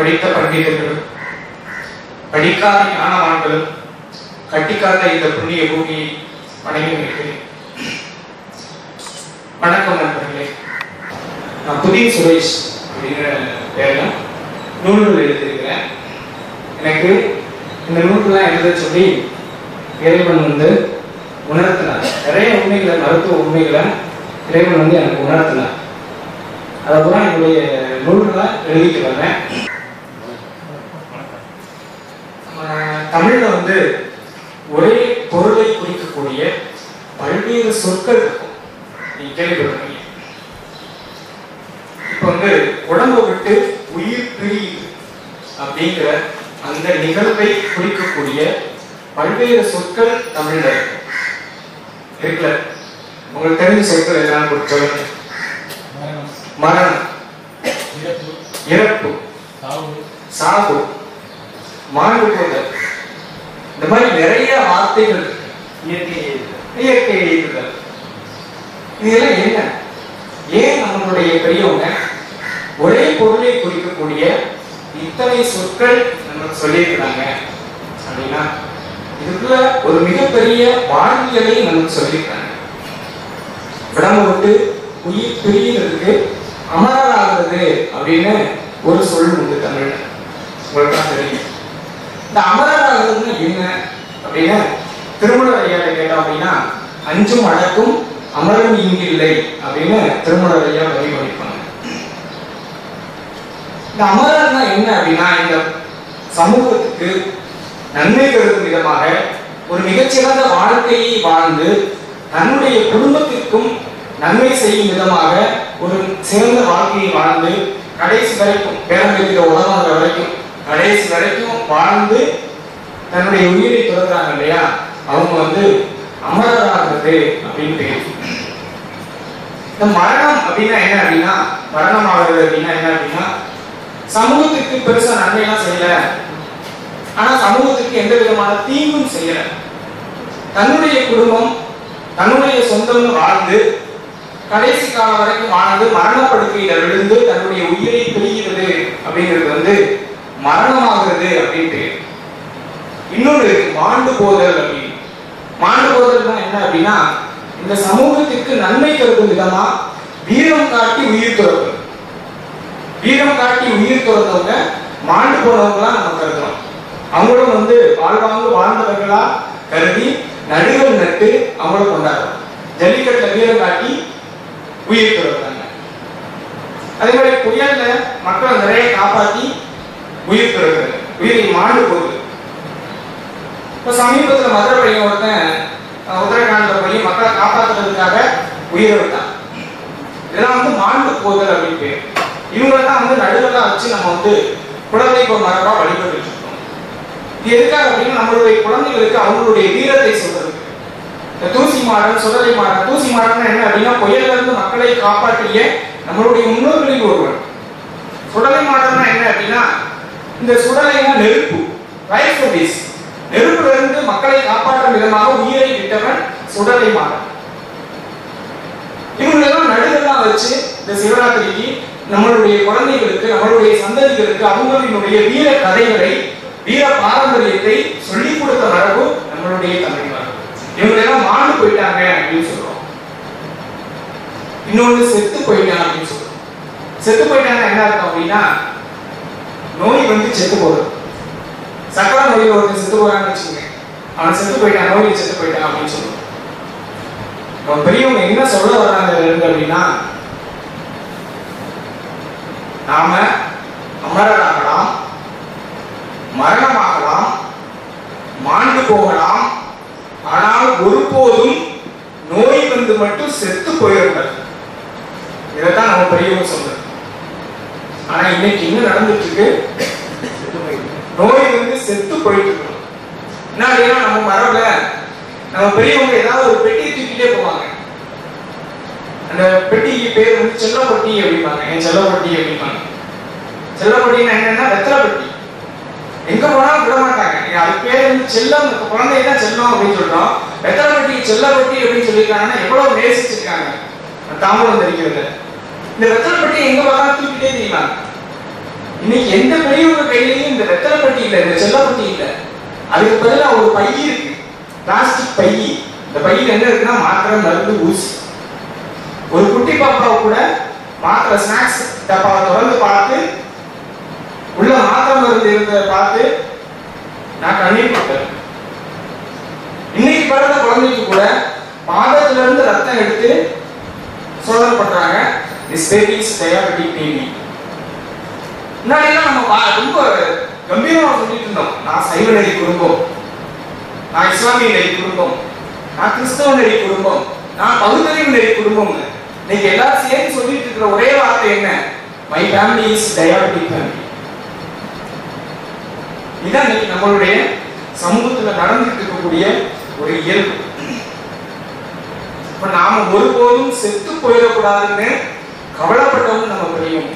படித்த பண்டிதர்களும் படிக்காத ஞானவான்களும் கட்டிக்காத இந்த புண்ணிய பூமியை வணங்கி நிற்கிறேன் வணக்கம் நண்பர்களே நான் புதிய சுரேஷ் அப்படிங்கிற பேர்ல நூல்கள் எழுதியிருக்கிறேன் எனக்கு இந்த நூல்கள்லாம் எழுத சொல்லி இறைவன் வந்து உணர்த்தினார் நிறைய உண்மைகளை மருத்துவ உண்மைகளை இறைவன் வந்து எனக்கு உணர்த்தினார் அதை பூரா என்னுடைய நூல்களை எழுதிட்டு வர்றேன் ஆஹ் தமிழ்ல வந்து ஒரே பொருளை குறிக்கக்கூடிய பல்வேறு சொற்கள் இருக்கும் நீங்க கேள்விப்பட்டிருக்கீங்க இப்ப வந்து உடம்பை விட்டு உயிர் பிரியுது அப்படிங்கிற அந்த நிகழ்வை குறிக்கக்கூடிய பல்வேறு சொற்கள் தமிழ்ல இருக்கு இருக்குல்ல உங்களுக்கு தெரிஞ்ச சொற்கள் எல்லாம் கொடுத்து சொல்லுங்க மரணம் மரணம் இறப்பு இறப்பு சாவு சாவு மாண்டு போதல் இந்த மாதிரி நிறைய வார்த்தைகள் இருக்கு. இயற்கை எதிர்ப்பு. இயற்கை எழுதுதல் இதெல்லாம் என்ன ஏன் நம்மளுடைய பெரியவங்க ஒரே பொருளை குறிக்கக்கூடிய இத்தனை சொற்கள் நமக்கு சொல்லியிருக்கிறாங்க அப்படின்னா இதுக்குள்ள ஒரு மிகப்பெரிய வாழ்வியலை நமக்கு சொல்லியிருக்காங்க உடம்பு விட்டு உயிர் பிரிகிறதுக்கு அமரராகிறது அப்படின்னு ஒரு சொல் உண்டு தமிழ்ல உங்களுக்கு தான் தெரியும் இந்த அமரராகிறதுன்னா என்ன அப்படின்னு திருமணர் ஐயாவை கேட்டோம் அப்படின்னா அஞ்சும் அடக்கும் அமரும் இங்கில்லை அப்படின்னு திருமணர் ஐயா வழிமொழிப்பாங்க இந்த அமரர்னா என்ன அப்படின்னா இந்த சமூகத்துக்கு நன்மை கருதும் விதமாக ஒரு மிகச்சிறந்த வாழ்க்கையை வாழ்ந்து தன்னுடைய குடும்பத்திற்கும் நன்மை செய்யும் விதமாக ஒரு சிறந்த வாழ்க்கையை வாழ்ந்து கடைசி வரைக்கும் பேரம்பேத்திர உலகம் வரைக்கும் கடைசி வரைக்கும் வாழ்ந்து தன்னுடைய உயிரை துறக்கிறாங்க இல்லையா அவங்க வந்து அமரராகிறது அப்படின்னு பேர் இந்த மரணம் அப்படின்னா என்ன அப்படின்னா மரணம் ஆகுறது அப்படின்னா என்ன அப்படின்னா சமூகத்துக்கு பெருசா நன்மையெல்லாம் செய்யல ஆனா சமூகத்துக்கு எந்த விதமான தீங்கும் செய்யல தன்னுடைய குடும்பம் தன்னுடைய சொந்தம்னு வாழ்ந்து கடைசி காலம் வரைக்கும் வாழ்ந்து மரணப்படுக்கையில விழுந்து தன்னுடைய உயிரை பிரிகிறது அப்படிங்கிறது வந்து மரணமாகிறது அப்படின்ட்டு இன்னொன்று இருக்கு மாண்டு போதல் அப்படின்னு மாண்டு போதல்னா என்ன அப்படின்னா இந்த சமூகத்திற்கு நன்மை கருதும் விதமா வீரம் காட்டி உயிர் துறப்பு வீரம் காட்டி உயிர் துறந்தவங்க மாண்டு போனவங்களா நம்ம கருதுறோம் அவங்களும் வந்து வாழ்வாங்கு வாழ்ந்தவர்களா கருதி நடுகள் நட்டு அவங்கள கொண்டாடுறோம் ஜல்லிக்கட்டுல வீரம் காட்டி உயிர் துறக்கிறாங்க அதே மாதிரி புயல்ல மக்களை நிறைய காப்பாத்தி உயிர் துறக்கிறது உயிரை மாண்டு போகுது இப்ப சமீபத்துல மதுரை பையன் ஒருத்தன் அஹ், உத்தரகாண்ட்ல போய் மக்களை காப்பாத்துறதுக்காக உயிரை விட்டான் இதெல்லாம் வந்து மாண்டு போதல் அப்படின்னு பேர் இவங்களை தான் வந்து நடுவெல்லாம் வச்சு நம்ம வந்து குழந்தை இப்போ மரபா வழிபட்டு இருக்கோம் இது எதுக்காக அப்படின்னா நம்மளுடைய குழந்தைகளுக்கு அவங்களுடைய வீரத்தை சொல்றதுக்கு இந்த தூசி மாடன் சுடலை மாடன் தூசி மாடன் என்ன அப்படின்னா புயல்ல இருந்து மக்களை காப்பாற்றிய நம்மளுடைய முன்னோர்களில் ஒருவன் சுடலை மாடம்னா என்ன அப்படின்னா இந்த சுடலைனா நெருப்பு ரைட் சர்வீஸ் நெருப்புல இருந்து மக்களை காப்பாற்றும் விதமாக உயிரை விட்டவன் சுடலை மாடன் இவங்களெல்லாம் நடுவெல்லாம் வச்சு இந்த சிவராத்திரிக்கு நம்மளுடைய குழந்தைகளுக்கு நம்மளுடைய சந்ததிகளுக்கு அவங்களினுடைய வீர கதைகளை வீர பாரம்பரியத்தை சொல்லிக் கொடுத்த மரபு நம்மளுடைய தமிழ் மரபு இவங்களெல்லாம் மாண்டு போயிட்டாங்க அப்படின்னு சொல்றோம் இன்னொன்னு செத்து போயிட்டாங்க அப்படின்னு சொல்றோம் செத்து போயிட்டாங்க என்ன அர்த்தம் அப்படின்னா நோய் வந்து செத்து போகுது சக்கரை நோயில் ஒருத்தன் செத்து போறான்னு வச்சுக்கோங்க அவன் செத்து போயிட்டான் நோயில் செத்து போயிட்டான் அப்படின்னு சொல்லுவோம் நம்ம பெரியவங்க என்ன சொல்ல வர்றாங்க இதுல இருந்து அப்படின்னா நாம அமரராகலாம் மரணமாகலாம் மாண்டு போகலாம் ஆனால் ஒருபோதும் நோய் வந்து மட்டும் செத்து போயிடக்கூடாது இதைத்தான் நம்ம பெரியவங்க சொல்றது ஆனா இன்னைக்கு என்ன நடந்துட்டு இருக்கு நோய் வந்து செத்து போயிட்டு இருக்கு என்ன அப்படின்னா நம்ம மரபுல நம்ம பெரியவங்க ஏதாவது ஒரு பெட்டியை தூக்கிட்டே போவாங்க அந்த பெட்டிக்கு பேர் வந்து செல்லப்பட்டி அப்படிம்பாங்க என் செல்லப்பட்டி அப்படிம்பாங்க செல்லப்பட்டின்னா என்னன்னா வெத்தலை பெட்டி எங்க போனாலும் விட மாட்டாங்க நீங்க அது பேர் வந்து செல்லம் இப்ப குழந்தை தான் செல்லம் அப்படின்னு சொல்றோம் வெத்தலை பெட்டி செல்லப்பட்டி அப்படின்னு சொல்லியிருக்காங்கன்னா எவ்வளவு நேசிச்சிருக்காங்க அந்த தாம்பூலம் தெரிகிறது இந்த வெத்தலை பெட்டி எங்க பார்த்தாலும் தூக்கிட்டே தெரியுமாங்க இன்னைக்கு எந்த பெரியவங்க கையிலையும் இந்த வெத்தலை பெட்டி இல்லை இந்த செல்லப்பட்டி இல்லை அதுக்கு பதிலாக ஒரு பை இருக்கு பிளாஸ்டிக் பை இந்த பையில என்ன இருக்குன்னா மாத்திரை மருந்து ஊசி ஒரு குட்டி பாப்பாவை கூட மாத்திரை ஸ்நாக்ஸ் டப்பாவை திறந்து பார்த்து உள்ள மாத்திரை மருந்து இருந்ததை பார்த்து நான் கண்ணீர் கொடுத்தேன் இன்னைக்கு பிறந்த குழந்தைக்கு கூட பாதத்துல இருந்து ரத்தம் எடுத்து சோதனை பண்றாங்க this baby is diabetic baby முன்னாடிலாம் நம்ம பா- ரொம்ப கம்பீரமா சொல்லிட்டு இருந்தோம் நான் சைவ நெறி குடும்பம் நான் இஸ்லாமிய நெறி குடும்பம் நான் கிறிஸ்தவ நெறி குடும்பம் நான் பகுத்தறிவு நெறி குடும்பம் இன்னைக்கு எல்லாரும் சேர்ந்து சொல்லிட்டு இருக்கிற ஒரே வார்த்தை என்ன my family is diabetic family இதான் இன்னைக்கு நம்மளுடைய சமூகத்துல நடந்துட்டு இருக்கக்கூடிய ஒரு இயல்பு இப்ப நாம ஒருபோதும் செத்து போயிடக்கூடாதுன்னு கவலைப்பட்டவங்க நம்ம பெரியவங்க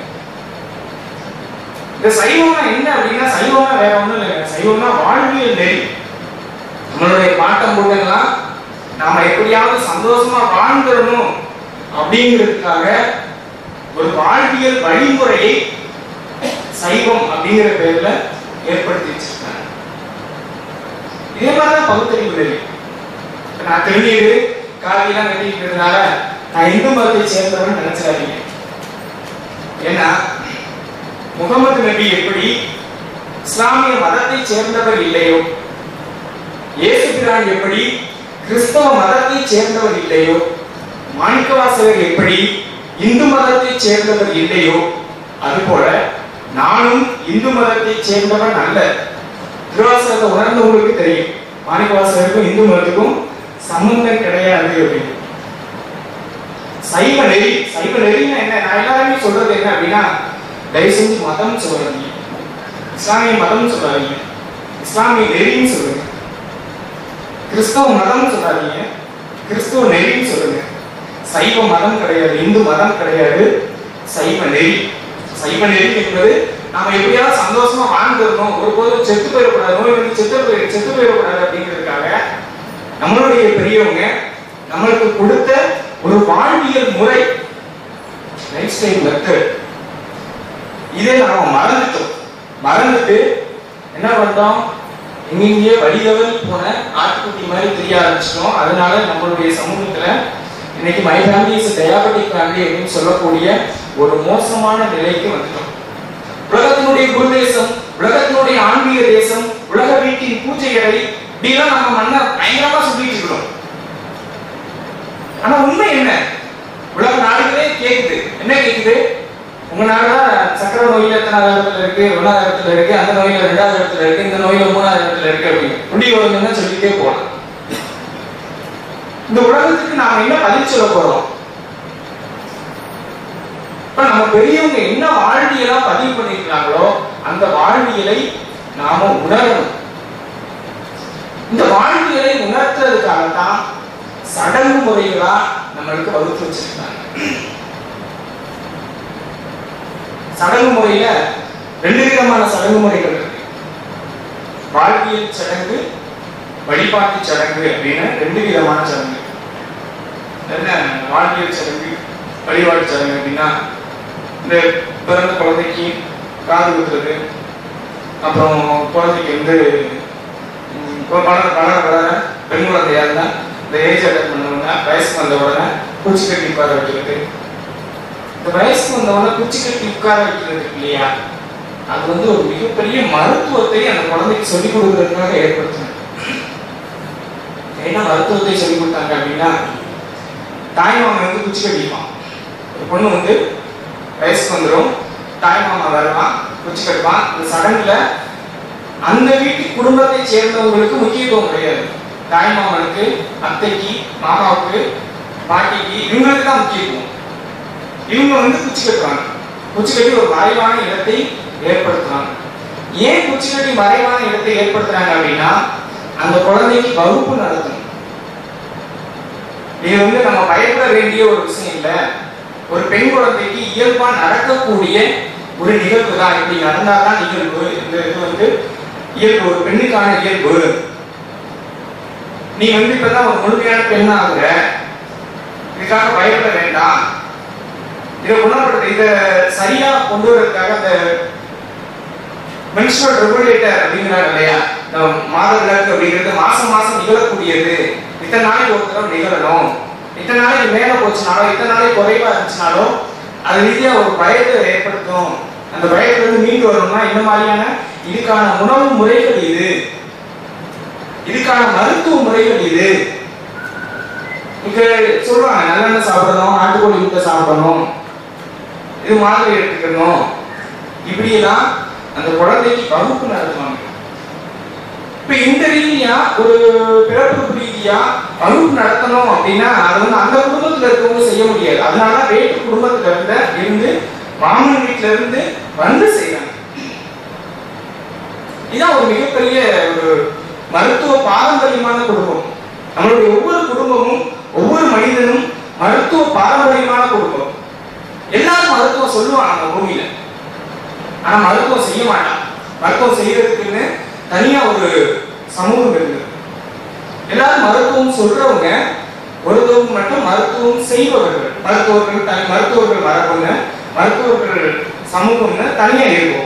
இந்த சைவம்னா என்ன அப்படின்னா சைவம்னா வேற ஒண்ணும் இல்லைங்க சைவம்னா வாழ்வியல் நெறி நம்மளுடைய பாட்டம் போட்டெல்லாம் நாம எப்படியாவது சந்தோஷமா வாழ்ந்துடணும் அப்படிங்கிறதுக்காக ஒரு வாழ்வியல் வழிமுறையை சைவம் அப்படிங்கிற பேர்ல ஏற்படுத்தி வச்சிருக்காங்க இதே மாதிரிதான் பகுத்தறிவு நெறி இப்ப நான் திருநீர் காவியெல்லாம் கட்டிக்கிறதுனால நான் இந்து மதத்தை சேர்ந்தவன் நினைச்சிடாதீங்க ஏன்னா முகமது நபி எப்படி இஸ்லாமிய மதத்தை சேர்ந்தவர் இல்லையோ இயேசு பிரான் எப்படி கிறிஸ்தவ மதத்தை சேர்ந்தவர் இல்லையோ மாணிக்கவாசகர் எப்படி இந்து மதத்தை சேர்ந்தவர் இல்லையோ அதுபோல நானும் இந்து மதத்தை சேர்ந்தவன் அல்ல திருவாசகத்தை உணர்ந்தவங்களுக்கு தெரியும் மாணிக்கவாசகருக்கும் இந்து மதத்துக்கும் சம்பந்தம் கிடையாது அப்படின்னு சைவ நெறி சைவ நெறின்னா என்ன நான் எல்லாருமே சொல்றது என்ன அப்படின்னா தயவு செஞ்சு மதம் சொல்லாதீங்க இஸ்லாமிய மதம் சொல்லாதீங்க இஸ்லாமிய நெறின்னு சொல்லுங்க கிறிஸ்தவ மதம் சொல்லாதீங்க கிறிஸ்தவ நெறின்னு சொல்லுங்க சைவ மதம் கிடையாது இந்து மதம் கிடையாது சைவ நெறி சைவ நெறி என்பது நாம எப்படியாவது சந்தோஷமா வாழ்ந்துடணும் ஒருபோதும் செத்து போயிடக்கூடாது நோய் வந்து செத்து போய் செத்து போயிடக்கூடாது அப்படிங்கிறதுக்காக நம்மளுடைய பெரியவங்க நம்மளுக்கு கொடுத்த ஒரு வாழ்வியல் முறை லைஃப் ஸ்டைல் மெத்தட் இதை நாம மறந்துட்டோம் மறந்துட்டு என்ன பண்ணிட்டோம் எங்கெங்கேயோ வழிதவறி போன ஆட்டுக்குட்டி மாதிரி தெரிய ஆரம்பிச்சிட்டோம் அதனால நம்மளுடைய சமூகத்துல இன்னைக்கு my family is diabetic family அப்படின்னு சொல்லக்கூடிய ஒரு மோசமான நிலைக்கு வந்துட்டோம் உலகத்தினுடைய குரு தேசம் உலகத்தினுடைய ஆன்மீக தேசம் உலக வீட்டின் பூஜைகளை இப்படிலாம் நம்ம மன்ன பயங்கரமா சொல்லிட்டு இருக்கிறோம் ஆனா உண்மை என்ன உலக நாடுகளே கேக்குது என்ன கேக்குது உங்க நாடுதான் சக்கரை நோயில எத்தனாவது இடத்துல இருக்கு ஒன்னாவது இடத்துல இருக்கு அந்த நோயில ரெண்டாவது இடத்துல இருக்கு இந்த நோயில மூணாவது இடத்துல இருக்கு அப்படின்னு முடிவு வருதுன்னு சொல்லிட்டே போகலாம் இந்த உலகத்துக்கு நாம என்ன பதில் சொல்ல போறோம் இப்ப நம்ம பெரியவங்க என்ன வாழ்வியலா பதிவு பண்ணிருக்காங்களோ அந்த வாழ்வியலை நாம உணரணும் இந்த வாழ்வியலை உணர்த்துறதுக்காக தான் சடங்கு முறைகளா நம்மளுக்கு வகுத்து வச்சிருக்காங்க சடங்கு முறையில ரெண்டு விதமான சடங்கு முறைகள் இருக்கு வாழ்வியல் சடங்கு வழிபாட்டு சடங்கு அப்படின்னு ரெண்டு விதமான சடங்கு என்ன வாழ்வியல் சடங்கு வழிபாட்டு சடங்கு அப்படின்னா இந்த பிறந்த குழந்தைக்கு காது குத்துறது அப்புறம் குழந்தைக்கு வந்து ம், கொ- வளர வளர வளர பெண் குழந்தையா இருந்தா இந்த ஏஜ் அட்டன் பண்ணவங்க வயசுக்கு வந்த உடனே குச்சி கட்டி உட்கார வைக்கிறது இந்த வயசுக்கு வந்தவன குச்சி கட்டி உட்கார வைக்கிறது இருக்கு இல்லையா அது வந்து ஒரு மிகப்பெரிய மருத்துவத்தை அந்த குழந்தைக்கு சொல்லிக் கொடுக்கறதுக்காக ஏற்படுத்தினாங்க என்ன மருத்துவத்தை சொல்லிக் கொடுத்தாங்க அப்படின்னா தாய்மாமன் வந்து குச்சி கட்டிப்பான் ஒரு பொண்ணு வந்து வயசுக்கு வந்துடும் தாய்மாமா வருவான் குச்சி கட்டுவான் இந்த சடங்குல அந்த வீட்டு குடும்பத்தை சேர்ந்தவங்களுக்கு முக்கியத்துவம் கிடையாது தாய்மாமனுக்கு அத்தைக்கு மாமாவுக்கு பாட்டிக்கு இவங்களுக்கு தான் முக்கியத்துவம் இவங்க வந்து குச்சி கட்டுவாங்க குச்சி கட்டி ஒரு மறைவான இடத்தை ஏற்படுத்துறாங்க ஏன் குச்சி கட்டி மறைவான இடத்தை ஏற்படுத்துறாங்க அப்படின்னா அந்த குழந்தைக்கு வகுப்பு நடத்தணும் இது வந்து நம்ம பயப்பட வேண்டிய ஒரு விஷயம் இல்ல ஒரு பெண் குழந்தைக்கு இயல்பா நடக்கக்கூடிய ஒரு நிகழ்வு தான் இப்படி நடந்தாதான் நிகழ்வு இந்த இது வந்து இயல்பு ஒரு பெண்ணுக்கான இயல்பு நீ வந்து இப்பதான் ஒரு முழுமையான பெண் ஆகுற இதுக்காக பயப்பட வேண்டாம் இதை குணப்படுத்த இதை சரியா கொண்டு வரதுக்காக அந்த மென்ஸ்ட்ரல் ரெகுலேட்டர் அப்படிங்கிறாங்க இல்லையா இந்த மாத விளக்கு அப்படிங்கிறது மாசம் மாசம் நிகழக்கூடியது இத்தனை நாளைக்கு ஒரு தடவை நிகழணும் இத்தனை நாளைக்கு மேல போச்சுனாலோ இத்தனை நாளைக்கு குறைவா இருந்துச்சுனாலோ அது ரீதியா ஒரு பயத்தை ஏற்படுத்தும் அந்த பயத்துல இருந்து மீண்டு வரணும்னா இந்த மாதிரியான இதுக்கான உணவு முறைகள் இது இதுக்கான மருத்துவ முறைகள் இது இங்க சொல்றாங்க நல்லெண்ணெய் சாப்பிடணும் நாட்டுக்கோழி முட்டை சாப்பிடணும் இது மாதிரி எடுத்துக்கணும் இப்படியெல்லாம் அந்த குழந்தைக்கு வகுப்பு நடத்துவாங்க இப்ப இந்த ரீதியா ஒரு பிறப்பு ரீதியா வகுப்பு நடத்தணும் அப்படின்னா அது வந்து அந்த குடும்பத்துல இருக்கவங்க செய்ய முடியாது அதனால வேட்டு குடும்பத்துல இருந்த இருந்து மாமன் வீட்டுல இருந்து வந்து செய்யறாங்க இதான் ஒரு மிகப்பெரிய ஒரு மருத்துவ பாரம்பரியமான குடும்பம் நம்மளுடைய ஒவ்வொரு குடும்பமும் ஒவ்வொரு மனிதனும் மருத்துவ பாரம்பரியமான குடும்பம் எல்லாரும் மருத்துவம் சொல்லுவான் நம்ம பூமியில ஆனா மருத்துவம் செய்ய மாட்டான் மருத்துவம் செய்யறதுக்குன்னு தனியா ஒரு சமூகம் இருக்கு எல்லாரும் மருத்துவம் சொல்றவங்க ஒருத்தவங்க மட்டும் மருத்துவம் செய்பவர்கள் மருத்துவர்கள் தனி மருத்துவர்கள் மரபுங்க மருத்துவர்கள் சமூகம்னு தனியா இருக்கும்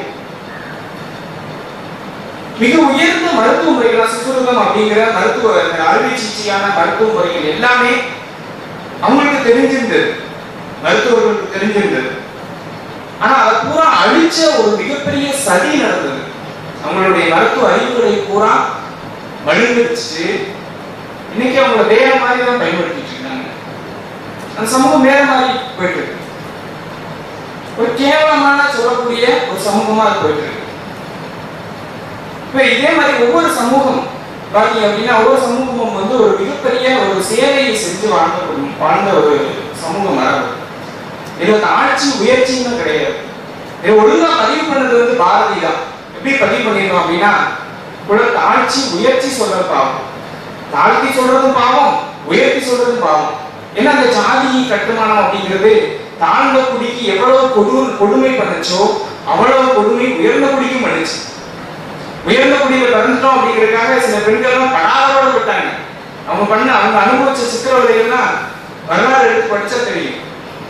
மிக உயர்ந்த மருத்துவ முறைகள் சுசுருகம் அப்படிங்கிற மருத்துவ இந்த அறுவை சிகிச்சையான மருத்துவ முறைகள் எல்லாமே அவங்களுக்கு தெரிஞ்சிருந்தது மருத்துவர்களுக்கு தெரிஞ்சிருந்தது ஆனா அதை பூரா அழிச்ச ஒரு மிகப்பெரிய சதி நடந்தது அவங்களுடைய மருத்துவ அறிவுகளை பூரா வழிநடச்சு இன்னைக்கு அவங்கள வேற மாதிரி தான் பயன்படுத்திட்டு இருக்காங்க அந்த சமூகம் வேற மாதிரி போயிட்டு இருக்கு ஒரு கேவலமான சொல்லக்கூடிய ஒரு சமூகமா அது போயிட்டு இருக்கு இப்ப இதே மாதிரி ஒவ்வொரு சமூகம் பாத்தீங்க அப்படின்னா ஒவ்வொரு சமூகமும் வந்து ஒரு மிகப்பெரிய ஒரு சேவையை செஞ்சு வாழ்ந்த ஒரு- வாழ்ந்த ஒரு சமூக மரபு இதுல தாழ்ச்சி உயர்ச்சின்னு கிடையாது இது ஒழுங்கா பதிவு பண்ணது வந்து பாரதி தான் எப்படி பதிவு பண்ணிருக்கோம் அப்படின்னா குல தாழ்ச்சி உயர்ச்சி சொல்றது பாவம் தாழ்த்தி சொல்றதும் பாவம் உயர்த்தி சொல்றதும் பாவம் ஏன்னா அந்த ஜாதி கட்டுமானம் அப்படிங்கிறது தாழ்ந்த குடிக்கு எவ்வளவு கொடு கொடுமை பண்ணுச்சோ அவ்வளவு கொடுமை உயர்ந்த குடிக்கும் பண்ணுச்சு உயர்ந்த குடியில பிறந்துட்டோம் அப்படிங்கிறதுக்காக சில பெண்கள்லாம் படாதபாடு பட்டாங்க அவங்க பண்ண அவங்க அனுபவிச்ச சித்திரவதைகள்லாம் வரலாறு எடுத்து படிச்சா தெரியும்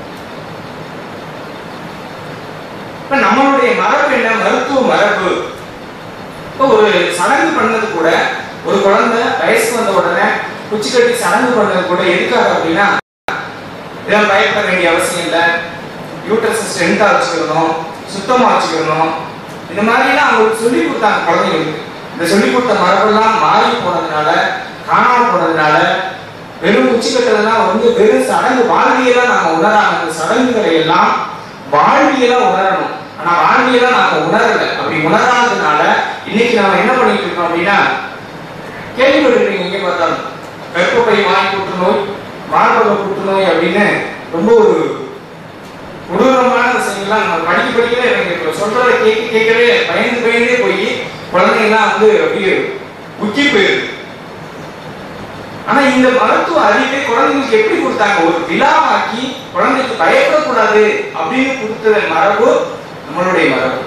இப்ப நம்மளுடைய மரபு என்ன மருத்துவ மரபு இப்போ ஒரு சடங்கு பண்ணது கூட ஒரு குழந்தை வயசுக்கு வந்த உடனே குச்சி கட்டி சடங்கு பண்ணது கூட எதுக்காக அப்படின்னா இதெல்லாம் பயப்பட வேண்டிய அவசியம் இல்லை யூட்ரஸ் ஸ்ட்ரென்த்தா வச்சுக்கணும் சுத்தமா வச்சுக்கணும் இந்த மாதிரிலாம் அவங்களுக்கு சொல்லி கொடுத்தாங்க குழந்தைங்களுக்கு இந்த சொல்லி கொடுத்த மரபெல்லாம் மாறி போனதுனால காணாம போனதுனால வெறும் குச்சி கட்டுறதுலாம் வந்து வெறும் சடங்கு வாழ்வியலா நாம உணராம அந்த சடங்குகளை எல்லாம் வாழ்வியலா உணரணும் ஆனா வாழ்வியலா நாம உணரல அப்படி உணராததுனால இன்னைக்கு நாம என்ன பண்ணிட்டு இருக்கோம் அப்படின்னா கேள்விப்பட்டிருக்கீங்க எங்க பார்த்தாலும் கர்ப்பப்பை வாய் புற்றுநோய் மார்பக புற்றுநோய் அப்படின்னு ரொம்ப ஒரு கொடூரமான விஷயங்கள்லாம் நம்ம படிக்க படிக்கவே எனக்கு இப்ப சொல்றத கேட்க கேட்கவே பயந்து பயந்தே போய் குழந்தைங்கலாம் வந்து அப்படியே உக்கி போயிருக்கு ஆனா இந்த மருத்துவ அறிவை குழந்தைங்களுக்கு எப்படி கொடுத்தாங்க ஒரு விழாவாக்கி குழந்தைக்கு பயப்படக்கூடாது அப்படின்னு கொடுத்தது மரபு நம்மளுடைய மரபு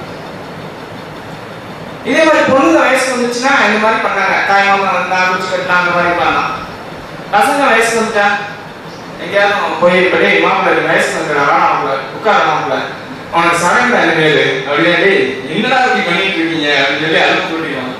இதே மாதிரி பொண்ணுங்க வயசு வந்துச்சுன்னா இந்த மாதிரி பண்ணாங்க தாய்மாமா வந்தா குச்சி கட்டலாம் அந்த மாதிரி பண்ணலாம் பசங்க வயசு வந்துட்டா எங்கேயாவது போய் இப்படி மாப்பிள்ளை வயசு வந்துடா மாப்பிள்ள உட்கார மாப்பிள்ள அவனுக்கு சடங்கு அனுமேலு அப்படின்னு என்னடா இப்படி பண்ணிட்டு இருக்கீங்க அப்படின்னு சொல்லி அழுப்பு கூட்டிடுவாங்க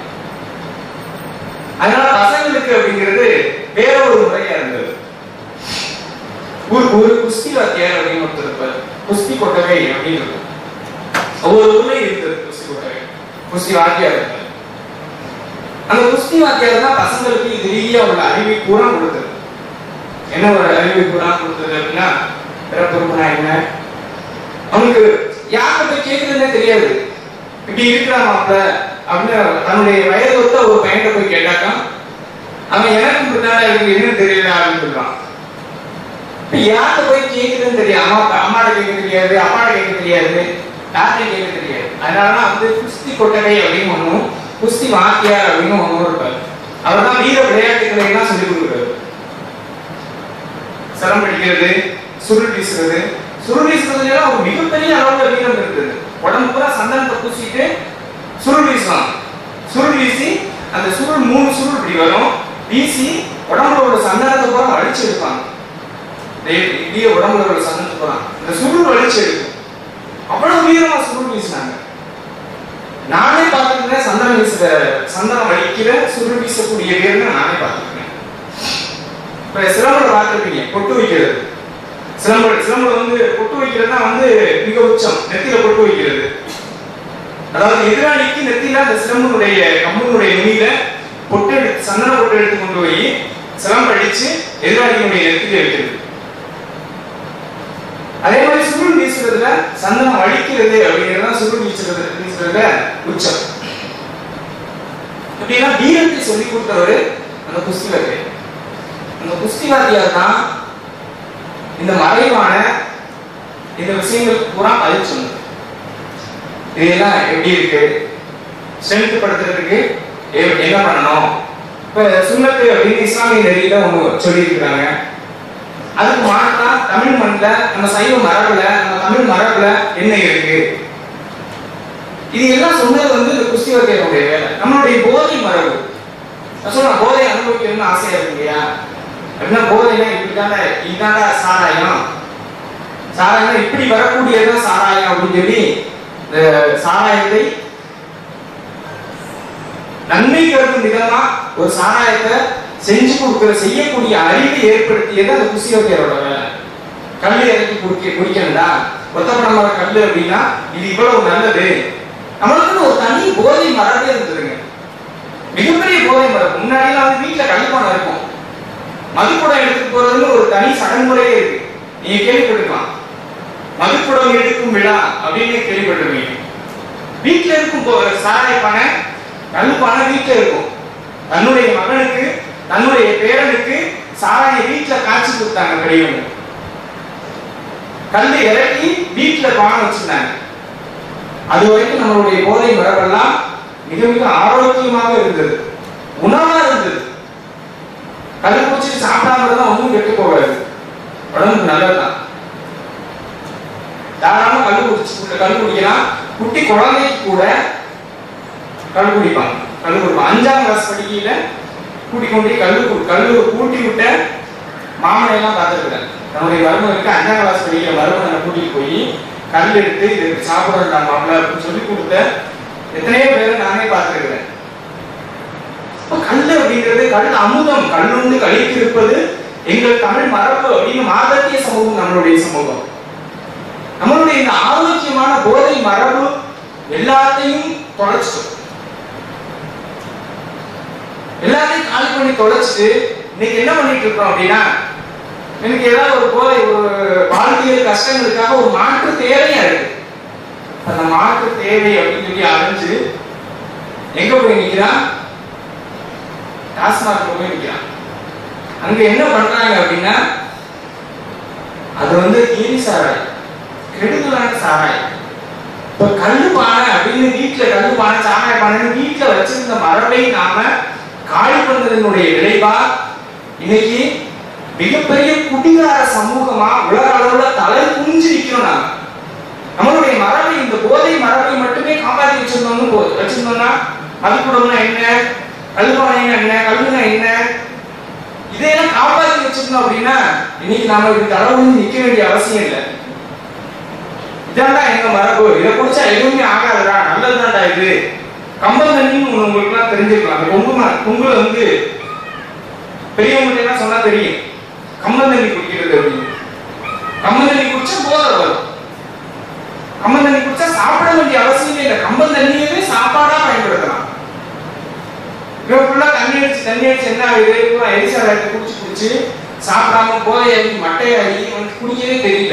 அதனால பசங்களுக்கு அப்படிங்கிறது வேற ஒரு முறையா இருந்தது ஊருக்கு ஒரு குஸ்தி வாத்தியார் அப்படின்னு ஒருத்தர் இருப்பார் குஸ்தி கொட்டகை அப்படின்னு இருக்கும் ஒவ்வொரு ஊர்லயும் இருந்தது குஸ்தி கொட்டகை குஸ்தி வாத்தியார் இருப்பார் அந்த குஸ்தி வாத்தியார் தான் பசங்களுக்கு இது ரீதியா உள்ள அறிவை பூரா கொடுத்தது என்ன ஒரு அறிவை பூரா கொடுத்தது அப்படின்னா பிறப்புறுப்புனா என்ன அவனுக்கு யார்கிட்ட கேட்குறதுனே தெரியாது இப்படி இருக்கிறான் மாப்பிள்ள அப்படின்னு தன்னுடைய வயது ஒத்த ஒரு பையன்கிட்ட போய் கேட்டாக்கா அவன் எனக்கு முன்னாடி எனக்கு என்னன்னு தெரியல அப்படின்னு சொல்றான் இப்ப யார்கிட்ட போய் கேட்குதுன்னு தெரியாது அம்மா அம்மாட்ட கேட்க தெரியாது அப்பாட்ட கேட்க தெரியாது யார்கிட்ட கேட்க தெரியாது அதனாலதான் வந்து குஸ்தி கொட்டகை அப்படின்னு ஒண்ணும் குஸ்தி வாத்தியார் அப்படின்னு ஒண்ணும் இருப்பாரு அவர் தான் வீர விளையாட்டுகளை எல்லாம் சொல்லிக் கொடுக்குறாரு சரம் பிடிக்கிறது சுருள் வீசுறது சுருள் வீசுறதுல எல்லாம் ஒரு மிகப்பெரிய அளவுல வீரம் இருக்குது உடம்பு பூரா சந்தனத்தை பூசிட்டு சுருள் வீசுவாங்க சுருள் வீசி அந்த சுருள் மூணு சுருள் இப்படி வரும் வீசி உடம்புல உள்ள சந்தனத்தை பூரா வலிச்சு எடுப்பாங்க டேய், இடிய உடம்புல உள்ள சந்தனத்தை பூரா இந்த சுருள் வலிச்சு எடுக்கும் அவ்வளவு வீரமா சுருள் வீசினாங்க நானே பார்த்துருக்கேன் சந்தனம் வீசுற சந்தனம் வலிக்கிற சுருள் வீசக்கூடிய பேர்னு நானே பார்த்துருக்கேன் இப்ப சிலம்பரம் பார்த்துருப்பீங்க பொட்டு வைக்கிறது சிலம்பரம் சிலம்பரம் வந்து பொட்டு வைக்கிறதுனா வந்து மிக உச்சம் நெத்தியில பொட்டு வைக்கிறது அதாவது எதிராளிக்கு நெத்தியில அந்த சிலம்பனுடைய கம்பனுடைய நுனியில பொட்டு எடுத்து சந்தன பொட்டு எடுத்து கொண்டு போய் சிலம்பு அடிச்சு எதிராளியினுடைய நெத்தியில வைக்கிறது அதே மாதிரி சுருள் வீசுறதுல சந்தனம் அழிக்கிறது அப்படிங்கிறது சுருள் வீசுறது வீசுறதுல உச்சம் அப்படின்னா வீரத்தை சொல்லி கொடுத்தவர் அந்த குஸ்திவாதியார் அந்த குஸ்திவாதியார் தான் இந்த மறைவான இந்த விஷயங்கள் பூரா பதில் சொன்னது இதெல்லாம் எப்படி இருக்கு ஸ்ட்ரென்த் படுத்துறதுக்கு எ- என்ன பண்ணணும் இப்ப சுண்ணத்து அப்படின்னு இஸ்லாமிய நெறியில ஒண்ணு சொல்லியிருக்கிறாங்க அதுக்கு மாற்றா தமிழ் மண்ணில் நம்ம சைவ மரபுல நம்ம தமிழ் மரபுல என்ன இருக்கு இது எல்லாம் சொன்னது வந்து இந்த குஸ்திவத்தையுடைய வேலை நம்மளுடைய போதை மரபு நான் சொல்றேன் போதை அனுபவிக்கணும்னு ஆசையா இருக்கு இல்லையா அப்படின்னா போதைனா இப்படிதானே இதுதானே சாராயம் சாராயம் இப்படி வரக்கூடியதுதான் சாராயம் அப்படின்னு சொல்லி இந்த சாராயத்தை நன்மை கருதும் விதமா ஒரு சாராயத்தை செஞ்சு கொடுக்கிற செய்யக்கூடிய அறிவை ஏற்படுத்தியது அந்த குசியோத்தியரோட வேலை கல்லு இறக்கி குடிக்க குடிக்கணும்டா ஒத்தப்படம் மர கல்லு அப்படின்னா இது இவ்வளவு நல்லது நம்மளுக்குன்னு ஒரு தனி போதை மரபே இருந்ததுங்க மிகப்பெரிய போதை மரபு முன்னாடிலாம் வந்து வீட்டுல கல்லுப்பானம் இருக்கும் மதுக்குடம் எடுத்துட்டு போறதுன்னு ஒரு தனி சடங்குமுறையே இருக்கு நீங்க கேள்விப்பட்டிருக்கலாம் மதுக்குடம் எடுக்கும் விழா அப்படின்னு கேள்விப்பட்டிருக்கீங்க வீட்டுல இருக்கும் போ- சாராய பானை கல்லு பானை வீட்டுல இருக்கும் தன்னுடைய மகனுக்கு தன்னுடைய பேரனுக்கு சாராய வீட்டுல காய்ச்சி கொடுத்தாங்க பெரியவங்க கல்லு இறக்கி வீட்டுல பானை வச்சிருந்தாங்க அது வரைக்கும் நம்மளுடைய போதை மரபெல்லாம் மிக மிக ஆரோக்கியமாக இருந்தது உணவா இருந்தது கல் குடிச்சிட்டு சாப்பிடாம இருந்தா ஒன்றும் கெட்டு போகாது உடம்புக்கு நல்லதுதான் தாராளமா கல் குடிச்சு கல் குடிக்கலாம் குட்டி குழந்தைக்கு கூட கல் குடிப்பாங்க கல் குடிப்பாங்க அஞ்சாம் கிளாஸ் படிக்கையில கூட்டி கொண்டு கல் கல் கூட்டி விட்ட மாமனை எல்லாம் பார்த்துருக்கிறேன் தன்னுடைய மருமகனுக்கு அஞ்சாம் கிளாஸ் படிக்கிற மருமகனை கூட்டிட்டு போய் கல் எடுத்து இது சாப்பிட வேண்டாம் மாப்பிள்ள அப்படின்னு சொல்லி கொடுத்த எத்தனையோ பேரை நானே பார்த்துருக்கிறேன் இப்ப கல்லு அப்படிங்கிறது கல் அமுதம் கல்லுண்டு கழித்திருப்பது எங்கள் தமிழ் மரபு அப்படின்னு மாதத்திய சமூகம் நம்மளுடைய சமூகம் நம்மளுடைய இந்த ஆரோக்கியமான போதை மரபு எல்லாத்தையும் தொலைச்சிட்டோம் எல்லாத்தையும் காலி பண்ணி தொலைச்சிட்டு இன்னைக்கு என்ன பண்ணிட்டு இருக்கோம் அப்படின்னா எனக்கு ஏதாவது ஒரு போதை ஒரு வாழ்வியல் கஷ்டங்களுக்காக ஒரு மாற்று தேவையா இருக்கு அந்த மாற்று தேவை அப்படின்னு சொல்லி அறிஞ்சு எங்க போய் நிக்கிறான் டாஸ்மாக் போய் நிக்கிறான் அங்க என்ன பண்றாங்க அப்படின்னா அது வந்து கீரி சாராய் கெடுதலான சாராய் இப்ப கல்லு பானை அப்படின்னு வீட்டுல கல்லு பானை சாராய பானை வீட்டுல வச்சிருந்த மரபை நாம காலி பண்ணதனுடைய விளைவா இன்னைக்கு மிகப்பெரிய குடிகார சமூகமா உலக அளவுல தலை குனிஞ்சு நிக்கிறோம் நாம நம்மளுடைய மரபை இந்த போதை மரபை மட்டுமே காப்பாற்றி வச்சிருந்தோம்னு போ- வச்சிருந்தோம்னா மதுக்குடம்னா என்ன கல்வானைனா என்ன கல்லுனா என்ன இதையெல்லாம் காப்பாற்றி வச்சிருந்தோம் அப்படின்னா இன்னைக்கு நாம இப்படி தலை நிக்க வேண்டிய அவசியம் இல்லை இதான்டா எங்க மரபு இதை குடிச்சா எதுவுமே ஆகாதுடா நல்லதுதான்டா இது கம்பம் தண்ணின்னு ஒண்ணு உங்களுக்கு எல்லாம் தெரிஞ்சிருக்கலாம் அந்த கொங்கு ம- கொங்குல வந்து பெரியவங்க எல்லாம் சொன்னா தெரியும் கம்பம் தண்ணி குடிக்கிறது அப்படின்னு கம்பம் தண்ணி குடிச்சா போதை வரும் கம்பம் தண்ணி குடிச்சா சாப்பிட வேண்டிய அவசியமே இல்லை கம்பம் தண்ணியவே சாப்பாடா பயன்படுத்தலாம் இவன் ஃபுல்லா தண்ணி அடிச்சு தண்ணி அடிச்சு என்ன ஆகுது இவன் எரிசாலத்தை குடிச்சு குடிச்சு சாப்பிடாம போதையாகி மட்டையாகி அவனுக்கு குடிக்கவே தெரியல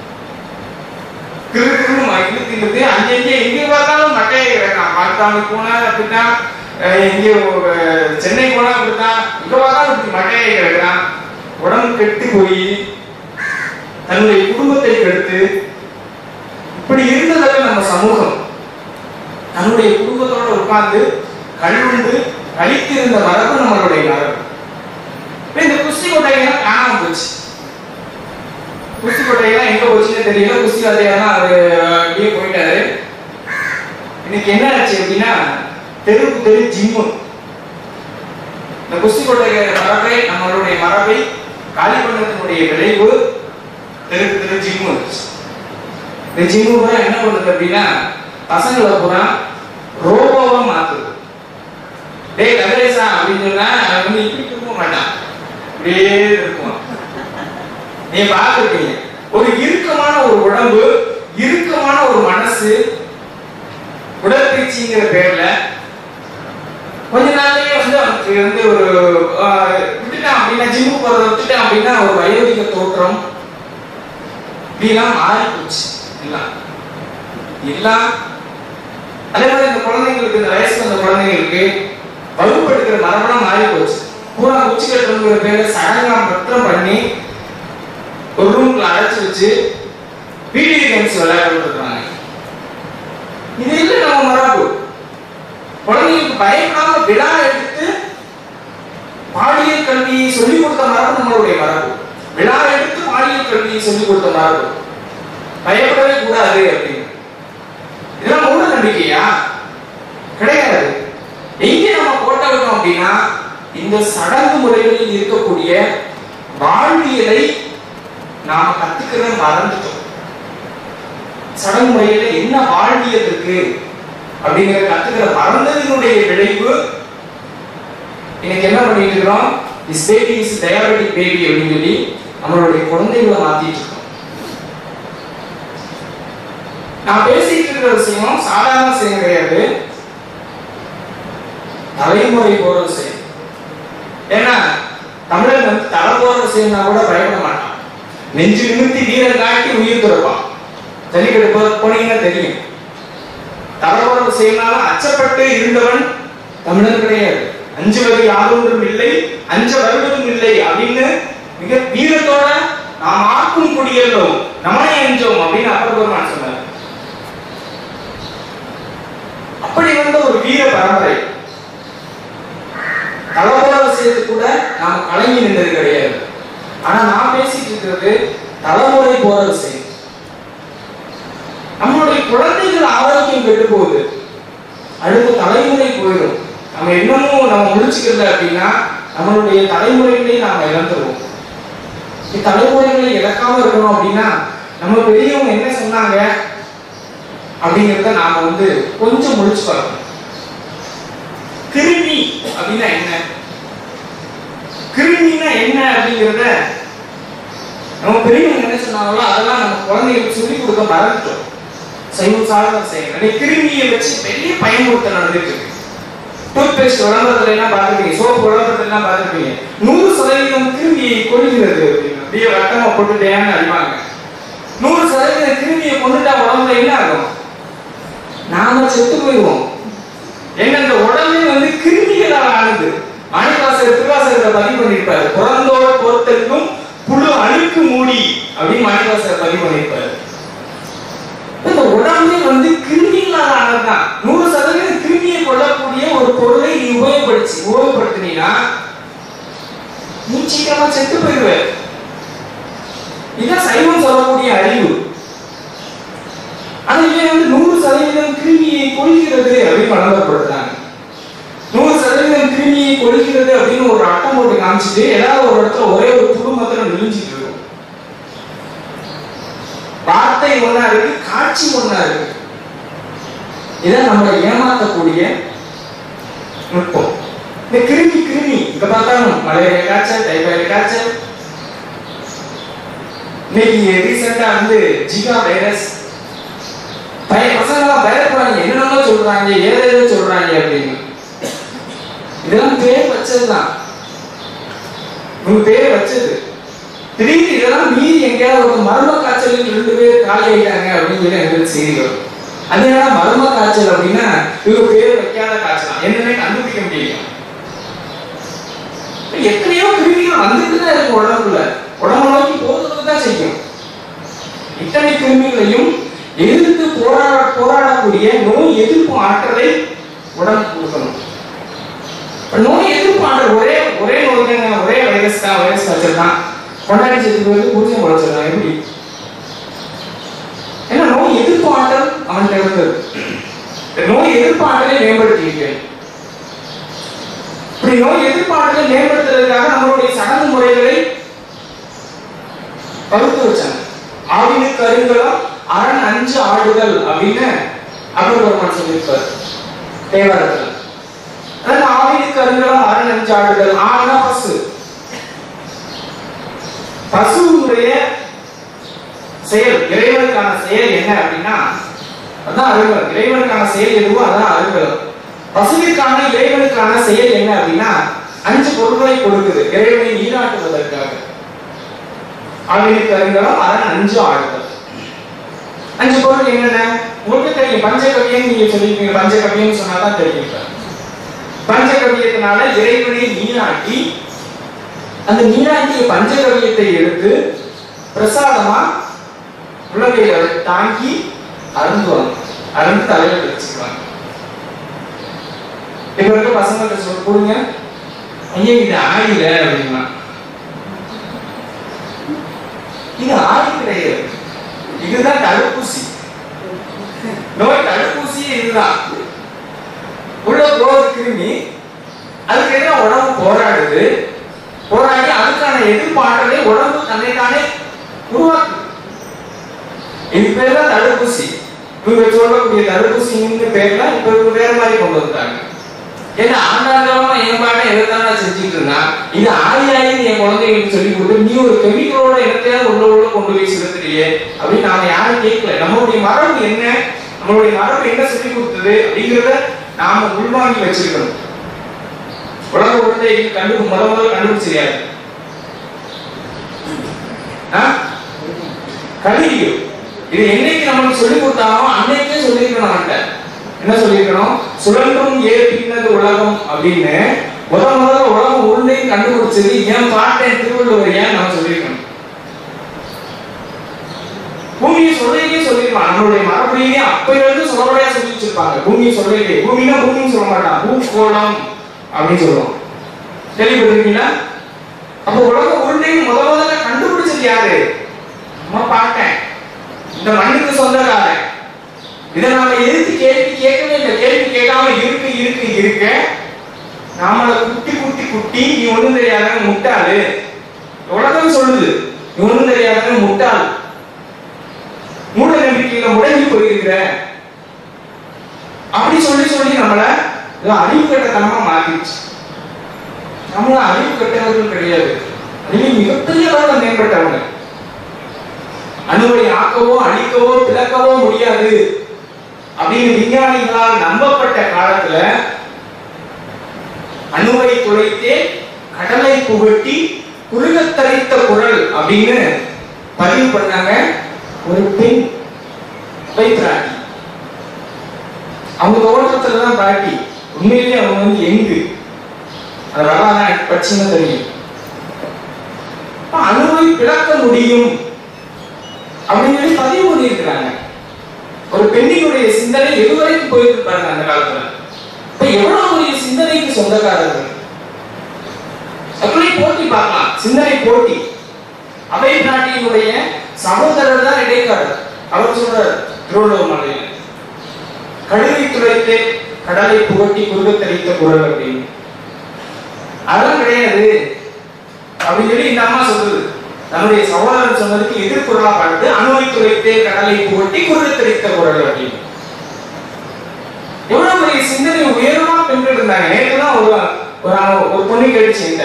கிரு கிருன்னு இழுத்து இழுத்து அங்கங்கே எங்கே பார்த்தாலும் மட்டையை கிடக்கான் பார்த்தாலும் போனா அப்படித்தான் அஹ் எங்கே ஒரு சென்னை போனா அப்படித்தான் எங்க பார்த்தாலும் இப்படி மட்டையை கிடக்குறான் உடம்பு கெட்டு போய் தன்னுடைய குடும்பத்தை கெடுத்து இப்படி இருந்ததல்ல நம்ம சமூகம் தன்னுடைய குடும்பத்தோட உட்கார்ந்து கல்லுண்டு கழித்து இருந்த மரபு நம்மளுடைய மரபு இப்ப இந்த குஸ்தி கொட்டைகள்லாம் காணாம போச்சு குஸ்தி கொட்டையெல்லாம் எங்க போச்சுன்னு தெரியல குஸ்தி வாத்தியாரெல்லாம் அவரு அப்படியே போயிட்டாரு இன்னைக்கு என்ன ஆச்சு அப்படின்னா தெருவுக்கு தெரு ஜிம்மு இந்த குஸ்தி கொட்டை மரபை நம்மளுடைய மரபை காலி பண்ணத்தினுடைய விளைவு தெருக்கு தெரு ஜிம்மு இந்த ஜிம்மு பூரா என்ன பண்ணுது அப்படின்னா பசங்களை பூரா ரோபோவா மாத்துது டேய் கதிரேசா அப்படின்னு சொன்னா அவன் வந்து இப்படி திரும்ப மாட்டான் இப்படியே இருக்குவான் நீ பார்த்துருக்கீங்க ஒரு இறுக்கமான ஒரு உடம்பு இறுக்கமான ஒரு மனசு உடற்பயிற்சிங்கிற பேர்ல கொஞ்ச நாள்லயே வந்து அவனுக்கு வந்து ஒரு ஆஹ், விட்டுட்டான் அப்படின்னா ஜிம்முக்கு போறத விட்டுட்டான் அப்படின்னா ஒரு வயோதிக தோற்றம் இப்படிலாம் மாறி போச்சு எல்லாம் எல்லாம் அதே மாதிரி இந்த குழந்தைங்களுக்கு இந்த வயசுல இந்த குழந்தைங்களுக்கு வகுப்படுக்கிற மரபணம் மாறி போச்சு பூரா உச்சி கட்டுங்கிற பேர்ல சடங்கா பத்திரம் பண்ணி ஒரு ரூம்ல அடைச்சு வச்சு வீடியோ கேம்ஸ் விளையாட இருக்காங்க இது இல்லை நம்ம மரபு குழந்தைங்களுக்கு பயப்படாம விழா எடுத்து பாலியல் கல்வியை சொல்லிக் கொடுத்த மரபு நம்மளுடைய மரபு விழா எடுத்து பாலியல் கல்வியை சொல்லிக் கொடுத்த மரபு பயப்படவே கூடாது அப்படின்னு இதெல்லாம் மூட நம்பிக்கையா கிடையாது எங்க நம்ம கோட்டை விட்டோம் அப்படின்னா இந்த சடங்கு முறைகளில் இருக்கக்கூடிய வாழ்வியலை நாம கத்துக்கிறத மறந்துட்டோம் சடங்கு முறையில என்ன வாழ்வியல் இருக்கு அப்படிங்கிற கத்துக்கிற மறந்ததினுடைய விளைவு இன்னைக்கு என்ன பண்ணிட்டு இருக்கிறோம் is baby is diabetic baby அப்படின்னு சொல்லி நம்மளுடைய குழந்தைகளை மாத்திட்டு இருக்கோம் நான் பேசிட்டு இருக்கிற விஷயம் சாதாரண விஷயம் கிடையாது தலைமுறை போற விஷயம் ஏன்னா தமிழன் வந்து தலை போற விஷயம்னா கூட பயப்பட மாட்டான் நெஞ்சு நிமித்தி வீரன் காட்டி உயிர் துறப்பான் ஜல்லிக்கட்டு போ- போனீங்கன்னா தெரியும் தவறான விஷயம்னால அச்சப்பட்டு இருந்தவன் தமிழன் கிடையாது அஞ்சுவது யாதொன்றும் இல்லை அஞ்ச வருவதும் இல்லை அப்படின்னு மிக வீரத்தோட நாம் ஆக்கும் குடியல்லோம் நம்மளே அஞ்சோம் அப்படின்னு அப்பர் பெருமான் சொன்னார் அப்படி வந்த ஒரு வீர பரம்பரை தலபோற விஷயத்து கூட நாம் கலங்கி நின்றது கிடையாது ஆனா நான் பேசிட்டு இருக்கிறது தலைமுறை போற விஷயம் நம்மளுடைய குழந்தைகள் ஆரோக்கியம் கெட்டு போகுது அடுத்த தலைமுறை போயிடும் நம்ம இன்னமும் நம்ம முடிச்சுக்கல அப்படின்னா நம்மளுடைய தலைமுறைகளை நாம இழந்துருவோம் தலைமுறைகளை இழக்காம இருக்கணும் அப்படின்னா நம்ம பெரியவங்க என்ன சொன்னாங்க அப்படிங்கிறத நாம வந்து கொஞ்சம் முடிச்சு பார்க்கணும் கிருமி அப்படின்னா என்ன கிருமினா என்ன அப்படிங்கிறத நம்ம பெரியவங்க என்ன சொன்னாங்களோ அதெல்லாம் நம்ம குழந்தைகளுக்கு சொல்லி கொடுக்க மறந்துட்டோம் சைவம் சாதன செய்யணும் கிருமியை வச்சு பெரிய பயன்படுத்த நடந்துட்டு இருக்கு டூத் பேஸ்ட் விளம்பரத்துல எல்லாம் பார்த்துருப்பீங்க சோப்பு விளம்பரத்துல எல்லாம் பார்த்துருப்பீங்க நூறு சதவீதம் கிருமியை கொள்கிறது அப்படின்னு அப்படியே வட்டமா போட்டுட்டேன்னு அறிவாங்க நூறு சதவீதம் கிருமியை கொண்டுட்டா உடம்புல என்ன ஆகும் நாம செத்து போயிடுவோம் ஏன்னா இந்த உடம்பே வந்து கிருமிகளால் ஆனது மாணிவாசர் திருவாசகத்தை பதிவு பண்ணியிருப்பாரு பிறந்தோர் பொறுத்தருக்கும் புழு அழுக்கு மூடி அப்படின்னு மாணிவாசர் பதிவு பண்ணியிருப்பாரு இந்த உடம்பே வந்து கிருமிகளால் ஆனதுதான் நூறு சதவீதம் கிருமியை கொள்ளக்கூடிய ஒரு பொருளை நீ உபயோகப்படுத்தி உபயோகப்படுத்தினீங்கன்னா நீ சீக்கிரமா செத்து போயிடுவ இதான் சைவம் சொல்லக்கூடிய அறிவு ஆனா இவன் வந்து நூறு சதவீதம் கிருமியை கொள்கிறது அப்படின்னு வளர்ந்தப்படுத்துறாங்க நூறு சதவீதம் கிருமியை கொள்கிறது அப்படின்னு ஒரு அட்டம் போட்டு காமிச்சிட்டு ஏதாவது ஒரு இடத்துல ஒரே ஒரு புழு மாத்திரம் விழிஞ்சிட்டு இருக்கும் வார்த்தை ஒண்ணா இருக்கு காட்சி ஒண்ணா இருக்கு இதான் நம்மளை ஏமாத்தக்கூடிய நுட்பம் இந்த கிருமி கிருமி இங்க பார்த்தாலும் மலேரியா காய்ச்சல் டைபாய்டு காய்ச்சல் இன்னைக்கு ரீசெண்டா வந்து ஜிகா வைரஸ் பையன் பசங்களாம் பயப்படுறாங்க என்னென்னமோ சொல்றாங்க ஏதேதோ சொல்றாங்க அப்படின்னு இதெல்லாம் பேர் வச்சதுதான் உங்க பேர் வச்சது திடீர்னு இதெல்லாம் மீறி எங்கேயாவது ஒரு மர்ம காய்ச்சல் ரெண்டு பேர் காலி ஆயிட்டாங்க அப்படின்னு சொல்லி எங்களுக்கு செய்தி வரும் அது என்னன்னா மர்ம காய்ச்சல் அப்படின்னா இவங்க பேர் வைக்காத காய்ச்சலாம் என்னன்னே கண்டுபிடிக்க முடியல எத்தனையோ கிருமிகள் வந்துட்டு தான் இருக்கு உடம்புல உடம்பு நோக்கி போகிறது தான் செய்யும் இத்தனை கிருமிகளையும் எதிர்த்து போராட போராடக்கூடிய நோய் எதிர்ப்பு ஆற்றலை உடம்பு கொடுக்கணும் இப்ப நோய் எதிர்ப்பு ஆற்றல் ஒரே ஒரே நோய் தாங்க ஒரே வைரஸ் தான் வைரஸ் வச்சிருந்தான் கொண்டாடி செத்து போயிட்டு புரிஞ்சு முளைச்சிடலாம் எப்படி ஏன்னா நோய் எதிர்ப்பு ஆற்றல் அவன்கிட்ட இருந்தது இந்த நோய் எதிர்ப்பு ஆற்றலை மேம்படுத்தியிருக்கேன் இப்படி நோய் எதிர்ப்பு ஆற்றலை மேம்படுத்துறதுக்காக நம்மளுடைய சடங்கு முறைகளை வகுத்து வச்சாங்க ஆவினு கருங்கலம் அரண் அஞ்சு ஆடுகள் அப்படின்னு அபர்வர்மன் சொல்லியிருப்பார் தேவாரத்தில் அதாவது ஆவிக்கு கருங்கலம் அரண் அஞ்சாடுதல் ஆனா பசு பசுவுடைய செயல் இறைவனுக்கான செயல் என்ன அப்படின்னா அதான் அருங்கலம் இறைவனுக்கான செயல் எதுவோ அதான் அருங்கலம் பசுவிற்கான இறைவனுக்கான செயல் என்ன அப்படின்னா அஞ்சு பொருட்களை கொடுக்குது இறைவனை நீராட்டுவதற்காக ஆவினுக்கு அருங்கலம் அரண் அஞ்சு ஆடுதல் அஞ்சு பொருள் என்னென்ன உங்களுக்கு தெரியும் பஞ்சகவியம் நீங்க சொல்லிருக்கீங்க பஞ்சகவியம் சொன்னாதான் தெரியும் இப்ப. பஞ்சகவியத்தினால இறைவனை நீராட்டி அந்த நீராட்டிய பஞ்சகவியத்தை எடுத்து பிரசாதமா உலகையில தாங்கி அருந்துவாங்க அருந்து தலையில வச்சுக்குவாங்க இப்ப இருக்க பசங்கள்ட்ட சொல்ல கொடுங்க ஐயா இது ஆடில அப்படின்னா இது ஆடி கிடையாது இதுதான் தடுப்பூசி நோய் தடுப்பூசியே இதுதான் உள்ள போகிற கிருமி அதுக்கு எதிராக உடம்பு போராடுது போராடி அதுக்கான எதிர்ப்பாற்றலை உடம்பு தன்னைத்தானே உருவாக்குது இது பேர் தான் தடுப்பூசி இவங்க சொல்லக்கூடிய தடுப்பூசிங்கிற பேர்ல இப்ப இவங்க வேற மாதிரி கொண்டு வந்தாங்க ஏன்னா ஆண்டாண்டமா என் பாட்டை எதைத்தானே செஞ்சுட்டு இருந்தா இது ஆடி ஆடி என் குழந்தைகளுக்கு சொல்லி கொடுத்து நீ ஒரு கெமிக்கலோட இடத்தையாவது உள்ள உள்ள கொண்டு போய் செலுத்துறியே அப்படின்னு நாம யாரும் கேட்கல நம்மளுடைய மரபு என்ன நம்மளுடைய மரபு என்ன சொல்லி கொடுத்தது அப்படிங்கிறத நாம உள்வாங்கி வச்சிருக்கணும் உலக உருண்டை கண்டு முத முதல்ல கண்டுபிடிச்சிருக்காரு கலியு இது என்னைக்கு நம்மளுக்கு சொல்லி கொடுத்தாலும் அன்னைக்கே சொல்லியிருக்கணும் அவன்கிட்ட என்ன சொல்லியிருக்கணும் சுழன்றும் ஏ பின்னது உலகம் அப்படின்னு முத முதல்ல உலகம் உருண்டையும் கண்டுபிடிச்சது ஏன் பாட்டேன் திருவள்ளுவர் ஏன் நம்ம சொல்லியிருக்கணும் பூமியை சொல்லையே சொல்லிருப்பான் நம்மளுடைய மரபுலையே அப்பையிலிருந்து சொல்லவரையா சொல்லி வச்சிருப்பாங்க பூமியை சொல்லையே பூமினா பூமின்னு சொல்ல மாட்டான் பூகோளம் அப்படின்னு சொல்லுவோம் கேள்விப்பட்டிருக்கீங்களா அப்ப உலக உருண்டையும் முத முதல்ல கண்டுபிடிச்சது யாரு நம்ம பாட்டேன் இந்த மண்ணுக்கு சொந்தக்காரன் இதை நாம எதிர்த்து கேள்வி கேட்கவே இல்லை கேள்வி கேட்காம இருக்கு இருக்கு இருக்க நாமள குட்டி குட்டி குட்டி நீ ஒண்ணும் தெரியாதவன் முட்டாளு உலகம் சொல்லுது நீ ஒண்ணும் தெரியாதவன் முட்டாள் மூட நம்பிக்கையில முடங்கி போயிருக்கிற அப்படி சொல்லி சொல்லி நம்மள ஏதோ அறிவு கட்டத்தனமா மாத்திடுச்சு நம்மள அறிவு கட்டவர்கள் கிடையாது அறிவு மிகப்பெரிய அளவுல மேம்பட்டவங்க அணுவை ஆக்கவோ அழிக்கவோ பிளக்கவோ முடியாது அப்படின்னு விஞ்ஞானிகளால் நம்பப்பட்ட காலத்துல அணுவை துளைத்தே கடலை புகட்டி குறுகத்தரைத்த குரல் அப்படின்னு பதிவு பண்ணாங்க ஒரு பெண் பை பிராட்டி அவங்க தோட்டத்துல தான் பிராட்டி உண்மையிலேயே அவங்க வந்து எங்கு அதனால படிச்சுன்னு தெரியும் அப்ப அணுவை பிளக்க முடியும் அப்படின்னு சொல்லி பதிவு பண்ணியிருக்கிறாங்க ஒரு பெண்ணினுடைய சிந்தனை எதுவரைக்கும் போயிட்டு பாருங்க அந்த காலத்துல இப்ப எவ்வளவு பெரிய சிந்தனைக்கு சொந்தக்காரர்கள் அப்படி போட்டி பார்க்கலாம் சிந்தனை போட்டி அவை நாட்டினுடைய சகோதரர் தான் இடைக்காரர் அவர் சொல்றார் திருவள்ளுவர் மலையில கடுவை துளைத்து கடலை புகட்டி குறுகத்தரித்த குரல் அப்படின்னு அதெல்லாம் கிடையாது அப்படின்னு சொல்லி இந்த அம்மா சொல்லுது தன்னுடைய சகோதரன் சொன்னதுக்கு எதிர்குரலா பார்த்து அணுவை துளைத்தே கடலை புகட்டி குறுகத்தரித்த குரல் அப்படின்னு எவ்வளவு பெரிய சிந்தனை உயர்வா பெண்கள் இருந்தாங்க நேற்று தான் ஒரு ஒரு ஒரு பொண்ணு கேட்டுச்சு என்கிட்ட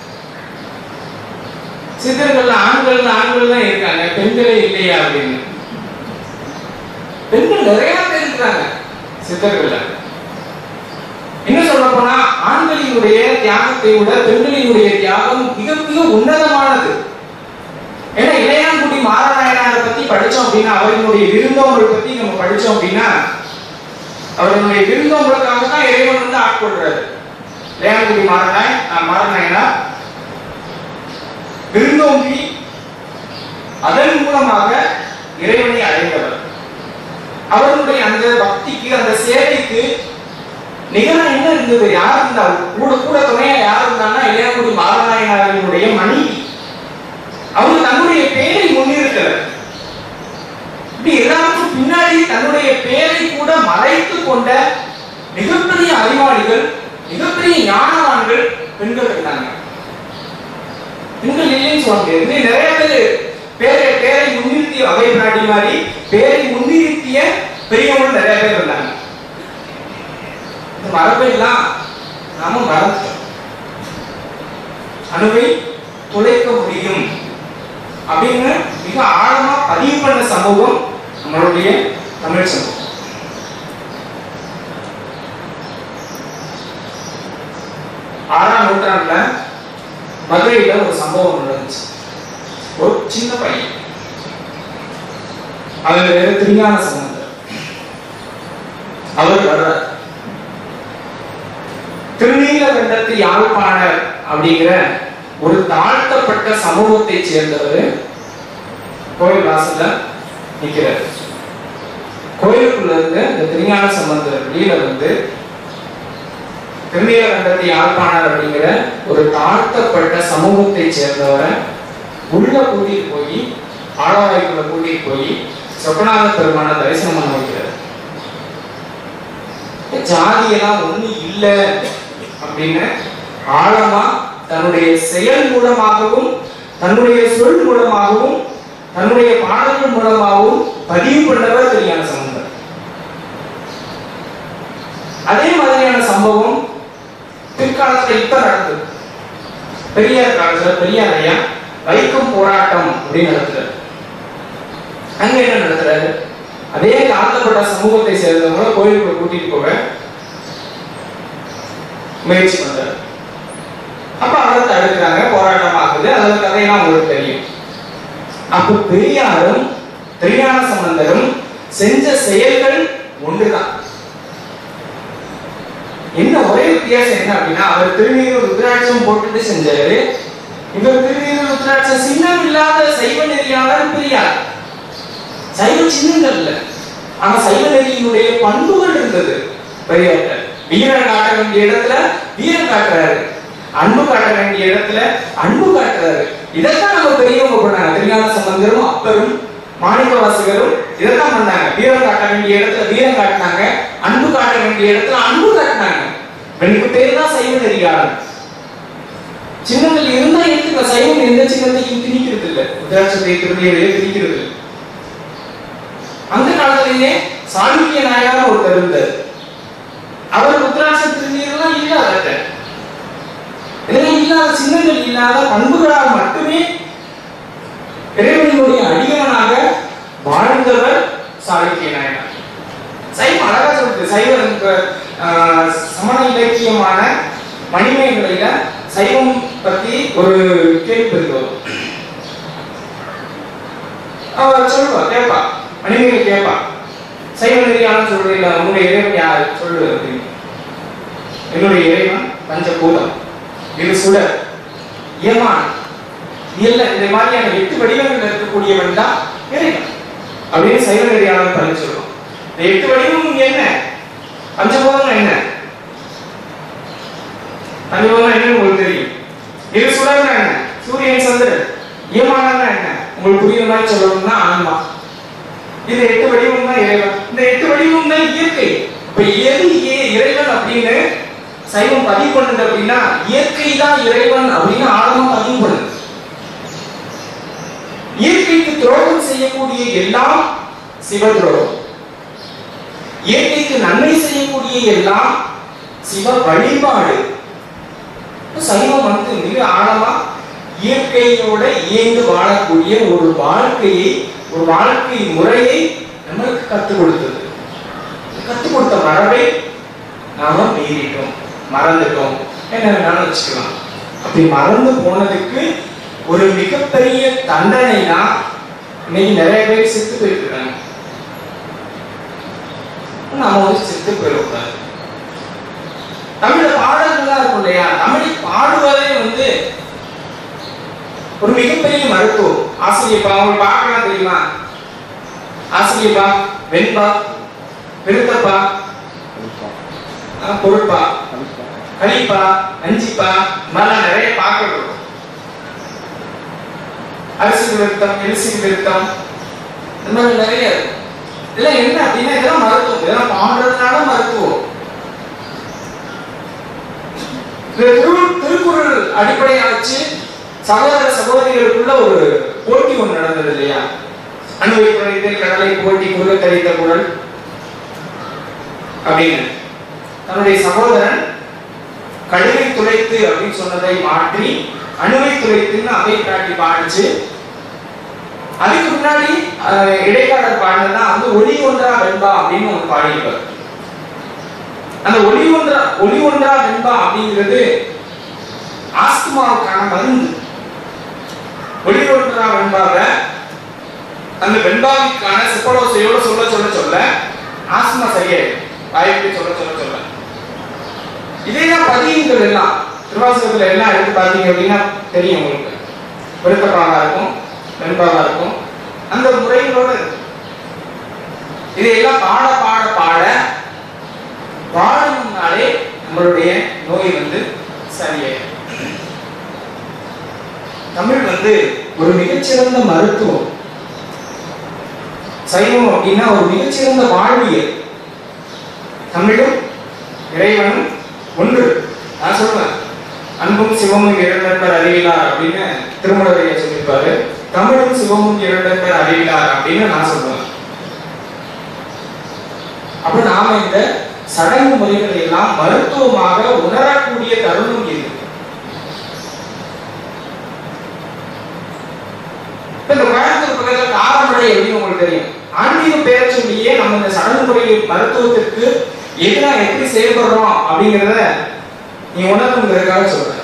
சித்தர்கள் ஆண்கள் ஆண்கள் தான் இருக்காங்க பெண்களே இல்லையா அப்படின்னு பெண்கள் நிறைய பேர் இருக்கிறாங்க சித்தர்கள்ல என்ன சொல்ல போனா ஆண்களினுடைய தியாகத்தை விட பெண்களினுடைய தியாகம் மிக மிக உன்னதமானது ஏன்னா இளையான்குடி மாரநாயனாரை பத்தி படிச்சோம் அப்படின்னா அவரினுடைய விருந்தோம்பல் பத்தி நம்ம படிச்சோம் அப்படின்னா அவர்களுடைய விருந்தோம்பலுக்காக தான் இறைவன் வந்து ஆட்கொள்றாரு இளையான்குடி மாரநாய் மாரநாயனா விருந்தோம்பி அதன் மூலமாக இறைவனை அடைந்தவர் அவர்களுடைய அந்த பக்திக்கு அந்த சேவைக்கு நிகழ என்ன இருந்தது யார் இருந்தா கூட கூட துணையா யார் இருந்தான்னா இளையாக்குடி மாரநாயனாரினுடைய மனைவி அவங்க தன்னுடைய பெயரை முன்னிறுத்தல இப்படி எல்லாருக்கும் பின்னாடி தன்னுடைய பெயரை கூட மறைத்து கொண்ட மிகப்பெரிய அறிவாளிகள் மிகப்பெரிய ஞானவான்கள் பெண்கள் இருந்தாங்க பெண்கள் இல்லைன்னு சொல்ல முடியாது இன்னும் நிறைய பேர் பேரை பேரை முன்னிறுத்திய அவை நாடி மாதிரி பேரை முன்னிறுத்திய பெரியவங்க நிறைய பேர் இருந்தாங்க மரபெல்லாம் நாம மறந்துட்டோம் அணுவை துளைக்க முடியும் அப்படின்னு மிக ஆழமா பதிவு பண்ண சமூகம் நம்மளுடைய தமிழ் சமூகம் ஆறாம் நூற்றாண்டுல மதுரையில ஒரு சம்பவம் நடந்துச்சு ஒரு சின்ன பையன் அவர் வேற திருஞான சம்பந்தர் அவர் வர்றார் திருநீலகண்டத்து யாழ்ப்பாணர் அப்படிங்கிற ஒரு தாழ்த்தப்பட்ட சமூகத்தை சேர்ந்தவர் கோயில் வாசல்ல நிக்கிறார் கோயிலுக்குள்ள இருந்து இந்த திருஞான சம்பந்தர் வெளியில வந்து திருநீலகண்டத்தை யாழ்ப்பாணர் அப்படிங்கிற ஒரு தாழ்த்தப்பட்ட சமூகத்தை சேர்ந்தவரை உள்ள கூட்டிட்டு போய் ஆழவாய்க்குள்ள கூட்டிட்டு போய் சொப்பநாத பெருமான தரிசனம் பண்ண வைக்கிறார் ஜாதியெல்லாம் ஒண்ணு இல்லை அப்படின்னு ஆழமா தன்னுடைய செயல் மூலமாகவும் தன்னுடைய சொல் மூலமாகவும் தன்னுடைய பாடல்கள் மூலமாகவும் பதிவு பண்ணவர் தெரியான சம்பந்தர் அதே மாதிரியான சம்பவம் பிற்காலத்துல இப்ப நடந்தது பெரியார் காலத்துல பெரியார் ஐயா வைக்கம் போராட்டம் அப்படின்னு நடத்துறாரு அங்க என்ன நடத்துறாரு அதே தாழ்த்தப்பட்ட சமூகத்தை சேர்ந்தவங்கள கோயிலுக்குள்ள கூட்டிட்டு போக முயற்சி பண்றாரு அப்ப அவரை தடுக்கிறாங்க போராட்டம் ஆகுது அதோட கதையெல்லாம் உங்களுக்கு தெரியும் அப்ப பெரியாரும் திருஞான சம்பந்தரும் செஞ்ச செயல்கள் ஒன்றுதான் என்ன ஒரே வித்தியாசம் என்ன அப்படின்னா அவர் திருநீர் ருத்ராட்சம் போட்டுட்டு செஞ்சாரு இவர் திருநீர் ருத்ராட்சம் சின்னம் இல்லாத சைவ நெறியாளர் பெரியார் சைவ சின்னங்கள் இல்ல ஆனா சைவ நெறியினுடைய பண்புகள் இருந்தது பெரியார்ட்ட வீரன் காட்ட வேண்டிய இடத்துல வீரன் காட்டுறாரு அன்பு காட்ட வேண்டிய இடத்துல அன்பு காட்டுறாரு இதைத்தான் நம்ம பெரியவங்க பண்ணாங்க திருஞான சம்பந்தரும் அப்பரும் மாணிக்க வாசகரும் இதைத்தான் பண்ணாங்க வீரம் காட்ட வேண்டிய இடத்துல வீரம் காட்டினாங்க அன்பு காட்ட வேண்டிய இடத்துல அன்பு காட்டினாங்க ரெண்டு பேர் தான் சைவ நெறியாளர் சின்னங்கள் இருந்தா எடுத்துக்க சைவம் எந்த சின்னத்தையும் திணிக்கிறது இல்லை உதாரணத்தை திருநீரையே திணிக்கிறது இல்லை அந்த காலத்திலேயே சாளுக்கிய நாயனார் ஒருத்தர் இருந்தார் அவர் ருத்ராட்ச திருநீர்லாம் இல்லாத இதெல்லாம் இல்லாத சின்னங்கள் இல்லாத பண்புகளால் மட்டுமே இறைவனுடைய அடியவனாக வாழ்ந்தவர் சாளுக்கிய நாயனார் சைவம் அழகா சொல்றது சைவம் ஆஹ், சமண இலக்கியமான மணிமேகலையில சைவம் பத்தி ஒரு கேள்வி வரும் அவர் சொல்லுவா கேட்பா மணிமேகலை கேட்பா சைவ நெறியாளர் சொல்றீங்களா உங்களுடைய இறைவன் யார் சொல்லு அப்படின்னு என்னுடைய இறைவன் பஞ்சபூதம் இது சுடர் ஏமான் இல்ல இந்த மாதிரியான எட்டு வடிவங்கள் இருக்கக்கூடியவன் தான் இறைவன் அப்படின்னு சைவ நெறியாளர் பதில் சொல்லுவோம் இந்த எட்டு வடிவம் என்ன பஞ்சபூதம் என்ன பஞ்சபூதம் என்னன்னு உங்களுக்கு தெரியும் இது சுடர்னா என்ன சூரியன் சந்திரன் ஏமானம்னா என்ன உங்களுக்கு புரியுற மாதிரி சொல்லணும்னா ஆன்மா இது எட்டு வடிவம் தான் இறைவன் இந்த எட்டு வடிவம் தான் இயற்கை இப்ப எது ஏ- இறைவன் அப்படின்னு சைவம் பதிவு பண்ணுது அப்படின்னா இயற்கை தான் இறைவன் அப்படின்னு ஆழமா பதிவு பண்ணுது இயற்கைக்கு துரோகம் செய்யக்கூடிய எல்லாம் சிவ துரோகம் இயற்கைக்கு நன்மை செய்யக்கூடிய எல்லாம் சிவ வழிபாடு சைவம் வந்து மிக ஆழமா இயற்கையோட இயந்து வாழக்கூடிய ஒரு வாழ்க்கையை ஒரு வாழ்க்கை முறையை நம்மளுக்கு கற்றுக் கொடுத்தது கற்றுக் கொடுத்த மரபை நாம மீறிட்டோம் மறந்துட்டோம் என்ன வேணாலும் வச்சுக்கலாம் அப்படி மறந்து போனதுக்கு ஒரு மிகப்பெரிய தண்டனைனா இன்னைக்கு நிறைய பேர் செத்து போயிருக்கிறாங்க நாம வந்து செத்து போயிடக்கூடாது தமிழ்ல பாடல்கள்லாம் இருக்கும் இல்லையா தமிழை பாடுவதே வந்து ஒரு மிகப்பெரிய மருத்துவம் ஆசிரியப்பா உங்களுக்கு பார்க்கலாம் தெரியுமா ஆசிரியப்பா வெண்பா பெருத்தப்பா ஆஹ், பொருட்பா கலிப்பா அஞ்சிப்பா இந்த மாதிரிலாம் நிறைய பார்க்கணும் அரிசி விருத்தம் எரிசி விருத்தம் இந்த மாதிரி நிறைய இருக்கு இதெல்லாம் என்ன அப்படின்னா இதெல்லாம் மருத்துவம் இதெல்லாம் பாடுறதுனால மருத்துவம் இந்த திரு- திருக்குறள் அடிப்படையா வச்சு சகோதர சகோதரிகளுக்குள்ள ஒரு போட்டி ஒன்று நடந்தது இல்லையா அணுவை குறைத்து கடலை போட்டி குறுக கழித்த குரல் அப்படின்னு தன்னுடைய சகோதரன் கடுவை துளைத்து அப்படின்னு சொன்னதை மாற்றி அணுவை துளைத்துன்னு அவை பிராட்டி பாடிச்சு அதுக்கு முன்னாடி அஹ், இடைக்காலர் பாடினதுனா வந்து ஒளி ஒன்றா வெண்பா அப்படின்னு ஒன்று பாடியிருப்பார் அந்த ஒளி ஒன்றா ஒளி ஒன்றா வெண்பா அப்படிங்கிறது ஆஸ்துமாவுக்கான மருந்து ஒளி ஒன்றா வெண்பாவை அந்த வெண்பாவிற்கான செப்பலோசையோட சொல்ல சொல்ல சொல்ல ஆஸ்துமா சரியாயிடும் வாய்ப்பு சொல்ல சொல்ல சொல்ல இதேதான் பதியங்கள் எல்லாம் திருவாசகத்துல எல்லாம் எடுத்து பார்த்தீங்க அப்படின்னா தெரியும் உங்களுக்கு விருத்தப்பாகா இருக்கும் வெண்பாகா இருக்கும் அந்த முறைகளோட இருக்கும் இதையெல்லாம் பாட பாட பாட பாடணும்னாலே நம்மளுடைய நோய் வந்து சரியாயிடும் தமிழ் வந்து ஒரு மிகச்சிறந்த மருத்துவம் சைவம் அப்படின்னா ஒரு மிகச்சிறந்த வாழ்வியல் தமிழும் இறைவனும் ஒன்று நான் சொல்றேன் அன்பும் சிவமும் இரண்டன்பர் அறிவிலார் அப்படின்னு திருமணரைய சொல்லியிருப்பாரு தமிழும் சிவமும் இரண்டன்பர் அறிவிலார் அப்படின்னு நான் சொல்லுவேன் அப்ப நாம இந்த சடங்கு முறைகளை எல்லாம் மருத்துவமாக உணரக்கூடிய தருணம் இது இப்ப இந்த கோயம்புத்தூர் பக்கத்துல காரமடை அப்படின்னு உங்களுக்கு தெரியும் ஆன்மீக பேரை சொல்லியே நம்ம இந்த சடங்கு முறை மருத்துவத்திற்கு எதிராக எப்படி செயல்படுறோம் அப்படிங்கிறத நீ உணரணுங்கிறதுக்காக சொல்றேன்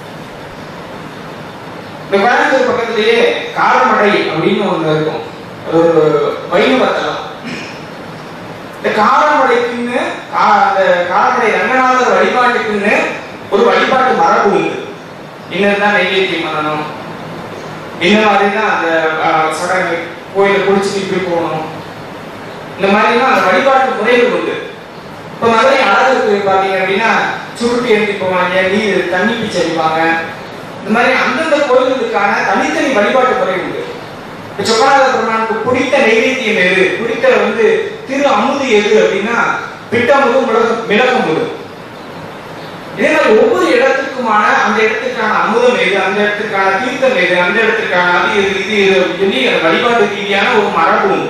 இந்த கோயம்புத்தூர் பக்கத்திலேயே காரமடை அப்படின்னு ஒண்ணு இருக்கும் அது ஒரு வைணவ தலம் இந்த காரமடைக்குன்னு கா- அந்த காரமடை ரங்கநாதர் வழிபாட்டுக்குன்னு ஒரு வழிபாட்டு மரபு உண்டு இன்னதான் நெய்வேத்தியம் பண்ணணும் இந்த மாதிரி தான் அந்த அஹ், சடங்கு கோயில குளிச்சுட்டு இப்படி போகணும் இந்த மாதிரிலாம் அந்த வழிபாட்டு முறைகள் உண்டு இப்போ மதுரை அழகுக்கு பார்த்தீங்க அப்படின்னா சுருட்டி எழுதி போவாங்க நீர் தண்ணி பீச்சு அடிப்பாங்க இந்த மாதிரி அந்தந்த கோயில்களுக்கான தனித்தனி வழிபாட்டு முறை உண்டு இப்போ சொக்கநாத பெருமானுக்கு பிடித்த நைவேத்தியம் எது பிடித்த வந்து திரு அமுது எது அப்படின்னா பிட்டமுது மிளக மிளகமுது இதே மாதிரி ஒவ்வொரு இடத்துக்குமான அந்த இடத்துக்கான அமுதம் எது அந்த இடத்துக்கான தீர்த்தம் எது அந்த இடத்துக்கான அது எது இது எது அப்படின்னு சொல்லி அந்த வழிபாட்டு ரீதியான ஒரு மரபு உண்டு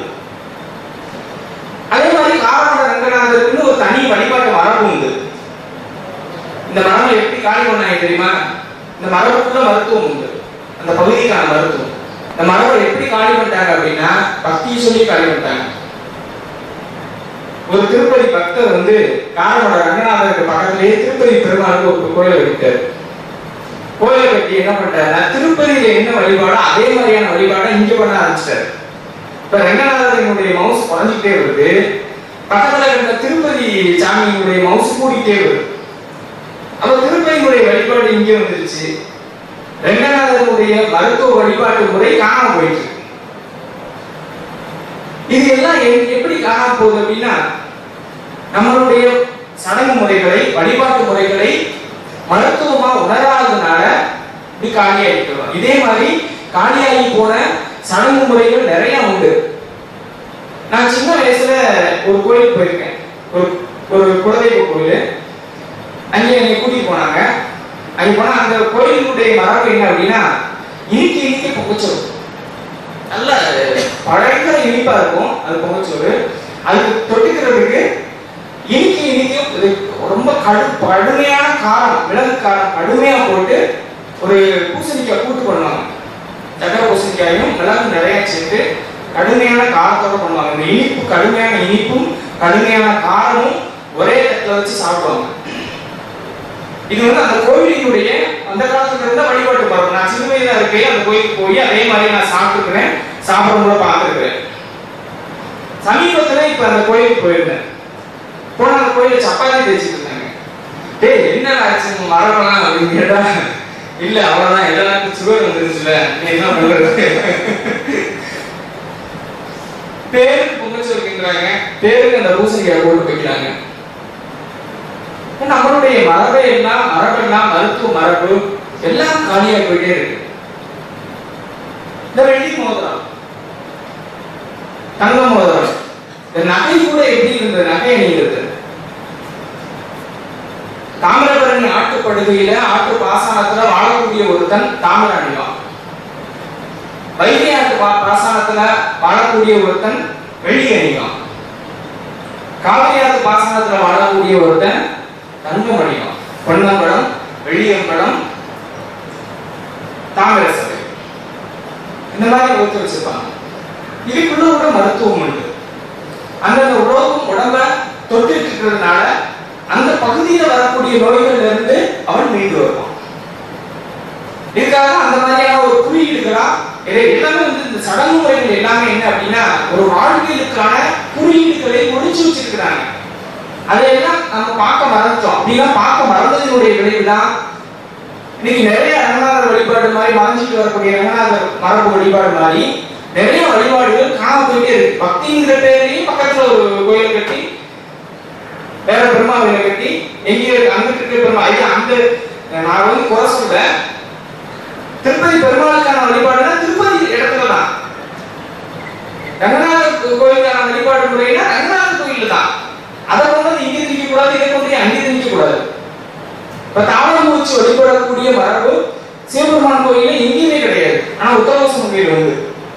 அதே மாதிரி காரண ரங்கநாதருக்குன்னு ஒரு தனி வழிபாட்டு மரபு உண்டு இந்த மரபு எப்படி காலி பண்ணாங்க தெரியுமா இந்த மரபுக்குள்ள மருத்துவம் உண்டு அந்த பகுதிக்கான மருத்துவம் இந்த மரபை எப்படி காலி பண்ணிட்டாங்க அப்படின்னா பக்தியை சொல்லி காலி பண்ணிட்டாங்க ஒரு திருப்பதி பக்தர் வந்து காரமட ரங்கநாதருக்கு பக்கத்திலேயே திருப்பதி பெருமாளுக்கு ஒரு கோயிலை கட்டிட்டாரு கோயிலை கட்டி என்ன பண்ணிட்டாருன்னா திருப்பதியில என்ன வழிபாடோ அதே மாதிரியான வழிபாடை இங்க பண்ண ஆரம்பிச்சிட்டாரு இப்ப ரங்கநாதனுடைய மவுஸ் குறைஞ்சிக்கிட்டே வருது பக்கத்துல இருந்த திருப்பதி சாமியினுடைய மவுஸ் கூடிக்கிட்டே வருது அப்ப திருப்பதியினுடைய வழிபாடு இங்கே வந்துருச்சு ரங்கநாதனுடைய மருத்துவ வழிபாட்டு முறை காணாம போயிட்டு இருக்கு. இது எல்லாம் எ- எப்படி காணாம போகுது அப்படின்னா நம்மளுடைய சடங்கு முறைகளை வழிபாட்டு முறைகளை மருத்துவமா உணராததுனால இப்படி காலியாகிக்கிறோம் இதே மாதிரி காலியாகி போன சடங்கு முறைகள் நிறைய உண்டு நான் சின்ன வயசுல ஒரு கோயிலுக்கு போயிருக்கேன் ஒரு ஒரு குலதெய்வ கோயில் அங்கே என்னை கூட்டிட்டு போனாங்க அங்க போனா அந்த கோயிலுடைய மரபு என்ன அப்படின்னா இனிக்க இனிக்க பொங்கச்சோறு நல்ல பழகிற இனிப்பா இருக்கும் அது பொங்கச்சோறு அதுக்கு தொட்டுக்கிறதுக்கு இனிக்க இனிக்க இது ரொம்ப கடு கடுமையான காரம் மிளகு காரம் கடுமையா போட்டு ஒரு பூசணிக்காய் கூட்டு பண்ணுவாங்க சக்கரை பூசணிக்காயும் மிளகு நிறைய சேர்த்து கடுமையான காரத்தோட பண்ணுவாங்க இந்த இனிப்பு கடுமையான இனிப்பும் கடுமையான காரமும் ஒரே தட்டில் வச்சு சாப்பிடுவாங்க இது வந்து அந்த கோயிலினுடைய அந்த காலத்துல இருந்த வழிபாட்டு மரபு நான் சின்ன வயதா இருக்கையே அந்த கோயிலுக்கு போய் அதே மாதிரி நான் சாப்பிட்டுக்கிறேன் சாப்பிடும் கூட பார்த்துருக்கிறேன் சமீபத்துல இப்ப அந்த கோயிலுக்கு போயிருந்தேன் போன அந்த கோயில சப்பாத்தி தேய்ச்சிட்டு இருந்தாங்க டேய் என்ன ஆச்சு மரபெல்லாம் அப்படின்னு கேட்டா இல்ல அவ்வளவுதான் எல்லாருக்கும் சுகர் வந்துருச்சுல நீ என்ன பண்றது பேருக்கு பொங்கல் சொல்லிக்கிறாங்க பேருக்கு அந்த பூசணிக்காய் போட்டு வைக்கிறாங்க நம்மளுடைய மரபை எல்லாம் மரபெல்லாம் மருத்துவ மரபு எல்லாம் காலியா போயிட்டே இருக்கு இந்த வெள்ளி மோதிரம் தங்க மோதிரம் இந்த நகை கூட எப்படி இருந்தது நகை அணிகிறது தாமிரபரணி ஆட்டுப்படுகையில ஆட்டு பாசனத்துல வாழக்கூடிய ஒருத்தன் தாமிர அணிவான் வைகை ஆட்டு பா- பாசனத்துல வாழக்கூடிய ஒருத்தன் வெள்ளி அணிவான் காவிரி ஆத்து பாசனத்துல வாழக்கூடிய ஒருத்தன் தங்க வடிவம் பொன்னம்பலம் வெள்ளியம்பலம் தாமிர சபை இந்த மாதிரி வகுத்து வச்சிருப்பாங்க இதுக்குள்ள கூட மருத்துவம் உண்டு அந்தந்த உலகம் உடம்ப தொட்டுட்டு இருக்கிறதுனால அந்த பகுதியில வரக்கூடிய நோய்கள்ல இருந்து அவன் மீண்டு வருவான் இதுக்காக அந்த மாதிரியான ஒரு குறியீடுகளா இது எல்லாமே வந்து இந்த சடங்கு முறைகள் எல்லாமே என்ன அப்படின்னா ஒரு வாழ்வியலுக்கான குறியீடுகளை முடிச்சு வச்சிருக்கிறாங்க அதையெல்லாம் நம்ம பார்க்க மறந்துட்டோம் அப்படிலாம் பார்க்க மறந்ததினுடைய விளைவுதான் இன்னைக்கு நிறைய ரங்கநாதர் வழிபாடு மாதிரி மறைஞ்சிட்டு வரக்கூடிய ரங்கநாதர் மரபு வழிபாடு மாதிரி நிறைய வழிபாடுகள் காணாம போயிட்டே இருக்கு பக்திங்கிற பேர்லயும் பக்கத்துல ஒரு கோயில் கட்டி வேற பெருமா கோயிலை கட்டி எங்கேயோ அங்கிட்டு இருக்க பெருமா இது அந்த நான் வந்து குறை சொல்ல திருப்பதி பெருமாளுக்கான வழிபாடுனா திருப்பதி இடத்துல தான் ரங்கநாதர் கோயிலுக்கான வழிபாடு முறைனா ரங்கநாதர் கோயில் தான் அதை கொண்டு வந்து இங்கே திணிக்க கூடாது இதை கொண்டு அங்கே திணிக்க கூடாது இப்ப தாமரமூச்சி வழிபடக்கூடிய மரபு சிவபெருமான் கோயில்ல எங்கேயுமே கிடையாது ஆனா உத்தரவாசம் கோயில் வந்து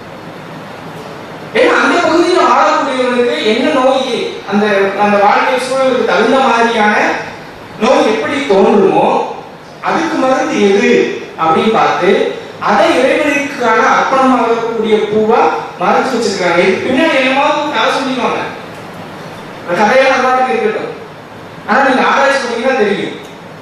ஏன்னா அந்த பகுதியில் வாழக்கூடியவர்களுக்கு என்ன நோய் அந்த அந்த வாழ்க்கை சூழலுக்கு தகுந்த மாதிரியான நோய் எப்படி தோன்றுமோ அதுக்கு மருந்து எது அப்படின்னு பார்த்து அதை இறைவனுக்கான அர்ப்பணமாகக்கூடிய பூவா மறைச்சு வச்சிருக்காங்க இதுக்கு பின்னாடி என்னமாவது ஒரு கதை சொல்லிக்குவாங்க அந்த கதையெல்லாம் பாட்டுக்கு இருக்கட்டும் ஆனா நீங்க ஆராய்ச்சி பண்ணீங்கன்னா தெரியும்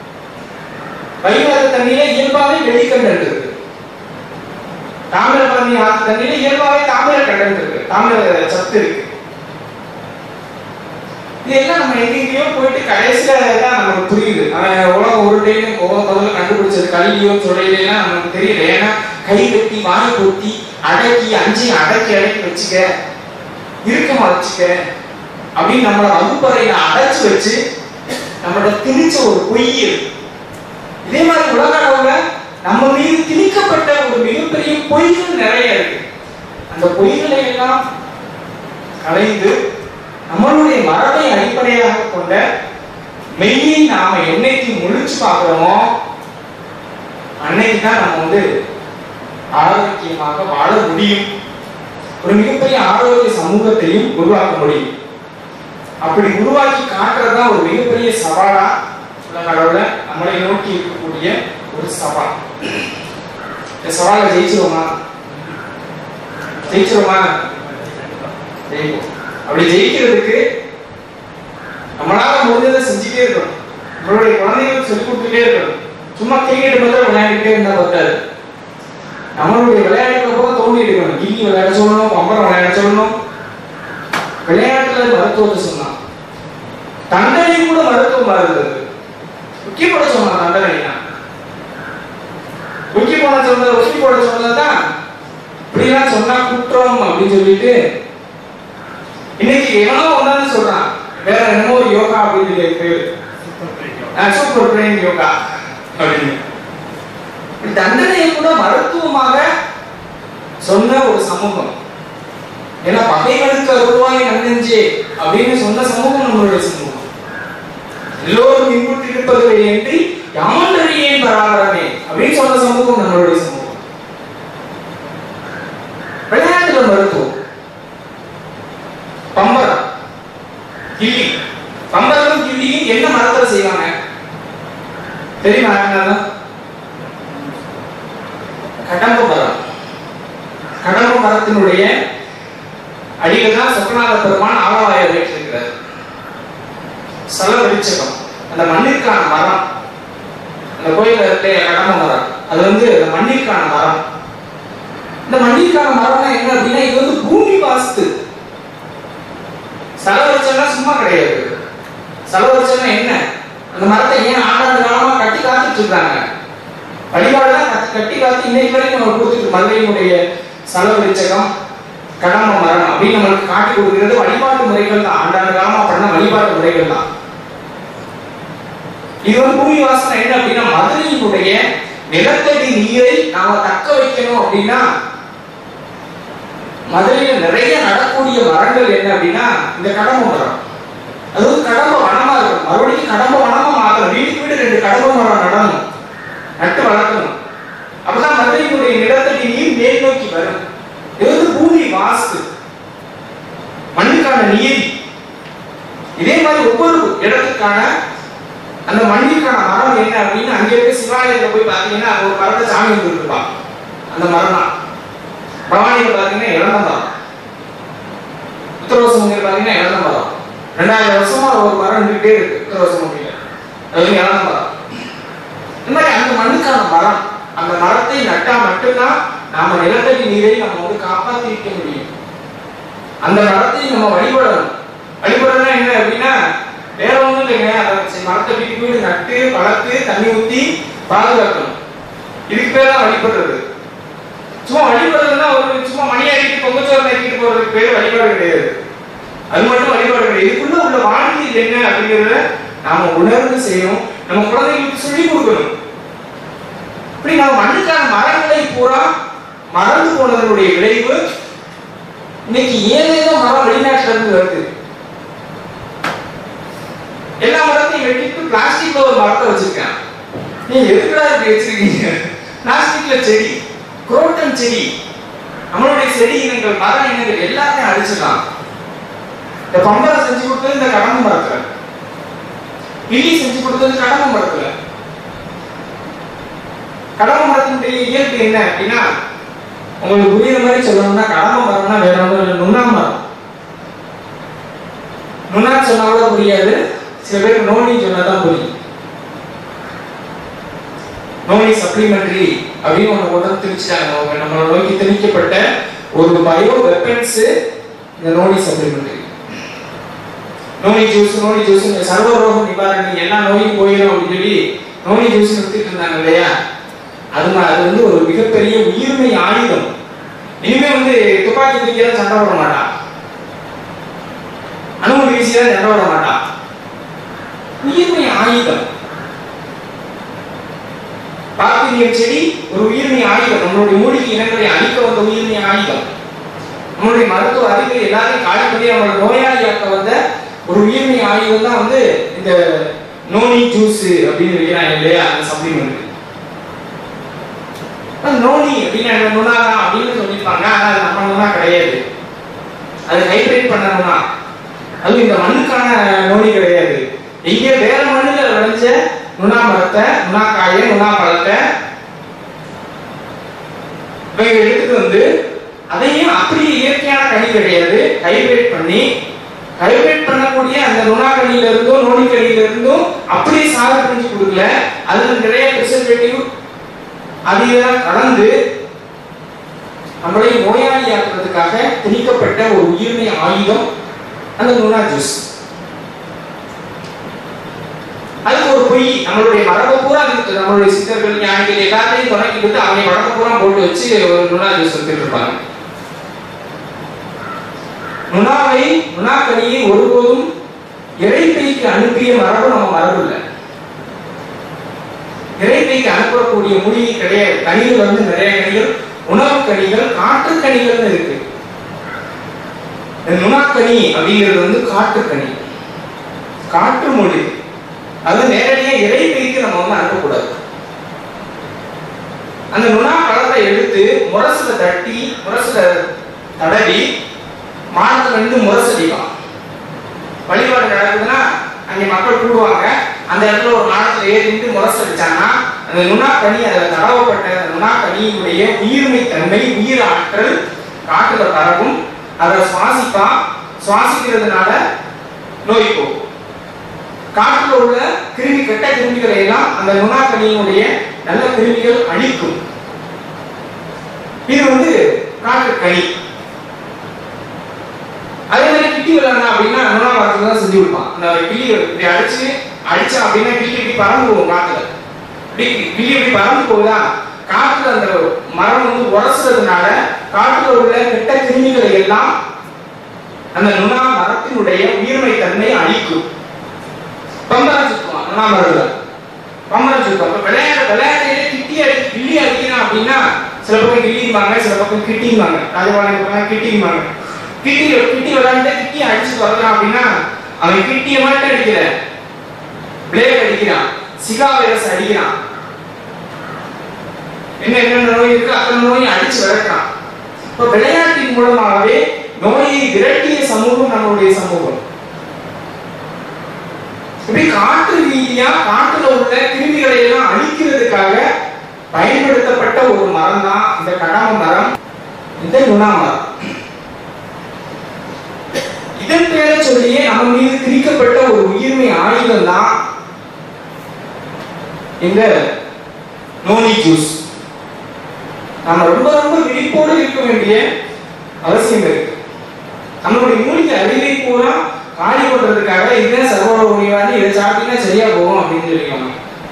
வைகாத தண்ணியில இயல்பாவே வெள்ளிக்கண்டன் இருக்கு தாமிரபரணி ஆத்து தண்ணியில இயல்பாவே தாமிர கண்டன் இருக்கு தாமிர சத்து இருக்கு இதெல்லாம் நம்ம எங்கெங்கேயோ போயிட்டு கடைசியில தான் நமக்கு புரியுது அவன் உலகம் உருட்டைன்னு முதல்ல கண்டுபிடிச்சது கல்வியோ சொல்லையிலாம் நமக்கு தெரியல ஏன்னா கை கட்டி வாய் பொத்தி அடக்கி அஞ்சு அடக்கி அடக்கி வச்சுக்க இறுக்கமா வச்சுக்க அப்படின்னு நம்மள வகுப்பறையில அடைச்சு வச்சு நம்மளோட திணிச்ச ஒரு பொய் இருக்கு இதே மாதிரி உலக அளவுல நம்ம மீது திணிக்கப்பட்ட ஒரு மிகப்பெரிய பொய்கள் நிறைய இருக்கு அந்த பொய்களை எல்லாம் கலைந்து நம்மளுடைய மரபை அடிப்படையாக கொண்ட மெய்யை நாம என்னைக்கு முழிச்சு பார்க்கிறோமோ அன்னைக்கு தான் நம்ம வந்து ஆரோக்கியமாக வாழ முடியும் ஒரு மிகப்பெரிய ஆரோக்கிய சமூகத்தையும் உருவாக்க முடியும் அப்படி உருவாக்கி காட்டுறதுதான் ஒரு மிகப்பெரிய சவாலா உலக அளவுல நம்மளை நோக்கி இருக்கக்கூடிய ஒரு சவால் இந்த சவாலை ஜெயிச்சிருவோமா ஜெயிச்சிருவோமா ஜெயிப்போம் அப்படி ஜெயிக்கிறதுக்கு நம்மளால முடிஞ்சதை செஞ்சுட்டே இருக்கணும் நம்மளுடைய குழந்தைகளுக்கு சொல்லி கொடுத்துட்டே இருக்கணும் சும்மா கிரிக்கெட் மட்டும் விளையாடிட்டே இருந்தா பத்தாது நம்மளுடைய விளையாட்டுல கூட தோண்டி இருக்கணும் கில்லி விளையாட சொல்லணும் பம்பரம் விளையாட சொல்லணும் விளையாட்டுல மருத்துவத்தை சொன்னான் தண்டனை கூட மருத்துவமா இருந்தது உக்கி போட சொன்னான் தண்டனைனா உக்கி போட சொன்னது உக்கி போட சொன்னதுதான் இப்படிலாம் சொன்னா குற்றம் அப்படின்னு சொல்லிட்டு இன்னைக்கு எவனோ ஒன்னு சொல்றான் வேற என்னமோ ஒரு யோகா அப்படின்னு சொல்லி பேரு சூப்பர் பிரெயின் யோகா அப்படின்னு இப்படி தண்டனையை கூட மருத்துவமாக சொன்ன ஒரு சமூகம் ஏன்னா பகைவனுக்கு அருள்வாய் நன்னெஞ்சே அப்படின்னு சொன்ன சமூகம் நம்மளுடைய சமூகம் எல்லோரும் இன்புற்று இருப்பது என்று யாமன்றறியேன் பராபரமே அப்படின்னு சொன்ன சமூகம் நம்மளுடைய சமூகம் விளையாட்டுல மருத்துவம் பம்பரம் கிள்ளி பம்பரமும் கிள்ளியும் என்ன மரத்துல செய்வாங்க தெரியுமா என்னதான் கடம்ப மரம் கடம்ப மரத்தினுடைய அடியில தான் சொக்கநாத பெருமான் ஆலவாய வைத்திருக்கிறார் ஸ்தல விருட்சகம் அந்த மண்ணிற்கான மரம் அந்த கோயில இருக்க கடம்ப மரம் அது வந்து அந்த மண்ணிற்கான மரம் இந்த மண்ணிற்கான மரம்னா என்ன அப்படின்னா இது வந்து பூமி வாஸ்து ஸ்தல விருட்சம்னா சும்மா கிடையாது ஸ்தல விருட்சம்னா என்ன அந்த மரத்தை ஏன் ஆண்டாண்டு காலமா கட்டி காத்துட்டு இருக்காங்க வழிபாடுதான் கட்டி கட்டி காத்து இன்னைக்கு வரைக்கும் நம்ம கொடுத்துட்டு மதுரையினுடைய ஸ்தல விருட்சகம் கடம்ப மரம் அப்படின்னு நம்மளுக்கு காட்டி கொடுக்கிறது வழிபாட்டு முறைகள் தான் ஆண்டாண்டு காலமா பண்ண வழிபாட்டு முறைகள் தான் இது வந்து பூமி வாசனை என்ன அப்படின்னா மதுரையினுடைய நிலத்தடி நீரை நாம தக்க வைக்கணும் அப்படின்னா மதுரையில நிறைய நடக்கூடிய மரங்கள் என்ன அப்படின்னா இந்த கடம்ப மரம் அது வந்து கடம்ப வனமா இருக்கும் மறுபடியும் கடம்ப வனமா மாத்தணும் வீட்டுக்கு வீடு ரெண்டு கடம்ப மரம் நடணும் நட்டு வளர்க்கணும் அப்பதான் மதுரையினுடைய நிலத்தடி நீர் மேல் நோக்கி வரும் இது வந்து பூமி வாஸ்து மண்ணுக்கான நீதி இதே மாதிரி ஒவ்வொரு இடத்துக்கான அந்த மண்ணிற்கான மரம் என்ன அப்படின்னு அங்க இருக்க சிவாலயத்துல போய் பார்த்தீங்கன்னா அங்க ஒரு மரத்தை சாமி கொடுத்துருப்பான் அந்த மரம் தான் பவானியில பார்த்தீங்கன்னா இழந்த மரம் உத்தரவாசமுங்க பார்த்தீங்கன்னா இழந்த மரம் ரெண்டாயிரம் வருஷமா ஒரு மரம் இருந்துகிட்டே இருக்கு உத்தரவாசமுகையில அது வந்து இழந்த மரம் இந்த மாதிரி அந்த மண்ணுக்கான மரம் அந்த மரத்தை நட்டா மட்டும்தான் நாம நிலத்தடி நீரை நம்ம வந்து காப்பாத்தி வைக்க முடியும் அந்த மரத்தை நம்ம வழிபடணும் வழிபடணும்னா என்ன அப்படின்னா வேற ஒண்ணும் இல்லைங்க அதை சரி, மரத்தை வீட்டுக்கு வீடு நட்டு வளர்த்து தண்ணி ஊத்தி பாதுகாக்கணும் இதுக்கு பேர் தான் வழிபடுறது சும்மா வழிபடுறதுன்னா ஒரு சும்மா மணி அடிக்கிட்டு பொங்கச்சோறு நக்கிட்டு போறதுக்கு பேர் வழிபாடு கிடையாது அது மட்டும் வழிபாடு கிடையாது இதுக்குள்ள உள்ள வாழ்க்கை என்ன அப்படிங்கிறத நாம உணர்ந்து செய்யணும் நம்ம குழந்தைகளுக்கு சொல்லி கொடுக்கணும் இப்படி நம்ம மண்ணுக்கான மரங்களை பூரா மறந்து போனதனுடைய விளைவு இன்னைக்கு ஏதேதோ மரம் வெளிநாட்டுல இருந்து வருது எல்லா மரத்தையும் வெட்டிட்டு பிளாஸ்டிக்ல ஒரு மரத்தை வச்சிருக்கேன் நீ எதுக்குடா இப்படி வச்சிருக்கீங்க பிளாஸ்டிக்ல செடி குரோட்டன் செடி நம்மளுடைய செடி இனங்கள் மர இனங்கள் எல்லாத்தையும் அழிச்சிடலாம் இந்த பம்பரை செஞ்சு கொடுத்தது இந்த கடம்பு மரத்துல கிளி செஞ்சு கொடுத்தது கடம்பு மரத்துல கடம்பு மரத்தினுடைய இயல்பு என்ன அப்படின்னா உங்களுக்கு புரியுற மாதிரி சொல்லணும்னா கடம்பு மரம்னா வேற ஒன்றும் இல்லை நுண்ணா மரம் நுண்ணா சொன்னா கூட புரியாது சில பேருக்கு நோனி சொன்னாதான் புரியும் நோனி சப்ளிமெண்டரி அப்படின்னு ஒன்று கொண்டு வந்து திணிச்சிட்டாங்க அவங்க நம்மளை நோக்கி திணிக்கப்பட்ட ஒரு பயோ வெப்பன்ஸ் இந்த noni supplementary noni juice noni juice இந்த சர்வ ரோக நிவாரணி எல்லா நோயும் போயிடும் அப்படின்னு சொல்லி நோனி ஜூஸ் நிறுத்திட்டு இருந்தாங்க இல்லையா அது மா- அது வந்து ஒரு மிகப்பெரிய உயிர்மை ஆயுதம் இனிமே வந்து துப்பாக்கி தூக்கியெல்லாம் சண்டை போட மாட்டான் அனுமதி வீசியெல்லாம் சண்டை போட மாட்டான் உயிர்மை ஆயுதம் பாக்டீரியம் செடி ஒரு உயிர்மை ஆயுதம் நம்மளுடைய மூலிகை இனங்களை அழிக்க வந்த உயிர்மை ஆயுதம் நம்மளுடைய மருத்துவ அறிவை எல்லாரையும் காலி பண்ணி நம்மளை நோயாளியாக்க வந்த ஒரு உயிர்மை ஆயுதம் தான் வந்து இந்த நோனி ஜூஸ் அப்படின்னு வைக்கிறாங்க இல்லையா அந்த சப்ளிமெண்ட் நோனி அப்படின்னு என்ன நுணாதா அப்படின்னு சொல்லியிருப்பாங்க ஆனா அது நம்ம நுணா கிடையாது அது ஹைபிரிட் பண்ண நுணா அதுவும் இந்த மண்ணுக்கான நோனி கிடையாது இங்கே வேற மண்ணுல விளைஞ்ச நுணா மரத்தை நுணா காயை நுணா பழத்தை இவங்க எடுத்துட்டு வந்து அதையும் அப்படி இயற்கையான கனி கிடையாது ஹைபிரிட் பண்ணி ஹைபிரிட் பண்ணக்கூடிய அந்த நுணா கனியில இருந்தும் நோனி கனியில இருந்தும் அப்படியே சாறு பிரிஞ்சு கொடுக்கல அதுல நிறைய ப்ரிசர்வேட்டிவ் அது இதெல்லாம் கலந்து நம்மளை நோயாளியாக்குறதுக்காக திணிக்கப்பட்ட ஒரு உயிர்மை ஆயுதம் அந்த நுணா ஜூஸ் அதுக்கு ஒரு பொய் நம்மளுடைய மரபை பூரா அதுக்கு நம்மளுடைய சித்தர்கள் ஞானிகள் எல்லாத்தையும் தொடக்கி விட்டு அவங்க மரபை பூரா போட்டு வச்சு ஒரு நுணா ஜூஸ் எடுத்துட்டு இருப்பாங்க நுணாவை நுணாக்கனியை ஒருபோதும் இறைப்பைக்கு அனுப்பிய மரபு நம்ம மரபு இல்லை இறைப்பைக்கு அனுப்பக்கூடிய மூலிகை கிடையாது கனிகள் வந்து நிறைய கனிகள் உணவு கனிகள் காட்டு கனிகள்னு இருக்கு இந்த நுணாக்கனி அப்படிங்கிறது வந்து காட்டுக்கனி காட்டு மொழி அது நேரடியா இறைப்பைக்கு நம்ம வந்து அனுப்பக்கூடாது அந்த நுணா பழத்தை எடுத்து முரசுல தட்டி முரசுல தடவி மானத்துல இருந்து முரசடிக்கலாம் வழிபாடு நடக்குதுன்னா அங்க மக்கள் கூடுவாங்க அந்த இடத்துல ஒரு மானத்துல ஏறிட்டு முரசு அடிச்சாங்கன்னா அந்த நுணா கனி அதில் தடவப்பட்ட அந்த நுணா கனியினுடைய உயிர்மை தன்மை உயிர் ஆற்றல் காட்டுல பரவும் அதை சுவாசிப்பான் சுவாசிக்கிறதுனால நோய் போகும் காட்டுல உள்ள கிருமி கெட்ட கிருமிகளை எல்லாம் அந்த நுணா கனியினுடைய நல்ல கிருமிகள் அழிக்கும் இது வந்து காட்டு கனி அதே மாதிரி கிட்டி விளையாடணும் அப்படின்னா நுணா மரத்துல தான் செஞ்சு கொடுப்பான் அந்த கிளி இப்படி அடிச்சு அடிச்சா அப்படின்னா கிளி இப்படி பறந்து போகும் காட்டுல இப்படி கிளி இப்படி பறந்து போகுதா காட்டுல அந்த மரம் வந்து உரசுறதுனால காட்டுல உள்ள கெட்ட கிருமிகளை எல்லாம் அந்த நுணா மரத்தினுடைய உயிர்மை தன்மை அழிக்கும் பம்பரம் சுத்துவான் நுணா மரத்துல பம்பரம் சுத்துவான் இப்ப விளையாட விளையாட்டிலே கிட்டி அடி கிள்ளி அடிக்கிறான் அப்படின்னா சில பக்கம் கிள்ளிம்பாங்க சில பக்கம் கிட்டிம்பாங்க ராஜபாளையம் கிட்டிம்பாங்க கிட்டி கிட்டி விளையாண்டு கிட்டி அடிச்சு வரலாம் அப்படின்னா அவன் கிட்டிய மட்டும் அடிக்கல பிளேட் அடிக்கிறான் சிகா வைரஸ் அடிக்கிறான் என்ன என்னென்ன நோய் இருக்கு அத்தனை நோயை அடிச்சு விரட்டுறான் இப்ப விளையாட்டின் மூலமாகவே நோயை விரட்டிய சமூகம் நம்மளுடைய சமூகம் இப்படி காட்டு ரீதியா ரீதியா காட்டுல உள்ள கிருமிகளை எல்லாம் அழிக்கிறதுக்காக பயன்படுத்தப்பட்ட ஒரு மரம் தான் இந்த கடம மரம் இந்த நுணா மரம் இதன் பேரை சொல்லியே நம்ம மீது திரிக்கப்பட்ட ஒரு உயிர்மை ஆயுதம் தான் இந்த நோனி ஜூஸ் நாம ரொம்ப ரொம்ப விழிப்போடு இருக்க வேண்டிய அவசியம் இருக்கு நம்மளுடைய மூலிகை அறிவை பூரா காலி பண்றதுக்காக இதுதான் சர்வரோக நிவாரணி இதை சாப்பிட்டீங்கன்னா சரியா போகும் அப்படின்னு சொல்லிக்கோங்க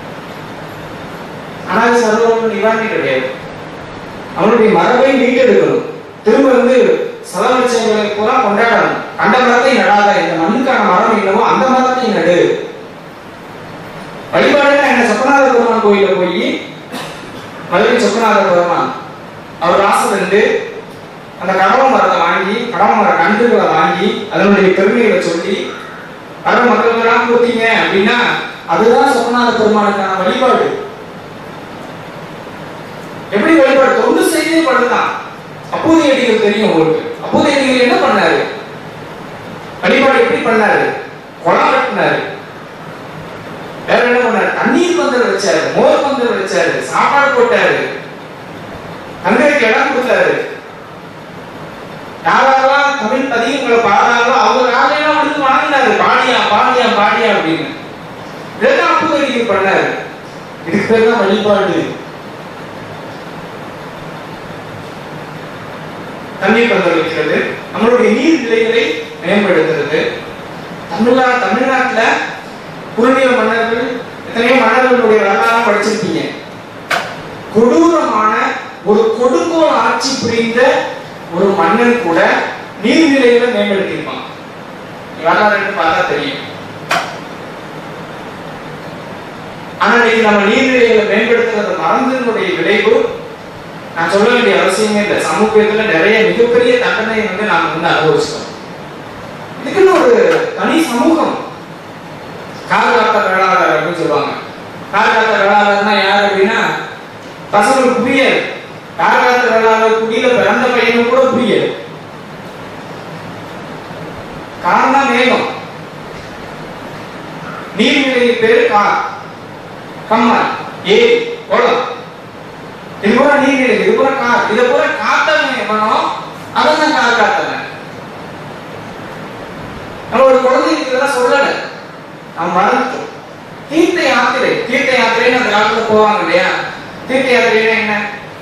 ஆனா அது சர்வரோக நிவாரணி கிடையாது அவனுடைய மரபை மீட்டெடுக்கணும் திரும்ப வந்து சலவச்சங்களை பூரா கொண்டாடணும் அந்த மரத்தை நடாத இந்த மண்ணுக்கான மரம் என்னவோ அந்த மரத்தை நடு வழிபாடுனா என்ன சொப்பநாத பெருமான் கோயில போய் மதுரை சொப்பநாத பெருமான் அவர் ராசு ரெண்டு அந்த கடவுள் மரத்தை வாங்கி கடவுள் மர கன்றுகளை வாங்கி அதனுடைய பெருமைகளை சொல்லி வர மக்களுக்கெல்லாம் கொடுத்தீங்க அப்படின்னா அதுதான் சொப்பநாத பெருமானுக்கான வழிபாடு எப்படி வழிபாடு தொண்டு செய்தே பண்ணுதான் அப்போதைய அடிகள் தெரியும் உங்களுக்கு அப்போதைய அடிகள் என்ன பண்ணாரு வழிபாடு எப்படி பண்ணாரு குளம் கட்டினாரு வேற என்ன பண்ணாரு தண்ணீர் பந்தல் வச்சாரு மோர் பந்தல் வச்சாரு சாப்பாடு போட்டாரு தங்களுக்கு இடம் கொடுத்தாரு யாரெல்லாம் தமிழ் பதிகங்களை பாடுறாங்களோ அவங்க யாரையெல்லாம் வந்து வணங்கினாரு பாடியா பாடியா பாடியா அப்படின்னு இதெல்லாம் அப்போதைய பண்ணாரு இதுக்கு பேர் தான் வழிபாடு தண்ணீர் பந்தல் வைக்கிறது நம்மளுடைய நீர்நிலைகளை மேம்படுத்துறது தமிழ்நா தமிழ்நாட்டுல குறுநில மன்னர்கள் எத்தனையோ மன்னர்களுடைய வரலாறு படிச்சிருப்பீங்க கொடூரமான ஒரு கொடுங்கோல் ஆட்சி புரிந்த ஒரு மன்னன் கூட நீர்நிலைகளை மேம்படுத்தியிருப்பான் வரலாறு பார்த்தா தெரியும் ஆனா இன்னைக்கு நம்ம நீர்நிலைகளை மேம்படுத்துறத மறந்ததனுடைய விளைவு நான் சொல்ல வேண்டிய அவசியமே இல்லை சமூகத்துல நிறைய மிகப்பெரிய தண்டனை வந்து நாம வந்து அனுபவிச்சிட்டோம் இதுக்குன்னு ஒரு தனி சமூகம் காலகாத்த வேளாளர் அப்படின்னு சொல்லுவாங்க காலகாத்த வேளாளர்னா யார் அப்படின்னா பசங்களுக்கு புரியாது காலகாத்த வேளாளர் குடியில பிறந்த பையனும் கூட புரியாது காரணம் மேகம் நீர்நிலை பேர் கா கம்மல் ஏரி குளம் இது பூரா நீர்நிலை இது பூரா கா இது பூரா காத்தவன் எவனோ அவன் தான் கால் காத்தவன் நம்ம ஒரு குழந்தைக்கு இதெல்லாம் சொல்லல அவன் மறந்துட்டோம் தீர்த்த யாத்திரை தீர்த்த யாத்திரைன்னு அந்த காலத்துல போவாங்க இல்லையா தீர்த்த யாத்திரைன்னா என்ன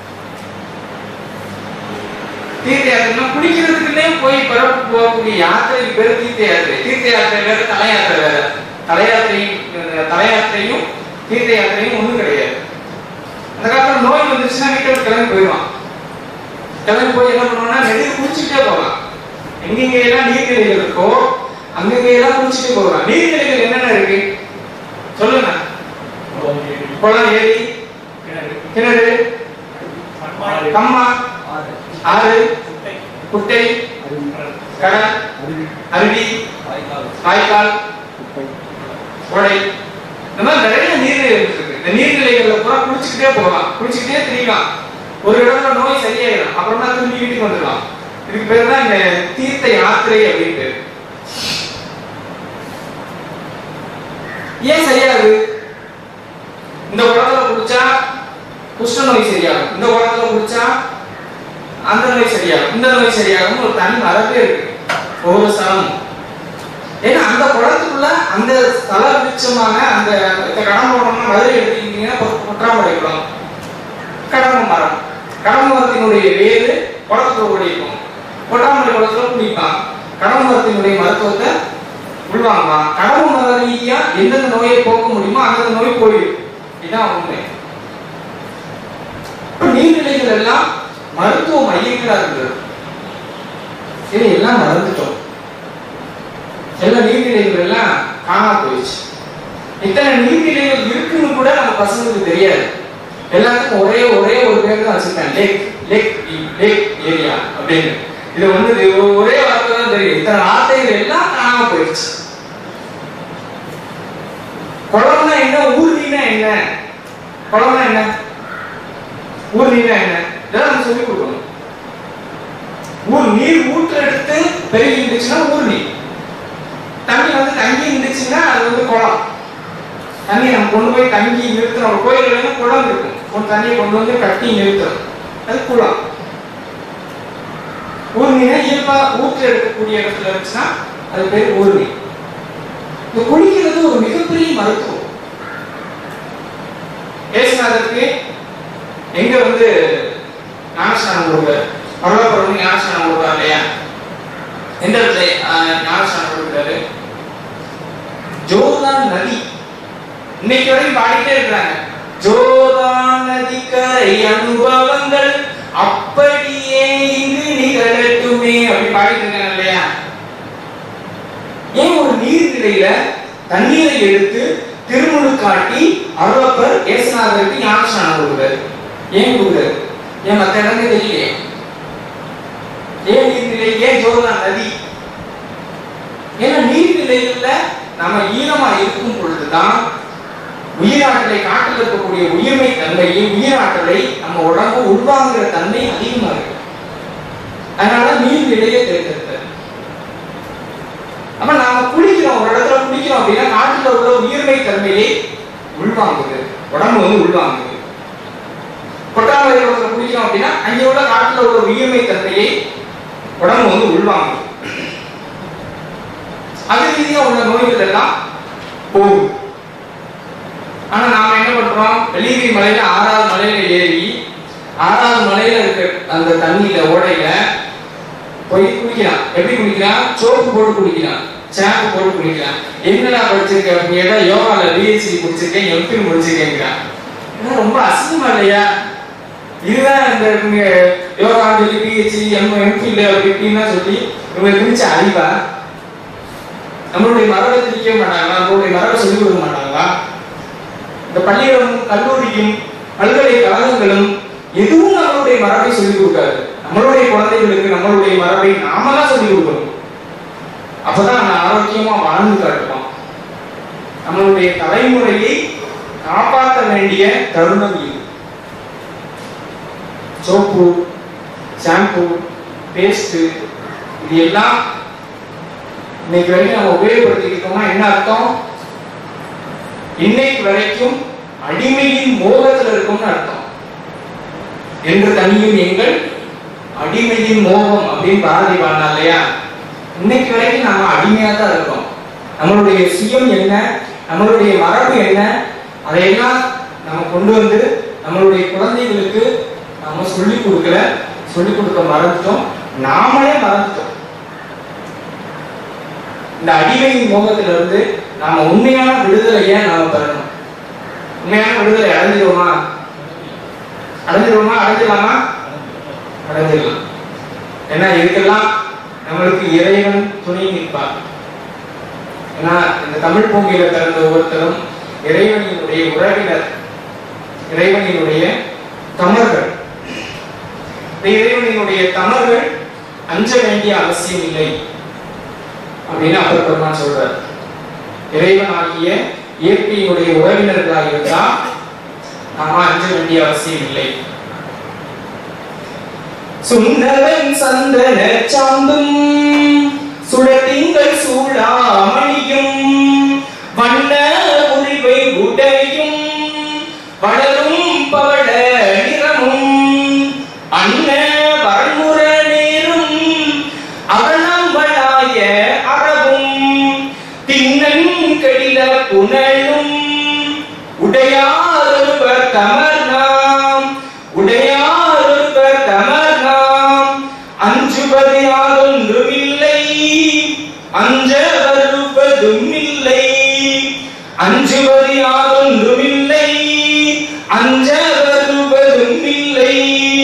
தீர்த்த யாத்திரைனா குடிக்கிறதுக்குன்னே போய் பிறப்பு போகக்கூடிய யாத்திரை பேர் தீர்த்த யாத்திரை தீர்த்த யாத்திரை வேற தல யாத்திரை வேற தல யாத்திரையும் தல யாத்திரையும் தீர்த்த யாத்திரையும் ஒண்ணும் கிடையாது அந்த காலத்துல நோய் வந்துச்சுன்னா வீட்டை விட்டு கிளம்பி போயிடுவான் கிளம்பி போய் என்ன பண்ணுவான்னா நெடுக குடிச்சுட்டே போகலாம் எங்கெங்க எல்லாம் நீர்நிலைகள் இருக்கோ அங்கங்க எல்லாம் குடிச்சுட்டு போகலாம் நீர்நிலைகள் என்னென்ன இருக்கு சொல்லுங்க குளம் ஏரி கிணறு கம்மா ஆறு குட்டை கடல் அருவி வாய்க்கால் ஓடை இந்த மாதிரி நிறைய நீர்நிலைகள் இருக்கு இந்த நீர்நிலைகள்ல பூரா குளிச்சுக்கிட்டே போகலாம் குளிச்சுக்கிட்டே திரியலாம் ஒரு இடத்துல நோய் சரியாயிடும் அப்புறமா திரும்பி வீட்டுக்கு வந்துடலாம் இதுக்கு பேர் தான் இந்த தீர்த்த யாத்திரை அப்படின்னு பேரு ஏன் சரியாது இந்த குளத்துல குடிச்சா குஷ்ட நோய் சரியாகும் இந்த குளத்துல குடிச்சா அந்த நோய் சரியாகும் இந்த நோய் சரியாகும் ஒரு தனி மரபே இருக்கு ஒவ்வொரு ஸ்தலமும் ஏன்னா அந்த குளத்துக்குள்ள அந்த ஸ்தல விருட்சமான அந்த இந்த கடம்பு மரம்னா மதுரை எடுத்துக்கிட்டீங்கன்னா பொ- பொற்றாமரை குளம் கடம்பு மரம் கடம்பு மரத்தினுடைய வேறு குளத்துக்குள்ள ஓடி இருக்கும் பொற்றாமரை குளத்துல குடிப்பான் கடம்பு மரத்தினுடைய மருத்துவத்தை உள்வாங்கலாம் கடம்பு மர ரீதியா எந்தெந்த நோயை போக்க முடியுமோ அந்தந்த நோய் போயிடும் இதுதான் உண்மை இப்ப நீர்நிலைகள் எல்லாம் மருத்துவ மையங்களா இருக்குது சரி எல்லாம் மறந்துட்டோம் எல்லா நீர்நிலைகள் எல்லாம் காணாம போயிடுச்சு இத்தனை நீர்நிலைகள் இருக்குன்னு கூட நம்ம பசங்களுக்கு தெரியாது எல்லாத்துக்கும் ஒரே ஒரே ஒரு பேர் தான் வச்சிருக்கேன் லேக் லேக் லேக் ஏரியா அப்படின்னு இது வந்து இது ஒ- ஒரே வார்த்தை தான் தெரியும் இத்தனை வார்த்தைகள் எல்லாம் காணாம போயிடுச்சு குளம்னா என்ன ஊர்தினா என்ன குளம்னா என்ன ஊர்தினா என்ன இதெல்லாம் நம்ம சொல்லி கொடுக்கணும் ஊர் நீர் ஊற்று எடுத்து பெருகி இருந்துச்சுன்னா ஊர் நீர் தண்ணி வந்து தங்கி இருந்துச்சுன்னா அது வந்து குளம் தண்ணியை நம்ம கொண்டு போய் தங்கி நிறுத்துறோம் ஒரு கோயில்ல குளம் இருக்கும் ஒரு தண்ணியை கொண்டு வந்து கட்டி நிறுத்துறோம் அது குளம் ஊர்மினா இயல்பா ஊற்று எடுக்கக்கூடிய இடத்துல இருந்துச்சுன்னா அது பேர் ஊர்மி இந்த குளிக்கிறது ஒரு மிகப்பெரிய மருத்துவம் ஏசுநாதருக்கு எங்க வந்து ஞானஸ்நானம் கொடுக்குறாரு அருளாப்பர் வந்து ஞானஸ்நானம் கொடுக்குறாரு இல்லையா எந்த இடத்துல ஆஹ், ஞானஸ்நானம் கொடுக்குறாரு ஜோர்தான் நதி இன்னைக்கு வரைக்கும் பாடிட்டே இருக்கிறாங்க ஜோர்தான் நதி கரை அனுபவங்கள் அப்படியே இங்கு நிகழட்டுமே அப்படி பாடிட்டு இருக்காங்க இல்லையா ஏன் ஒரு நீர்நிலையில தண்ணீரை எடுத்து திருமுழு காட்டி அருளப்பர் ஏசுநாதருக்கு ஞானஸ்நானம் கொடுக்குறாரு ஏன் கொடுக்குறாரு ஏன் மத்த இடமே தெரியலையே ஏன் நீர்நிலை ஏன் ஜோர்தான் நதி ஏன்னா நீர்நிலைகள்ல நம்ம ஈரமா இருக்கும் பொழுதுதான் உயிராற்றலை காட்டில் இருக்கக்கூடிய உயிர்மை தன்மையை உயிராற்றலை நம்ம உடம்பு உள்வாங்குற தன்மை அதிகமா இருக்கு அதனால நீர்நிலையை தேர்ந்தெடுத்தது அப்ப நாம குளிக்கிறோம் ஒரு இடத்துல குளிக்கிறோம் அப்படின்னா காட்டுல உள்ள உயிர்மை தன்மையை உள்வாங்குது உடம்பு வந்து உள்வாங்குது கொட்டாமலை குளத்துல குளிக்கிறோம் அப்படின்னா அங்கே உள்ள காட்டுல உள்ள உயிர்மை தன்மையை உடம்பு வந்து உள்வாங்குது அது ரீதியா உள்ள நோய்கள் எல்லாம் போகும் ஆனா நாம என்ன பண்றோம் வெள்ளிகிரி மலையில ஆறாவது மலையில ஏறி ஆறாவது மலையில இருக்க அந்த தண்ணியில ஓடையில போய் குளிக்கலாம் எப்படி குளிக்கலாம் சோப்பு போட்டு குளிக்கலாம் ஷாம்பு போட்டு குளிக்கலாம் என்னடா படிச்சிருக்க அப்படின்னு கேட்டா யோகால பிஹெச்டி முடிச்சிருக்கேன் எம்பில் முடிச்சிருக்கேங்கிறான் இதெல்லாம் ரொம்ப அசிங்கமா இல்லையா இதுதான் இந்த இவங்க யோகா சொல்லி பிஹெச்டி எம் எம்பில் அப்படி இப்படின்னா சொல்லி இவங்க பிடிச்ச அறிவா நம்மளுடைய மரபை திணிக்க மாட்டாங்களா நம்மளுடைய மரபை சொல்லிக் கொடுக்க மாட்டாங்களா இந்த பள்ளிகளும் கல்லூரியும் பல்கலைக்கழகங்களும் எதுவும் நம்மளுடைய மரபை சொல்லிக் கொடுக்காது நம்மளுடைய குழந்தைகளுக்கு நம்மளுடைய மரபை நாம தான் சொல்லிக் கொடுக்கணும் அப்பதான் நம்ம ஆரோக்கியமா வாழ்ந்து காட்டுவோம் நம்மளுடைய தலைமுறையை காப்பாற்ற வேண்டிய தருணம் இது சோப்பு ஷாம்பு பேஸ்ட் இது எல்லாம் இன்னைக்கு வரைக்கும் நம்ம உபயோகப்படுத்திக்கிட்டோம்னா என்ன அர்த்தம் இன்னைக்கு வரைக்கும் அடிமையின் மோகத்துல இருக்கும்னு அர்த்தம் என்று தனியும் எங்கள் அடிமையின் மோகம் அப்படின்னு பாரதி பாடினா இல்லையா இன்னைக்கு வரைக்கும் நாம அடிமையா தான் இருக்கோம் நம்மளுடைய சுயம் என்ன நம்மளுடைய மரபு என்ன அதையெல்லாம் நம்ம கொண்டு வந்து நம்மளுடைய குழந்தைகளுக்கு நாம சொல்லிக் கொடுக்கல சொல்லிக் கொடுக்க மறந்துட்டோம் நாமளே மறந்துட்டோம் இந்த அடிமையின் மோகத்துல இருந்து நாம உண்மையான விடுதலையை நாம பெறணும் உண்மையான விடுதலை அடைஞ்சிருவோமா அடைஞ்சிருவோமா அடைஞ்சிடலாமா அடைஞ்சிடலாம் ஏன்னா இதுக்கெல்லாம் நம்மளுக்கு இறைவன் துணை நிற்பார் ஏன்னா இந்த தமிழ் பூமியில பிறந்த ஒவ்வொருத்தரும் இறைவனினுடைய உறவினர் இறைவனினுடைய தமர்கள் இந்த இறைவனினுடைய தமர்கள் அஞ்ச வேண்டிய அவசியம் இல்லை அப்படின்னு அப்பர் பெருமான் சொல்றார் இறைவனாகிய இயற்கையினுடைய உறவினர்களாக இருந்தா நாம அஞ்ச வேண்டிய அவசியம் இல்லை சுந்தரன் சந்தன சாந்தும் சுடத்திங்கள் சூடாமணியும் வண்ண உரிவை உடையும் வளரும் பவள நிறமும் அன்ன வரமுற நேரும் அரணம்பளாய அறவும் திண்ணன் கடில புனலும் உடையாரொருவர் தமர் நாம் உடையாரொருவர் தமர் நாம் அஞ்சுவது யாதொன்றுமில்லை அஞ்ச வருவதும் இல்லை அஞ்சுவது யாதொன்றுமில்லை அஞ்ச வருவதும் இல்லை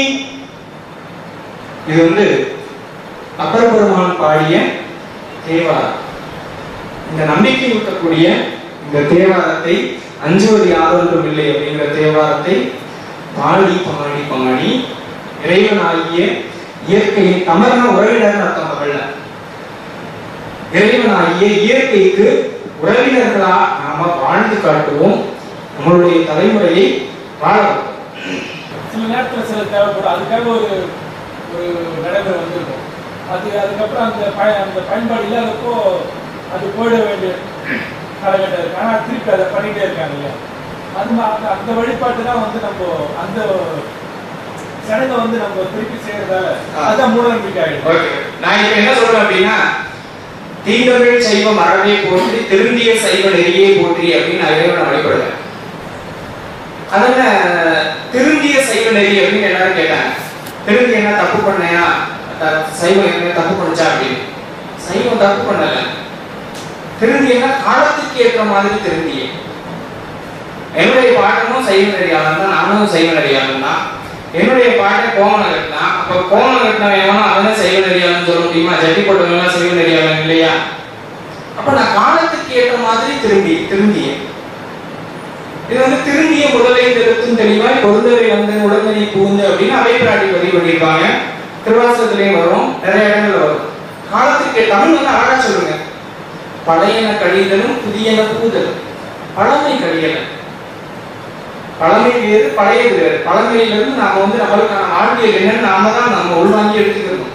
இது வந்து அப்பர் பெருமான் பாடிய தேவாரம் இந்த நம்பிக்கை ஊட்டக்கூடிய இந்த தேவாரத்தை அஞ்சுவது யாதொன்றும் இல்லை அப்படிங்கிற தேவாரத்தை பாடி பாடி பாடி இறைவனாகிய இயற்கையின் தமரன உறவினர் அர்த்தம் தமிழ்ல இறைவனாகிய இயற்கைக்கு உறவினர்களா நாம வாழ்ந்து காட்டுவோம் நம்மளுடைய தலைமுறையை வாழ வைப்போம். சில நேரத்துல சில தேவைப்படும் அதுக்காக ஒரு ஒரு நடைமுறை வந்திருக்கும் அது அதுக்கப்புறம் அந்த பய அந்த பயன்பாடு இல்லாதப்போ அது போயிட வேண்டிய காலகட்டம் இருக்கு ஆனா திருப்பி அதை பண்ணிட்டே இருக்காங்க இல்லையா அது மா- அந்த- அந்த வழிபாட்டு தான் வந்து நம்ம அந்த சடங்கை வந்து நம்ம திருப்பி செய்யறதால ஆ. அதான் மூட நம்பிக்கை ஆயிடும் ஓகே நான் இப்ப என்ன சொல்றேன் அப்படின்னா தீண்டமிழ் சைவ மரபை போற்றி திருந்திய சைவ நெறியை போற்றி அப்படின்னு நான் இறைவனை வழிபடுறேன் அதனால திருந்திய சைவ நெறி அப்படின்னு எல்லாரும் கேட்டாங்க திருந்தி என்ன தப்பு பண்ணையா த- சைவம் என்ன தப்பு பண்ணுச்சா அப்படின்னு சைவம் தப்பு பண்ணல திருந்தியன்னா காலத்துக்கு ஏற்ற மாதிரி திருந்திய என்னுடைய பாட்டனும் சைவ நெறியாளன் தான் நானும் சைவ நெறியாளன் தான் என்னுடைய பாட்டை கோமணம் கட்டினான் அப்ப கோமணம் கட்டினவன் எவனோ அவனே சைவ நெறியாளன் சொல்ல முடியுமா ஜட்டி போட்டவங்க சைவ நெறியாளன் இல்லையா அப்ப நான் காலத்துக்கு ஏற்ற மாதிரி திரும்பி திரும்பியேன் இது வந்து திரும்பிய முதலை திருத்தும் தெளிவாய் பொருந்தரை வந்து உடனடி பூந்து அப்படின்னு அவை பிராட்டி பதிவு பண்ணியிருப்பாங்க திருவாசகத்திலையும் வரும் நிறைய இடங்கள்ல வரும் காலத்துக்கு தமிழ் வந்து அழகா சொல்லுங்க பழையன கழிதலும் புதியன பூதலும் பழமை கழியல பழமை வேறு பழையது வேறு பழமையிலிருந்து நாம வந்து நம்மளுக்கான வாழ்வியல் என்னன்னு நாம தான் நம்ம உள்வாங்கி எடுத்துக்கணும்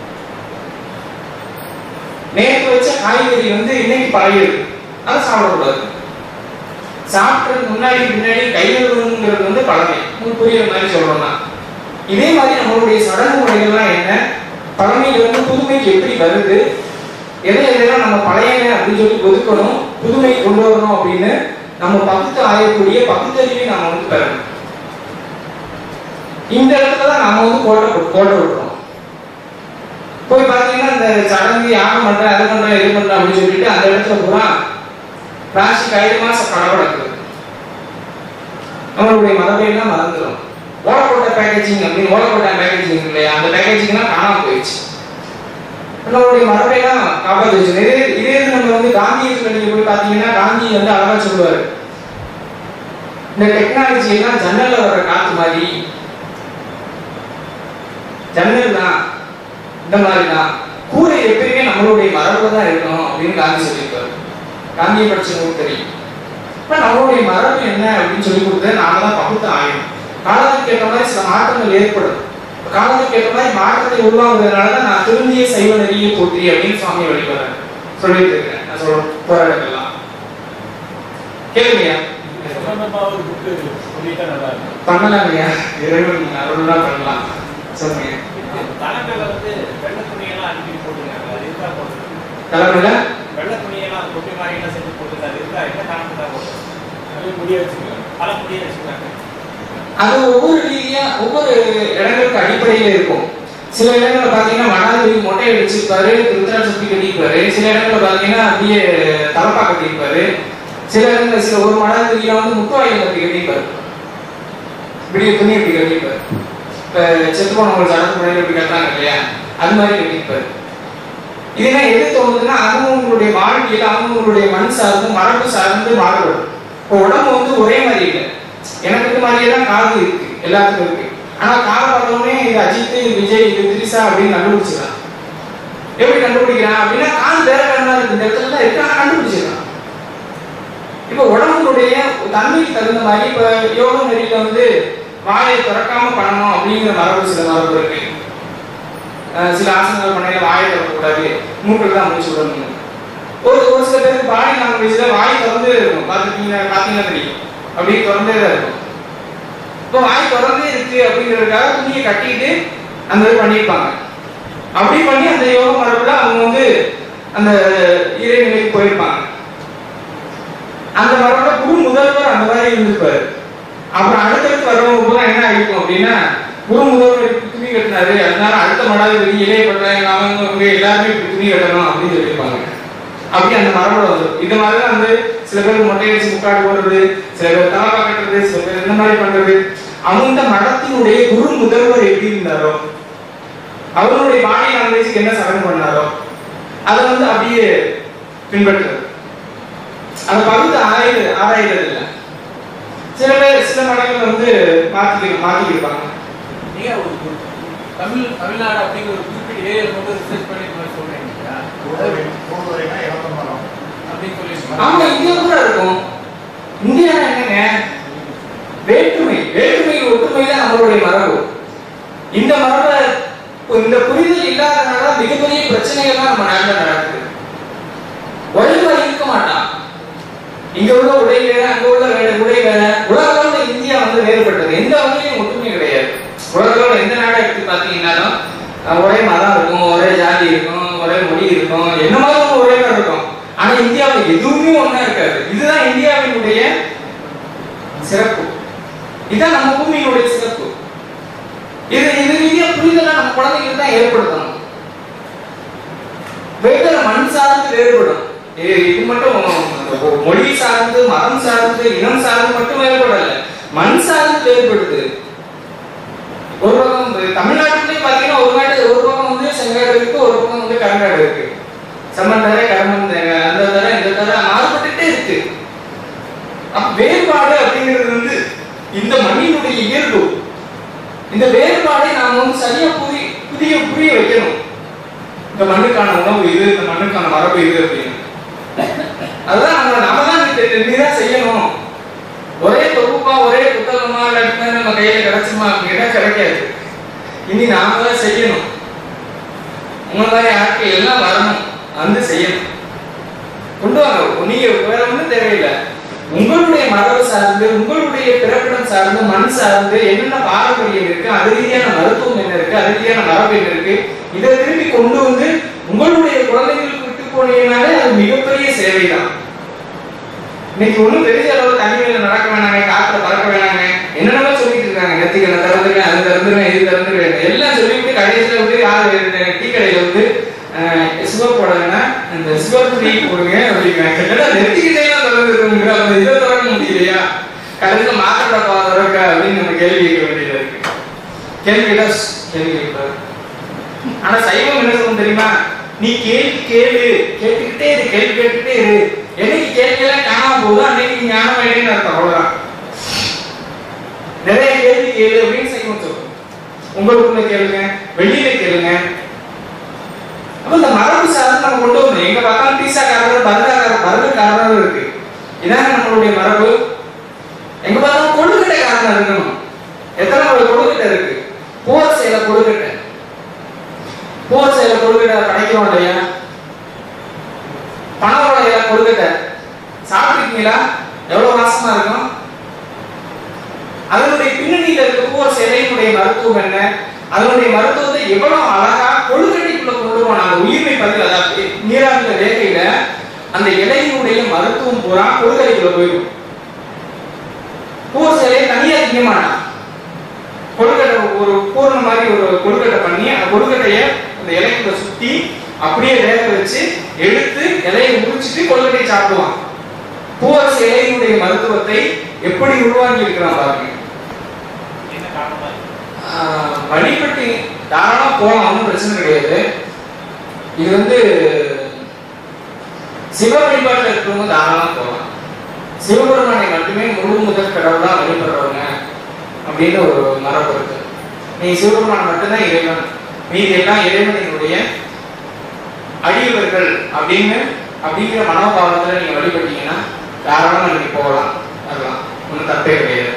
நேற்று வச்ச காய்கறி வந்து இன்னைக்கு பழையது அதை சாப்பிடக்கூடாது சாப்பிட்றதுக்கு முன்னாடி பின்னாடி கை கழுவணுங்கிறது வந்து பழமை உங்களுக்கு புரியுற மாதிரி சொல்றோம்னா இதே மாதிரி நம்மளுடைய சடங்கு முறைகள்லாம் என்ன பழமையில இருந்து புதுமைக்கு எப்படி வருது எதை எதெல்லாம் நம்ம பழையன அப்படின்னு சொல்லி ஒதுக்கணும் புதுமை கொண்டு வரணும் அப்படின்னு நம்ம பகுத்து ஆயக்கூடிய பகுத்தறிவை நாம வந்து பெறணும் இந்த இடத்துல தான் நாம வந்து கோட்டை போட்டு- கோட்டை விட்டுறோம் போய் பார்த்தீங்கன்னா இந்த சடங்கு யாகம் பண்றேன் அது பண்றேன் இது பண்றேன் அப்படின்னு சொல்லிட்டு அந்த இடத்துல பூரா பிளாஸ்டிக் ஐந்து மாசம் கடவுளுக்கு நம்மளுடைய மரபையெல்லாம் மறந்துடும் ஓலக்கோட்டை பேக்கேஜிங் அப்படின்னு ஓலக்கோட்டை பேக்கேஜிங் இல்லையா அந்த பேக்கேஜிங்லாம் காணாம போயிடுச்சு நம்மளுடைய மரபையெல்லாம் காப்பாற்றி வச்சு இதே இதே இது நம்ம வந்து காந்தியத்தில் நீங்க போய் பார்த்தீங்கன்னா காந்தி வந்து அழகா சொல்லுவாரு இந்த டெக்னாலஜி எல்லாம் ஜன்னல்ல வர காத்து மாதிரி ஜன்னல் தான் இந்த மாதிரி தான் கூரை எப்பயுமே நம்மளுடைய மரபுல தான் இருக்கணும் அப்படின்னு காந்தி சொல்லியிருப்பாரு காந்தியை படிச்சவங்களுக்கு தெரியும் இப்ப நம்மளுடைய மரபு என்ன அப்படின்னு சொல்லி கொடுத்தது நாம தான் பகுத்து ஆகணும் காலத்துக்கு ஏற்ற மாதிரி சில மாற்றங்கள் ஏற்படும் இப்ப காலத்துக்கு ஏற்ற மாதிரி மாற்றத்தை உருவாகுறதுனால தான் நான் திருந்திய சைவ நெறியை போற்றி அப்படின்னு சுவாமியை வழிபடுறேன் சொல்லிட்டு இருக்கேன் நான் சொல்ற போராட்டங்கள்லாம் கேளுங்கய்யா சம்பந்தமா ஒரு புக்கு சொல்லிட்டா நல்லா இருக்கும் பண்ணலாங்கய்யா இறைவன் அருள்லாம் பண்ணலாம் சொல்லுங்க தலைமையில வந்து வெள்ளை துணியெல்லாம் அடிக்கடி போட்டுருக்காங்க அது இருக்கா போட்டு தலைமையில வெள்ளை துணியெல்லாம் தொட்டி மாதிரி எல்லாம் செஞ்சு போட்டு அது இருக்கா என்ன காரணம் தான் போட்டு அது முடிய வச்சுக்கலாம் பல முடிய வச்சுக்கிறாங்க அது ஒவ்வொரு ரீதியா ஒவ்வொரு இடங்களுக்கு அடிப்படையில இருக்கும் சில இடங்கள்ல பாத்தீங்கன்னா மணாலி மொட்டை அடிச்சிருப்பாரு ருத்ரா சுத்தி கட்டியிருப்பாரு சில இடங்கள்ல பாத்தீங்கன்னா அப்படியே தலப்பா கட்டியிருப்பாரு சில இடங்கள்ல சில ஒரு மணாலியில வந்து முத்துவாயில் கட்டி கட்டியிருப்பாரு இப்படியே துணி இப்படி கட்டியிருப்பாரு இப்ப செத்து போனவங்க சடங்கு முறையில் இப்படி கட்டுறாங்க இல்லையா அது மாதிரி கட்டியிருப்பாரு இதெல்லாம் எது தோணுதுன்னா அவங்களுடைய வாழ்வியல் அவங்களுடைய மண் சார்ந்து மரபு சார்ந்து மாறுபடும் இப்போ உடம்பு வந்து ஒரே மாதிரி இல்லை எனக்கு இருக்க மாதிரியே தான் காது இருக்கு எல்லாத்துக்கும் இருக்கு ஆனா காது பார்த்தோடனே இது அஜித் இது விஜய் இது திரிசா அப்படின்னு கண்டுபிடிச்சிடலாம் எப்படி கண்டுபிடிக்கிறான் அப்படின்னா காது வேற வேற மாதிரி இருக்கு இந்த இடத்துல தான் இருக்கு ஆனா கண்டுபிடிச்சிடலாம் இப்போ உடம்புடைய தன்மைக்கு தகுந்த மாதிரி இப்போ யோக நெறியில வந்து வாயை திறக்காம பண்ணணும் அப்படிங்கிற மரபு சில மரபு இருக்கு அஹ் சில ஆசனங்கள் பண்ணையில வாயை திறக்கக்கூடாது மூக்கில் தான் முடிச்சு விடணும் ஒரு ஒரு சில பேருக்கு பாடி லாங்குவேஜ்ல வாய் திறந்து இருக்கும் பார்த்துட்டீங்க பார்த்தீங்கன்னா தெரியும் அப்படியே திறந்தே தான் இருக்கும் இப்போ வாய் திறந்தே இருக்கு அப்படிங்கிறதுக்காக துணியை கட்டிட்டு அந்த இது பண்ணியிருப்பாங்க அப்படி பண்ணி அந்த யோக மரபுல அவங்க வந்து அந்த இறைநிலைக்கு போயிருப்பாங்க அந்த மரபுல குரு முதல்வர் அந்த மாதிரி இருந்திருப்பாரு அப்புறம் அடுத்தடுத்து வரவங்க பூரா என்ன ஆயிருக்கும் அப்படின்னா குரு முதல்வர் இப்படி துணி கட்டினாரு அதனால அடுத்த மடாது வெளியே இளைய பண்றாங்க அவங்க இவங்க எல்லாருமே இப்படி துணி கட்டணும் அப்படின்னு சொல்லியிருப்பாங்க அப்படி அந்த மரபுல வரும் இந்த மாதிரி தான் வந்து சில பேர் மொட்டை அடிச்சு முக்காடு போடுறது சில பேர் தலப்பா கட்டுறது சில பேர் இந்த மாதிரி பண்றது அந்த மடத்தினுடைய குரு முதல்வர் எப்படி இருந்தாரோ அவருடைய பாடி லாங்குவேஜுக்கு என்ன சடங்கு பண்ணாரோ அதை வந்து அப்படியே பின்பற்றுறது அதை பகுத்து ஆராய்து ஆராய்றது இல்லை சில பேர் சில மடங்கள் வந்து மாத்தி மாத்திக்கிருப்பாங்க நீங்க ஒரு ஒரு தமிழ் தமிழ்நாடு அப்படிங்கிற ஒரு குறிப்பிட்ட ஏரியாவில் வந்து ரிசர்ச் பண்ணி இந்த மாதிரி சொல்றீங்க இல்லையா? அப்படின்னு சொல்லியிருக்கீங்க ஆமா இந்தியா கூட இருக்கும் இந்தியா என்னங்க வேற்றுமை வேற்றுமை ஒற்றுமை தான் நம்மளுடைய மரபு இந்த மரபை இந்த புரிதல் இல்லாதனால மிகப்பெரிய பிரச்சனைகள்லாம் நம்ம நாட்டில் நடக்குது ஒரே மாதிரி இருக்க மாட்டான் அஹ் ஒரே மதம் இருக்கும் ஒரே ஜாதி இருக்கும் ஒரே மொழி இருக்கும் என்ன மாதிரி ஒரே மாதிரி இருக்கும் ஆனா இந்தியாவில் எதுவுமே ஒண்ணா இருக்காது இதுதான் இந்தியாவினுடைய சிறப்பு இதுதான் நம்ம பூமியினுடைய சிறப்பு இது இது ரீதியா புரிதலை நம்ம குழந்தைங்களுக்கு தான் ஏற்படுத்தணும் வேற மண் சார்ந்து வேறுபடும் இது இது மட்டும் அந்த மொழி சார்ந்து மதம் சார்ந்து இனம் சார்ந்து மட்டும் வேறுபடல மண் சார்ந்து வேறுபடுது ஒரு பக்கம் வந்து தமிழ்நாட்டிலே பாத்தீங்கன்னா ஒரு நாட்டு ஒரு பக்கம் வந்து செங்காடு இருக்கு ஒரு பக்கம் வந்து கருங்காடு இருக்கு சம்மந்தர கருமந்தர அந்த தர இந்த தர மாறுபட்டுட்டே இருக்கு அப்ப வேறுபாடு அப்படிங்கிறது வந்து இந்த மண்ணினுடைய இயல்பு இந்த வேறுபாடை நாம வந்து சரியா புரிய புதிய புரிய வைக்கணும் இந்த மண்ணுக்கான உணவு இது இந்த மண்ணுக்கான மரபு இது அப்படின்னு அதுதான் நம்ம நம்ம தான் நீதான் செய்யணும் ஒரே தொகுப்பா ஒரே புத்தகமா இல்லாட்டினா நம்ம கையில கிடைச்சுமா அப்படின்னா கிடைக்காது இனி நாம தான் செய்யணும் உங்களை மாதிரி ஆட்கள் எல்லாம் வரணும் வந்து செய்யணும் கொண்டு வாங்க நீங்க வேற ஒண்ணும் தேவையில்லை உங்களுடைய மரபு சார்ந்து உங்களுடைய பிறப்பிடம் சார்ந்து மண் சார்ந்து என்னென்ன பாரம்பரியம் இருக்கு அது ரீதியான மருத்துவம் என்ன இருக்கு அது ரீதியான மரபு என்ன இருக்கு இதை திருப்பி கொண்டு வந்து உங்களுடைய குழந்தைகளுக்கு விட்டு போனீங்கனாலே அது மிகப்பெரிய சேவை தான் இன்னைக்கு ஒண்ணும் பெரிய அளவு தனிமையில நடக்க வேணாங்க காத்துல பறக்க வேணாங்க என்னென்னமோ சொல்லிட்டு இருக்காங்க நெத்திகளை திறந்துருவேன் அது திறந்துருவேன் இது திறந்துருவேன் எல்லாம் சொல்லிவிட்டு கடைசியில வந்து யாரு டீ கடையில வந்து அஹ், சிவப்பு போடுங்கன்னா இந்த சிவப்பு டீ போடுங்க அப்படிங்கிறாங்க என்னடா நெத்திக்கிட்டே எல்லாம் திறந்துருக்குங்க அப்ப இதை திறக்க முடியலையா கடைசியில மாத்திரை டப்பா திறக்க அப்படின்னு நம்ம கேள்வி கேட்க வேண்டியது இருக்கு கேள்வி கேட்டா ஸ், கேள்வி கேட்பாரு ஆனா சைவம் என்ன சொல்லும் தெரியுமா நீ கேள்வி கேளு கேட்டுக்கிட்டே இரு கேள்வி கேட்டுக்கிட்டே இரு என்னைக்கு கேள்வி எல்லாம் காணாம போகுதோ அன்னைக்கு நீ ஞானம் ஆயிடுன்னு அர்த்தம் அவ்வளவுதான் நிறைய கேள்வி கேளு அப்படின்னு சைவம் சொல்லும் உங்களுக்குள்ள கேளுங்க வெளியில கேளுங்க அப்ப இந்த மரபு சார்ந்து நம்ம கொண்டு வரணும் எங்க பார்த்தாலும் பீஸா காரர் பர்கர் பர்கர் காரர் இருக்கு இதாங்க நம்மளுடைய மரபு எங்க பார்த்தாலும் கொழுக்கட்டை காரணம் இருக்கணும் எத்தனை வகை கொழுக்கட்டை இருக்கு போர் செயல கொழுக்கட்டை போர் செயல கொழுக்கட்டை கிடைக்கிறோம் இல்லையா பணவடையில கொழுக்கட்டை சாப்பிட்டுருக்கீங்களா எவ்வளவு வாசமா இருக்கும் அதனுடைய பின்னணியில இருக்க போர் சிலையினுடைய மருத்துவம் என்ன அதனுடைய மருத்துவத்தை எவ்வளவு அழகா கொழுக்கட்டைக்குள்ள கொண்டு போன அந்த உயிர்மை பதில் அதாவது நீராவில ரேகையில அந்த இலையினுடைய மருத்துவம் பூரா கொழுக்கட்டைக்குள்ள போயிடும் போர் சிலையை தனியா திங்க மாட்டான் கொழுக்கட்டை ஒரு பூர்ண மாதிரி ஒரு கொழுக்கட்டை பண்ணி அந்த கொழுக்கட்டைய அந்த இலைக்குள்ள சுத்தி அப்படியே வேக வச்சு எடுத்து இலையை உரிச்சிட்டு கொழுக்கட்டையை சாப்பிடுவான் பூவரசு இலையினுடைய மருத்துவத்தை எப்படி உருவாக்கி இருக்கிறான் பாருங்க என்ன காரணமா இருக்கு? ஆஹ் வழிபட்டு தாராளமா போகலாம் ஒன்றும் பிரச்சனை கிடையாது இது வந்து சிவ வழிபாட்டில் இருக்கிறவங்க தாராளமா போகலாம் சிவபெருமானை மட்டுமே முழு முதல் கடவுளா வழிபடுறவங்க அப்படின்னு ஒரு மரபு இருக்கு நீ சிவபெருமான் மட்டும்தான் இறைவன் மீதி எல்லாம் இறைவனினுடைய அடியவர்கள் அப்படின்னு அப்படிங்கிற மனோபாவத்துல நீங்க வழிபட்டீங்கன்னா தாராளமா நீங்க போகலாம் வரலாம் ஒன்றும் தப்பே கிடையாது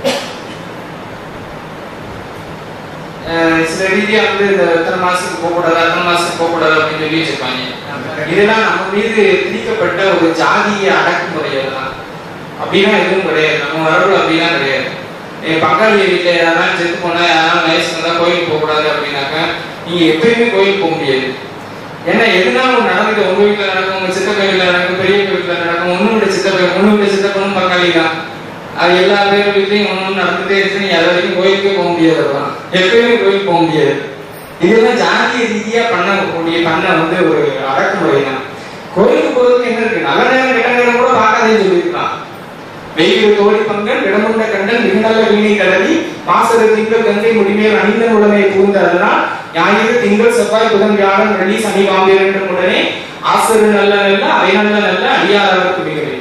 அஹ் சில ரீதியா வந்து இந்த எத்தனை மாசத்துக்கு போக கூடாது அத்தனை மாசத்துக்கு போக கூடாது அப்படின்னு சொல்லி வச்சிருப்பாங்க இதெல்லாம் நம்ம மீது திணிக்கப்பட்ட ஒரு ஜாதிய அடக்குமுறை அதெல்லாம் அப்படிலாம் எதுவும் கிடையாது நம்ம மரபுல அப்படிலாம் கிடையாது என் பங்காளி வீட்டுல யாராவது செத்து போனா யாராவது வயசு வந்தா கோயிலுக்கு போக கூடாது அப்படின்னாக்கா நீங்க எப்பயுமே கோயிலுக்கு போக முடியாது ஏன்னா எதுனாலும் ஒண்ணு நடக்குது உங்க வீட்டுல நடக்கும் உங்க சித்தப்பா வீட்டுல நடக்கும் பெரிய வீட்டுல நடக்கும் ஒண்ணுடைய சித்தப்பா ஒண்ணுடைய சித்தப்பனும் பங்காளி தான் அது எல்லா பேர் வீட்லயும் ஒண்ணு நடந்துட்டே இருக்கு நீங்க அது வரைக்கும் கோயிலுக்கே போக முடியாது அதெல்லாம் எப்பயுமே கோயிலுக்கு போக முடியாது இதெல்லாம் ஜாதிய ரீதியா பண்ணக்கூடிய பண்ண வந்து ஒரு அடக்குமுறை தான் கோயிலுக்கு போறதுக்கு என்ன இருக்கு நல்ல நேரம் கெட்ட நேரம் கூட பார்க்காதேன்னு சொல்லியிருக்கலாம் வெயில் தோழி பங்கன் விடமுண்ட கண்டன் மிகுநல்ல வீணை கடலி மாசரு திங்கள் கங்கை முடிமேல் அணிந்த உடனே புகுந்த அதனால் ஞாயிறு திங்கள் செவ்வாய் புதன் வியாழன் வெள்ளி சனி பாம்பு இரண்டும் உடனே ஆசரு நல்ல நல்ல அவை நல்ல நல்ல அடியாரவர் குடிகளே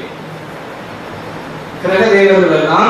கிரக தேவர்கள் எல்லாம்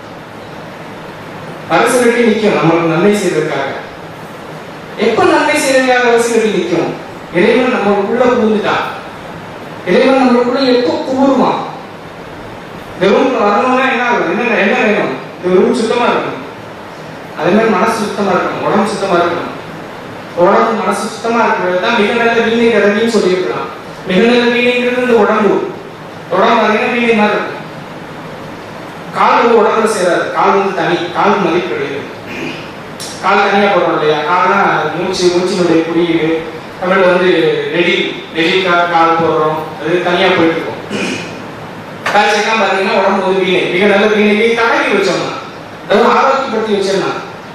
அரசு கட்டி நிற்கும் நம்மளுக்கு நன்மை செய்வதற்காக எப்ப நன்மை செய்வதற்காக அரசு கட்டி நிற்கும் இறைவன் நம்மளுக்குள்ள புகுந்துட்டான் இறைவன் நம்மளுக்குள்ள எப்போ புகுருவான் இந்த ரூம்ல வரணும்னா என்ன ஆகும் என்ன என்ன வேணும் இந்த ரூம் சுத்தமா இருக்கணும் அதே மாதிரி மனசு சுத்தமா இருக்கணும் உடம்பு சுத்தமா இருக்கணும் உடம்பு மனசு சுத்தமா இருக்கிறது தான் மிக நல்ல வீணை கரவின்னு சொல்லியிருக்கலாம் மிக நல்ல வீணைங்கிறது இந்த உடம்பு உடம்பு பார்த்தீங்கன்னா வீணை மாதிரி இருக்கும் கால் வந்து உடம்புல சேராது கால் வந்து தனி கால் மதிப்பு கிடையாது கால் தனியா போடுறோம் இல்லையா கால்னா மூச்சு மூச்சினுடைய குறியீடு தமிழ்ல வந்து நெடில் நெடில் கால் கால் போடுறோம் அது தனியா போயிட்டு இருக்கும் கால் சேர்க்காம பாத்தீங்கன்னா உடம்பு வந்து வீணை மிக நல்ல வீணைக்கு தடவி வச்சோம்னா அதாவது ஆரோக்கியப்படுத்தி வச்சிடலாம்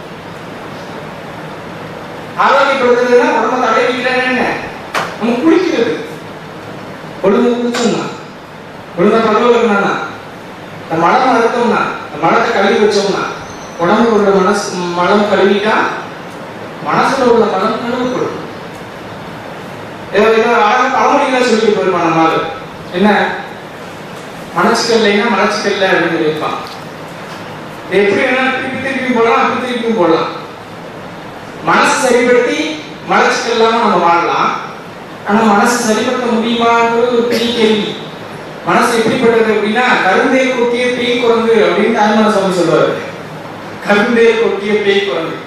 ஆரோக்கியப்படுத்துறதுன்னா உடம்ப தடவிக்கிறேன்னு என்ன நம்ம குளிக்கிறது ஒழுங்கா குளிச்சோம்னா ஒழுங்கா பரவாயில்லைன்னா இந்த மலம் அறுத்தோம்னா இந்த மலத்தை கழுவி வச்சோம்னா உடம்புல உள்ள மனசு மலம் கழுவிட்டா மனசுல உள்ள மலம் கழுவப்படும் ஏதோ ஏதோ அழகா பழமொழிலாம் சொல்லிட்டு போயிருப்பான் நம்மளால என்ன மனசுக்கல்லைன்னா மனசுக்கல்ல அப்படின்னு சொல்லியிருப்பான் இது எப்படி வேணா திருப்பி திருப்பி போடலாம் அப்படி திருப்பி போடலாம் மனசு சரிப்படுத்தி மனசுக்கு இல்லாம நம்ம வாழலாம் ஆனா மனசு சரிப்படுத்த முடியுமான்றது ஒரு பெரிய கேள்வி மனசு எப்படிப்பட்டது அப்படின்னா கருந்தேல் கொட்டிய பேய் குரங்கு அப்படின்னு தாய்மான சுவாமி சொல்லுவாரு கருந்தேல் கொட்டிய பேய் குரங்கு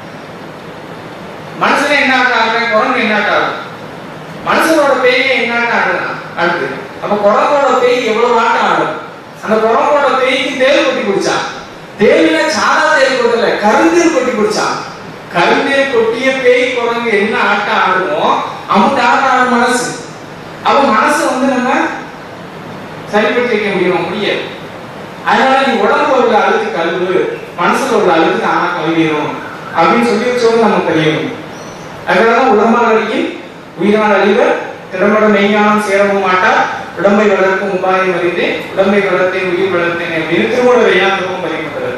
மனசுல என்ன ஆடுறாங்க குரங்கு என்ன ஆடுறாங்க மனுஷனோட பேயே என்ன ஆடுறான் அடுத்து அப்ப குரங்கோட பேய் எவ்வளவு ஆட்டம் ஆடும் அந்த குரங்கோட பேய்க்கு தேல் கொட்டி குடிச்சான் தேவில சாதா தேல் கொட்டல கருந்தேல் கொட்டி குடிச்சான் கருந்தேல் கொட்டிய பேய் குரங்கு என்ன ஆட்டம் ஆடுமோ அமுட்டு ஆட்டம் ஆடும் மனசு அப்ப மனசு வந்து நம்ம சரிப்படுத்தி வைக்க முடியுமா முடியாது அதனால நீ உடம்புல உள்ள அழுக்கு கழுவு மனசுல உள்ள அழுக்கு ஆனா கழுவிடும் அப்படின்னு சொல்லி வச்சவங்க நமக்கு தெரியணும் அதனாலதான் உடம்பால் அழியில் உயிரால் அழிவர் திறம்பட மெய்ஞானம் சேரவும் மாட்டார் உடம்பை வளர்க்கும் உபாயம் அறிந்து உடம்பை வளர்த்தேன் உயிர் வளர்த்தேன் அப்படின்னு திருமண வையாந்தமும் பதிவுபட்டது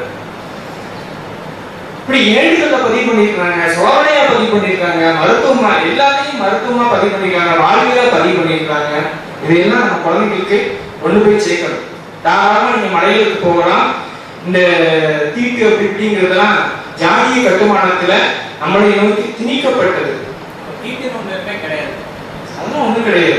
இப்படி ஏடுகள்ல பதிவு பண்ணிருக்காங்க சோதனையா பதிவு பண்ணிருக்காங்க மருத்துவமா எல்லாத்தையும் மருத்துவமா பதிவு பண்ணிருக்காங்க வாழ்வியலா பதிவு பண்ணிருக்காங்க இதையெல்லாம் நம்ம குழந்தைகளுக்கு கொண்டு போய் சேர்க்கணும் தாராளமா நீங்க மலைகளுக்கு போகலாம் இந்த தீட்டு அப்படி இப்படிங்கிறதெல்லாம் ஜாதிய கட்டுமானத்துல நம்மளை நோக்கி திணிக்கப்பட்டது தீட்டுன்னு ஒண்ணு எப்பவுமே கிடையாது அதெல்லாம் ஒண்ணும் கிடையாது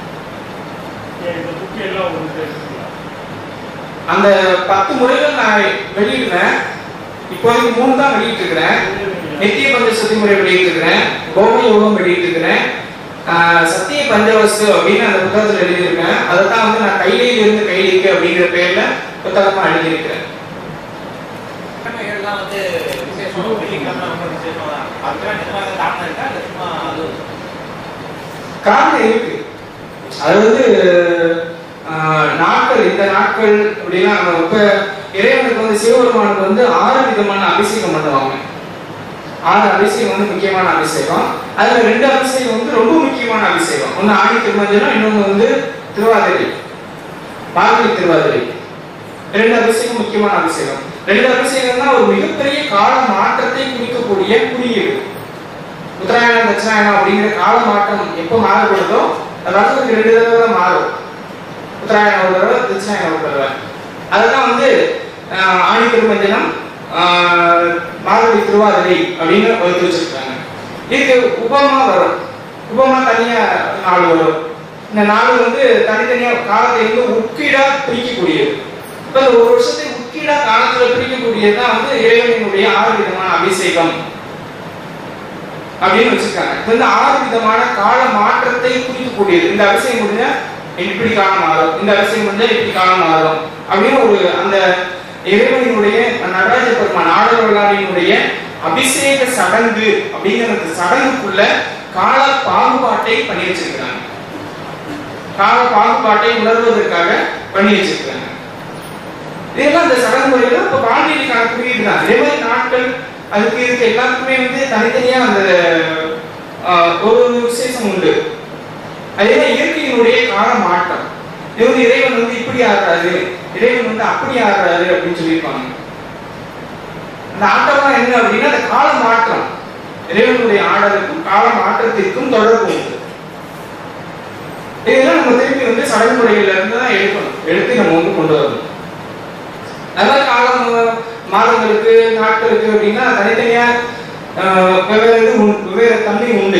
ஏன் இந்த புக்கு எல்லாம் உங்களுக்கு இருக்குங்களா? அந்த பத்து முறைகள் நான் வெளியிடுறேன் இப்போதைக்கு மூணு தான் வெளியிட்டு இருக்கிறேன் நித்திய பஞ்ச சுத்தி முறை வெளியிட்டு இருக்கிறேன் கோம யோகம் வெளியிட்டு இருக்கிறேன் ஆஹ் சத்திய பஞ்சவஸ்து அப்படின்னு அந்த புத்தகத்துல எழுதியிருக்கேன் அதை தான் வந்து நான் கையில இருந்து கையிலுக்கு அப்படிங்கிற பேர்ல புத்தகமா எழுதியிருக்கிறேன் கிழமைகள்லாம் வந்து விசேஷம் வெள்ளிக்கிழமை ரொம்ப விசேஷம் தான் அதுக்கெல்லாம் நிஜமாக காரணம் இருக்கா இல்லை சும்மா அது காரணம் இருக்கு அது வந்து ஆஹ், நாட்கள் இந்த நாட்கள் அப்படின்னா நம்ம இப்ப இறைவனுக்கு வந்து சிவபெருமானுக்கு வந்து ஆறு விதமான அபிஷேகம் பண்ணுவாங்க ஆறு அபிஷேகம் வந்து முக்கியமான அபிஷேகம் அதுல ரெண்டு அபிஷேகம் வந்து ரொம்ப முக்கியமான அபிஷேகம் ஒன்னு ஆணி திருமஞ்சனம் இன்னொன்னு வந்து திருவாதிரை பார்வதி திருவாதிரை ரெண்டு அபிஷேகம் முக்கியமான அபிஷேகம் ரெண்டு அபிஷேகம் தான் ஒரு மிகப்பெரிய கால மாற்றத்தை குறிக்கக்கூடிய குறியீடு உத்தராயணம் தட்சிணாயணம் அப்படிங்கிற கால மாற்றம் எப்போ மாறப்படுதோ அது வருஷத்துக்கு ரெண்டு தடவை தான் மாறும் உத்தராயணம் ஒரு தடவை தட்சிணாயணம் ஒரு தடவை அதுதான் வந்து ஆஹ், ஆணி திருமஞ்சனம் ஆஹ், மார்கழி திருவாதிரை அப்படின்னு வகுத்து வச்சிருக்காங்க இதுக்கு உபமா வரும் உபமா தனியா நாள் வரும் இந்த நாள் வந்து தனித்தனியா காலத்தை வந்து உட்கீடா பிரிக்கக்கூடியது இப்ப இந்த ஒரு வருஷத்தை உட்கீடா காலத்துல பிரிக்கக்கூடியதுதான் வந்து இறைவனுடைய ஆறு விதமான அபிஷேகம் அப்படின்னு வச்சிருக்காங்க இது வந்து ஆறு விதமான கால மாற்றத்தை குறிக்கக்கூடியது இந்த அபிஷேகம் முடிஞ்சா இப்படி காலம் மாறும் இந்த அபிஷேகம் முடிஞ்சா இப்படி காலம் மாறும் அப்படின்னு ஒரு அந்த இறைவனினுடைய நடராஜ பெருமான் நாடகவிழாவினுடைய அபிஷேக சடங்கு அப்படிங்கிற அந்த சடங்குக்குள்ள கால பாகுபாட்டை பண்ணி வச்சிருக்கிறாங்க கால பாகுபாட்டை உணர்வதற்காக பண்ணி வச்சிருக்கிறாங்க இதெல்லாம் இந்த சடங்கு முறையில இப்ப வாழ்வியலுக்கான குறியீடு தான் இதே மாதிரி நாட்கள் அதுக்கு இதுக்கு எல்லாத்துக்குமே வந்து தனித்தனியா அந்த ஆஹ், ஒரு ஒரு விசேஷம் உண்டு அதே மாதிரி இயற்கையினுடைய கால மாற்றம் இது வந்து இறைவன் வந்து இப்படி ஆடுறாரு இறைவன் வந்து அப்படி ஆடுறாரு அப்படின்னு சொல்லியிருப்பாங்க அந்த ஆட்டம்லாம் என்ன அப்படின்னா அந்த கால மாற்றம் இறைவனுடைய ஆடலுக்கும் கால மாற்றத்திற்கும் தொடர்பு உண்டு இதெல்லாம் நம்ம திருப்பி வந்து சடங்குமுறையில இருந்து தான் எடுக்கணும் எடுத்து நம்ம வந்து கொண்டு வரணும் அதனால காலம் மாதங்களுக்கு நாட்களுக்கு அப்படின்னா தனித்தனியா ஆஹ், வெவ்வேறு இது உண்டு, வெவ்வேறு தன்மை உண்டு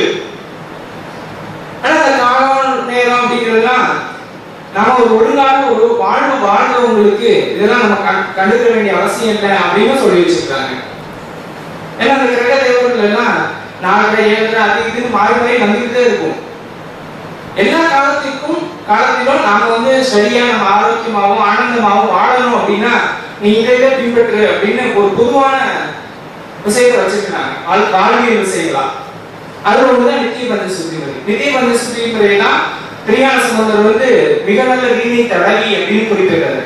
ஆனா அந்த காலம் நேரம் அப்படிங்கிறதுலாம் நாம ஒரு ஒழுங்கான ஒரு வாழ்வு வாழ்றவங்களுக்கு இதெல்லாம் நம்ம கண்- கண்டுக்க வேண்டிய அவசியம் இல்லை அப்படின்னு சொல்லி வச்சிருக்காங்க ஏன்னா அந்த கிரக தேவர்கள் எல்லாம் நாலரை ஏழரை அது இதுன்னு மாறி மாறி வந்துகிட்டே இருக்கும் எல்லா காலத்திற்கும் காலத்திலும் நாம வந்து சரியா நம்ம ஆரோக்கியமாகவும் ஆனந்தமாகவும் வாழணும் அப்படின்னா நீ இதை இதை பின்பற்று அப்படின்னு ஒரு பொதுவான விஷயத்தை வச்சிருக்காங்க வாழ் வாழ்வியல் விஷயங்களா அது ஒண்ணுதான் நித்திய பஞ்ச சுத்தி முறை நித்திய பஞ்ச சுத்தி முறைனா பிரியான சம்பந்தர் வந்து மிக நல்ல வீணை தடவி அப்படின்னு குறிப்பிடுறாரு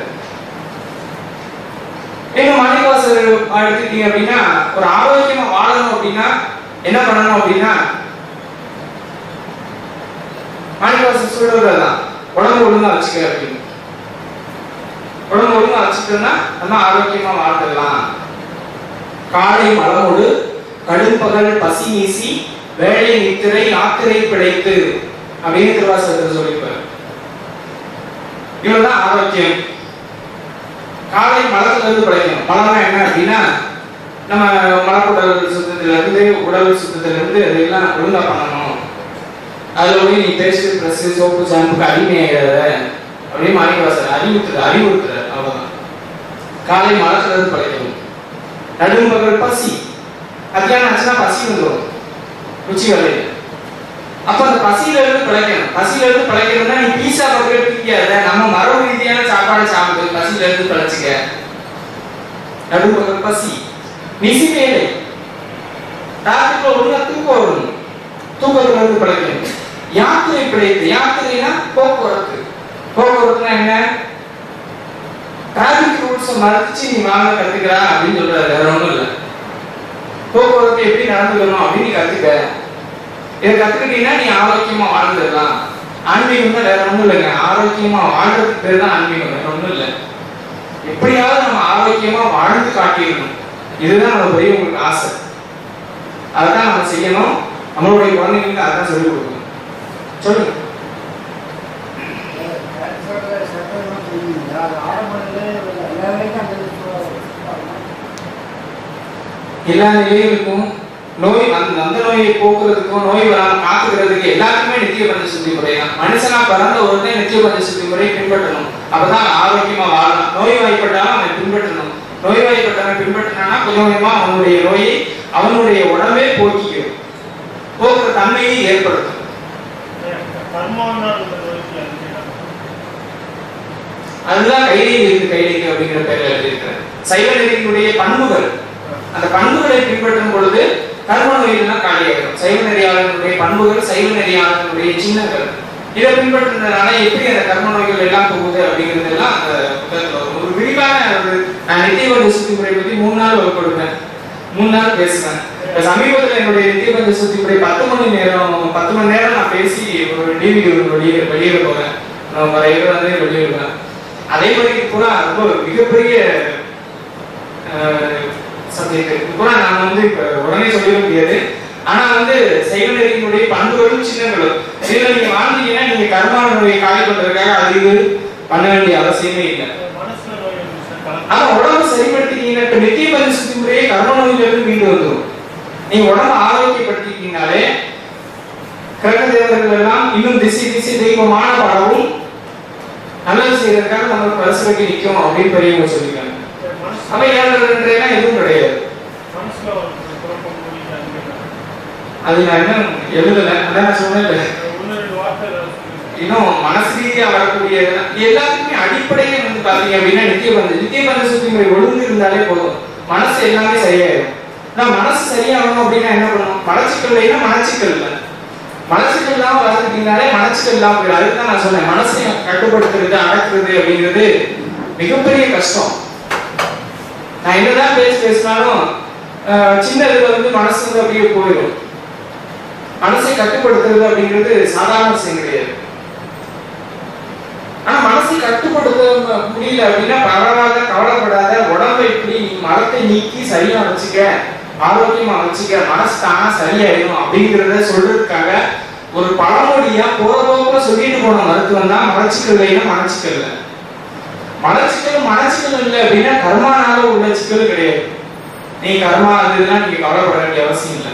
எங்க மாணிக்கவாசர் எடுத்துக்கிட்டீங்க அப்படின்னா ஒரு ஆரோக்கியமா வாழணும் அப்படின்னா என்ன பண்ணணும் அப்படின்னா மாணிக்கவாசர் சொல்றதுதான் உடம்பு ஒழுங்கா வச்சுக்க அப்படின்னு உடம்பு ஒழுங்கா வச்சுட்டோம்னா நம்ம ஆரோக்கியமா வாழ்ந்துடலாம் காலை மலமோடு கடும்பகல் பசி நீசி வேலை நித்திரை யாத்திரை பிழைத்து அப்படின்னு திருவாசகத்தில் சொல்லியிருப்பார் இவ்வளவுதான் ஆரோக்கியம் காலை மலத்துல இருந்து பிழைக்கணும் மலம்னா என்ன அப்படின்னா நம்ம மலக்குடல் சுத்தத்துல இருந்து உடல் சுத்தத்துல இருந்து அதெல்லாம் ஒழுங்கா பண்ணணும் அதுல போய் நீ பேஸ்ட் ப்ரெஸ் சோப்பு ஷாம்புக்கு அடிமையாயிடாத அப்படியே மாணிக்கவாசர் அறிவுறுத்துற அறிவுறுத்துற அவ்வளவுதான் காலை மலத்துல இருந்து பிழைக்கணும் நடும்பகல் பசி மத்தியானம் ஆச்சுன்னா பசி வந்துடும் ருச்சி வேலையில அப்ப அந்த பசியில இருந்து பிழைக்கணும் பசியில இருந்து பிழைக்கணும்னா நீ பீஸா பர்கர் திங்காத நம்ம மரபு ரீதியான சாப்பாடு சாப்பிடு பசியில இருந்து பிழைச்சிக்க நடும்பகல் பசி நிசி வேலை ராத்திரிக்குள்ள ஒழுங்கா தூக்கம் வரணும் தூக்கத்துல இருந்து பிழைக்கணும் யாத்திரை பிழைத்து யாத்திரைனா போக்குவரத்து போக்குவரத்துனா என்ன டிராபிக் ரூல்ஸ் மறைச்சு நீ வாங்க கத்துக்கிறா அப்படின்னு சொல்றாரு வேற ஒண்ணும் இல்ல போக்குவரத்து எப்படி நடந்துக்கணும் அப்படின்னு நீ கத்துக்க இதை கத்துக்கிட்டீங்கன்னா நீ ஆரோக்கியமா வாழ்ந்துடலாம் ஆன்மீகம் தான் வேற ஒண்ணும் இல்லைங்க ஆரோக்கியமா வாழ்றதுக்கு பேர் தான் ஆன்மீகம் வேற ஒண்ணும் இல்லை எப்படியாவது நம்ம ஆரோக்கியமா வாழ்ந்து காட்டிடணும் இதுதான் நம்ம பெரியவங்களுக்கு ஆசை அதான் நம்ம செய்யணும் நம்மளுடைய குழந்தைங்களுக்கு அதான் சொல்லிக் கொடுக்கணும் சொல்லுங்க எல்லா நிலைகளுக்கும் நோய் அந்த அந்த நோயை போக்குறதுக்கும் நோய் வராம காத்துக்கிறதுக்கு எல்லாத்துக்குமே நித்திய பஞ்ச சுத்தி முறை தான் மனுஷனா பிறந்த ஒருத்தன் நித்திய பஞ்ச சுத்தி முறையை பின்பற்றணும் அப்பதான் அவன் ஆரோக்கியமா வாழலாம் நோய் வாய்ப்பட்டாலும் அவனை பின்பற்றணும் நோய் வாய்ப்பட்டவன் பின்பற்றினானா கொஞ்சம் கொஞ்சமா அவனுடைய நோயை அவனுடைய உடம்பே போக்கிக்கும் போக்குற தன்மையை ஏற்படுத்தும் அதுதான் கைலிக்கு இருக்கு கைலிக்கு அப்படிங்கிற பெயர்ல எழுதியிருக்கிறேன் சைவ நெறியினுடைய பண்புகள் அந்த பண்புகளை பின்பற்றும் பொழுது கர்ம நோயெல்லாம் காலியாகும் சைவ நெறியாளர்களுடைய பண்புகள் சைவ நெறியாளர்களுடைய சின்னங்கள் இதை பின்பற்றினதுனால எப்படி அந்த கர்ம நோய்கள் எல்லாம் போகுது அப்படிங்கிறது எல்லாம் அந்த புத்தகத்துல வரும். ஒரு விரிவான ஒரு நான் நித்தியபந்த சுத்தி முறை பத்தி மூணு நாள் வகுப்பு கொடுப்பேன் மூணு நாள் பேசுவேன் இப்ப சமீபத்துல என்னுடைய நித்தியபந்த சுத்தி முறை பத்து மணி நேரம் பத்து மணி நேரம் நான் பேசி ஒரு டிவிடி வெளியே வெளியிட போறேன் நான் வர இடம் வந்து வெளியிடுவேன் அதே மாதிரி கூட ரொம்ப மிகப்பெரிய சப்ஜெக்ட் கூட நான் வந்து இப்ப உடனே சொல்லிட முடியாது ஆனா வந்து செயல்நெறியினுடைய பண்புகளும் சின்னங்களும் இதுல நீங்க வாழ்ந்தீங்கன்னா நீங்க கர்மான நோயை காலி பண்றதுக்காக அது இது பண்ண வேண்டிய அவசியமே இல்லை ஆனா உடம்பு சரிப்படுத்திட்டீங்கன்னா இப்ப நித்திய பரிசுத்தி முறையே கர்ம நோயில இருந்து மீண்டு வந்துடும் நீங்க உடம்பு ஆரோக்கியப்படுத்திட்டீங்கனாலே கிரக தேவர்கள் எல்லாம் இன்னும் திசை திசை தெய்வமான பாடவும் நல்லது செய்யறதுக்காக நம்மளுக்கு பரிசு வைக்க நிற்கும் அப்படின்னு பெரியவங்க சொல்லியிருக்காங்க அப்ப ஏழரைன்றதுலாம் எதுவும் கிடையாது அது நான் என்ன எழுதல அதான் நான் சொன்னேன் இன்னும் மனசு ரீதியா வரக்கூடிய எல்லாத்துக்குமே அடிப்படையே வந்து பாத்தீங்க அப்படின்னா நித்திய பந்து நித்திய பந்து சுத்தி முறை ஒழுங்கு இருந்தாலே போதும் மனசு எல்லாமே சரியாயிடும் நான் மனசு சரியாகணும் அப்படின்னா என்ன பண்ணணும் மலச்சிக்கல் இல்லைன்னா மனச்சிக்கல் இல்லை மனசுக்கு இல்லாம வளர்ந்துட்டீங்கனாலே மனசுக்கு இல்லாம போயிடும் அதுக்கு தான் நான் சொன்னேன் மனசை கட்டுப்படுத்துறது அடக்குறது அப்படிங்கிறது மிகப்பெரிய கஷ்டம் நான் என்னதான் பேசி பேசினாலும் அஹ், சின்ன இதுல வந்து மனசு வந்து அப்படியே போயிடும் மனசை கட்டுப்படுத்துறது அப்படிங்கிறது சாதாரண விஷயம் கிடையாது ஆனா மனசை கட்டுப்படுத்த முடியல அப்படின்னா பரவாத கவலைப்படாத உடம்பை இப்படி நீ மரத்தை நீக்கி சரியா வச்சுக்க ஆரோக்கியமா வச்சுக்க மனசு தானா சரியாயிடும் அப்படிங்கிறத சொல்றதுக்காக ஒரு பழமொழியா போற போக்குல சொல்லிட்டு போன மருத்துவம் தான் மலச்சிக்கல் இல்லைன்னா மனச்சிக்கல் இல்லை மலச்சிக்கல் மனச்சிக்கல் இல்லை அப்படின்னா கர்மானால உள்ள சிக்கல் கிடையாது நீ கர்மா அது இதெல்லாம் நீங்க கவலைப்பட வேண்டிய அவசியம் இல்லை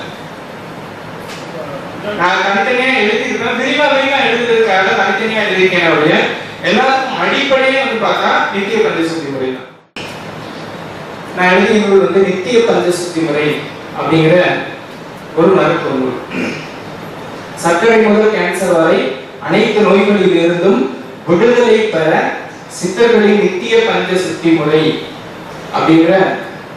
நான் தனித்தனியா எழுதியிருக்கேன் விரிவா விரிவா எழுதுறதுக்காக தனித்தனியா எழுதியிருக்கேன் அப்படியே எல்லாருக்கும் அடிப்படையே வந்து பார்த்தா நித்திய பஞ்ச சுத்தி முறை தான் நான் எழுதிய நூல் வந்து நித்திய பஞ்ச சுத்தி முறை அப்படிங்கிற ஒரு மருத்துவ நூல் சர்க்கரை முதல் கேன்சர் வரை அனைத்து நோய்களில் இருந்தும் விடுதலை பெற சித்தர்களின் நித்திய பஞ்ச சுத்தி முறை அப்படிங்கிற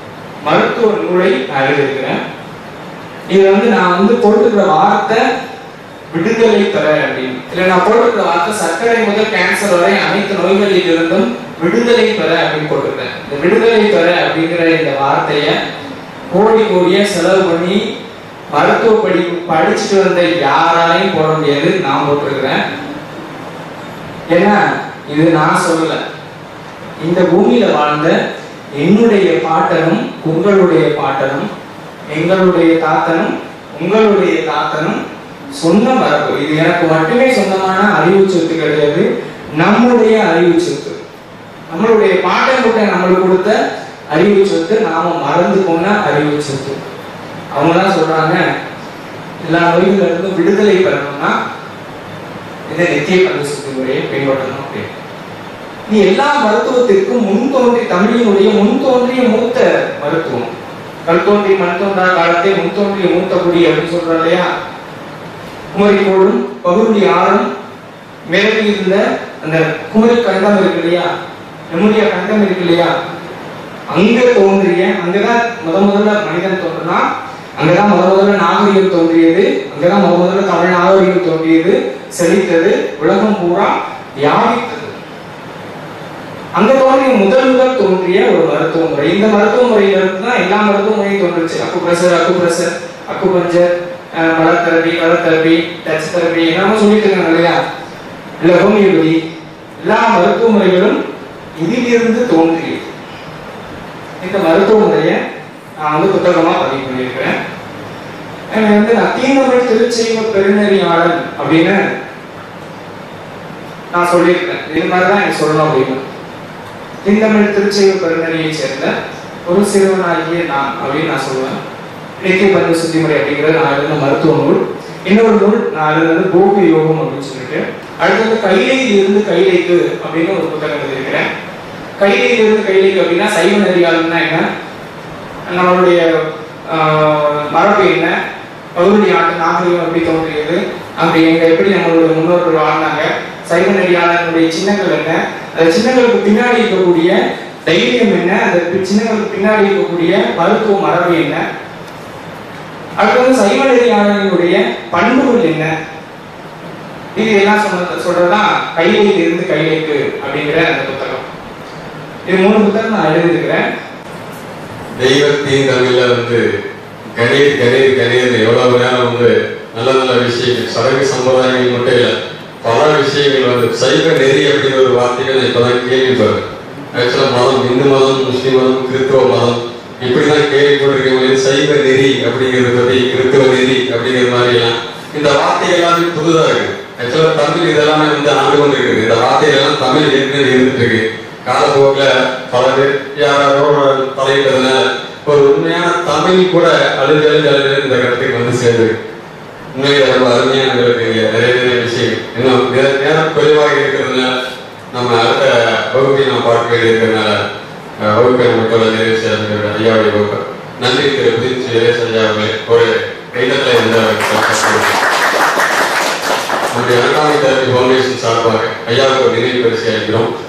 மருத்துவ நூலை நான் எழுதியிருக்கிறேன் இது வந்து நான் வந்து போட்டுக்கிற வார்த்தை விடுதலை பெற அப்படின்னு இல்ல நான் போட்டிருக்கிற வார்த்தை சர்க்கரை முதல் கேன்சர் வரை அனைத்து நோய்களில் இருந்தும் விடுதலை பெற அப்படின்னு போட்டிருக்கேன் இந்த விடுதலை பெற அப்படிங்கிற இந்த வார்த்தைய கோடி கோடியா செலவு பண்ணி மருத்துவ படிப்பு படிச்சுட்டு வந்த யாராலையும் போட முடியாது நான் போட்டிருக்கிறேன் ஏன்னா இது நான் சொல்லல இந்த பூமியில வாழ்ந்த என்னுடைய பாட்டனும் உங்களுடைய பாட்டனும் எங்களுடைய தாத்தனும் உங்களுடைய தாத்தனும் சொன்ன மரபு இது எனக்கு மட்டுமே சொந்தமான அறிவு சொத்து கிடையாது நம்முடைய அறிவு சொத்து நம்மளுடைய பாட்டன் கூட நம்மளுக்கு கொடுத்த அறிவு சொத்து நாம மறந்து போன அறிவு சொத்து அவங்க தான் சொல்றாங்க எல்லா நோய்களிலிருந்து இருந்து விடுதலை பெறணும்னா இந்த நித்திய கல்வி சுத்தி முறையை பின்பற்றணும் அப்படின்னு நீ எல்லா மருத்துவத்திற்கும் முன் தோன்றி தமிழினுடைய முன் தோன்றிய மூத்த மருத்துவம் கல் தோன்றி மண் தோன்றா காலத்தை முன் தோன்றிய மூத்த குடி அப்படின்னு சொல்றோம் இல்லையா குமரி கோடும் பகுதி ஆறும் மேலே இருந்த அந்த குமரி கண்டம் இருக்கு இல்லையா நம்முடைய கண்டம் இருக்கு இல்லையா அங்க தோன்றிய அங்கதான் முத முதல்ல மனிதன் தோன்றினா அங்கதான் முத முதல்ல நாகரிகம் தோன்றியது அங்கதான் முத முதல்ல தமிழ் நாகரிகம் தோன்றியது செழித்தது உலகம் பூரா வியாபித்தது அங்க தோன்றிய முதல் முதல் தோன்றிய ஒரு மருத்துவ முறை இந்த மருத்துவ முறையில இருந்து தான் எல்லா மருத்துவ முறையும் தோன்றுச்சு அக்கு acupressure acupressure acupuncture மலர் therapy colour therapy touch therapy எல்லாமே சொல்லிட்டு இருக்காங்க இல்லையா இல்ல ஹோமியோபதி எல்லா மருத்துவ முறைகளும் இதிலிருந்து தோன்றியது இந்த மருத்துவ முறையை நான் வந்து புத்தகமா பதிவு பண்ணியிருக்கிறேன் எனக்கு வந்து நான் தீந்தமிழ் திருச்செய்வ பெருநெறியாளன் அப்படின்னு நான் சொல்லியிருக்கேன் இது மாதிரி தான் எனக்கு சொல்லணும் அப்படின்னு தீந்தமிழ் திருச்செய்வ பெருநெறியை சேர்ந்த ஒரு சிறுவனாகிய நான் அப்படின்னு நான் சொல்லுவேன் நித்திய பந்து சுத்திமுறை அப்படிங்கிறது நான் எழுதின மருத்துவ நூல் இன்னொரு நூல் நான் எழுதுனது போகு யோகம் அப்படின்னு சொல்லிட்டு அடுத்தது கைலையில் இருந்து கைலைக்கு அப்படின்னு ஒரு புத்தகம் எழுதியிருக்கிறேன் கைலையில் இருந்து கைலைக்கு அப்படின்னா சைவ நெறியாளன்னா என்ன நம்மளுடைய ஆஹ், மரபு என்ன பகுதி நாட்டு நாகரிகம் எப்படி தோன்றியது அப்படி எங்க எப்படி நம்மளுடைய முன்னோர்கள் வாழ்ந்தாங்க சைவ நெறியாளர்களுடைய சின்னங்கள் என்ன அந்த சின்னங்களுக்கு பின்னாடி இருக்கக்கூடிய தைரியம் என்ன அந்த பி- சின்னங்களுக்கு பின்னாடி இருக்கக்கூடிய மருத்துவ மரபு என்ன அடுத்தது சைவ நெறியாளர்களுடைய பண்புகள் என்ன இது எல்லாம் சொன்னது சொல்றதுதான் கைலையில் இருந்து கைலைக்கு அப்படிங்கிற அந்த புத்தகம் இது மூணு புத்தகம் நான் எழுதியிருக்கிறேன் தெய்வத்தின் தமிழ்ல வந்து கணீர் கணீர் கணீர் எவ்வளவு நேரம் வந்து நல்ல நல்ல விஷயங்கள் சடங்கு சம்பிரதாயங்கள் மட்டும் இல்ல பல விஷயங்கள் வந்து சைவ நெறி அப்படிங்கிற ஒரு வார்த்தைகள் நான் இப்பதான் கேள்விப்படுறேன் ஆக்சுவலா மதம் இந்து மதம் முஸ்லிம் மதம் கிறிஸ்துவ மதம் இப்படிதான் கேள்விப்பட்டிருக்கேன் சைவ நெறி அப்படிங்கிறத பத்தி கிறிஸ்துவ நெறி அப்படிங்கிற மாதிரி எல்லாம் இந்த வார்த்தைகள் எல்லாமே புதுதா இருக்கு ஆக்சுவலா தமிழ் இதெல்லாமே வந்து ஆண்டு கொண்டு இருக்குது இந்த வார்த்தைகள் எல்லாம் தமிழ் ஏற்கனவே இருந்துட்டு இருக்கு காலப்போக்கில் பல பேர் யாரோ தலையிட்டதுனால ஒரு உண்மையான தமிழ் கூட அழுது அழுது அழுது இந்த கருத்துக்கு வந்து சேருது உண்மையில ரொம்ப அருமையான இருக்குங்க நிறைய நிறைய விஷயங்கள் இன்னும் நே- நேரம் குறைவாக இருக்கிறதுனால நம்ம அடுத்த வகுப்பை நம்ம பார்க்க வேண்டி இருக்கிறதுனால அஹ், வகுப்பை நம்ம தொழில் நிறைவு செய்ய ஐயாவுடைய வகுப்பு நன்றி திரு புதிச்சு இளையராஜா ஐயா அவர்களே ஒரு கைதட்டலை எந்த நம்முடைய அகாமி தெரப்பி ஃபவுண்டேஷன் சார்பாக ஐயாவுக்கு ஒரு நினைவு பரிசு அளிக்கிறோம்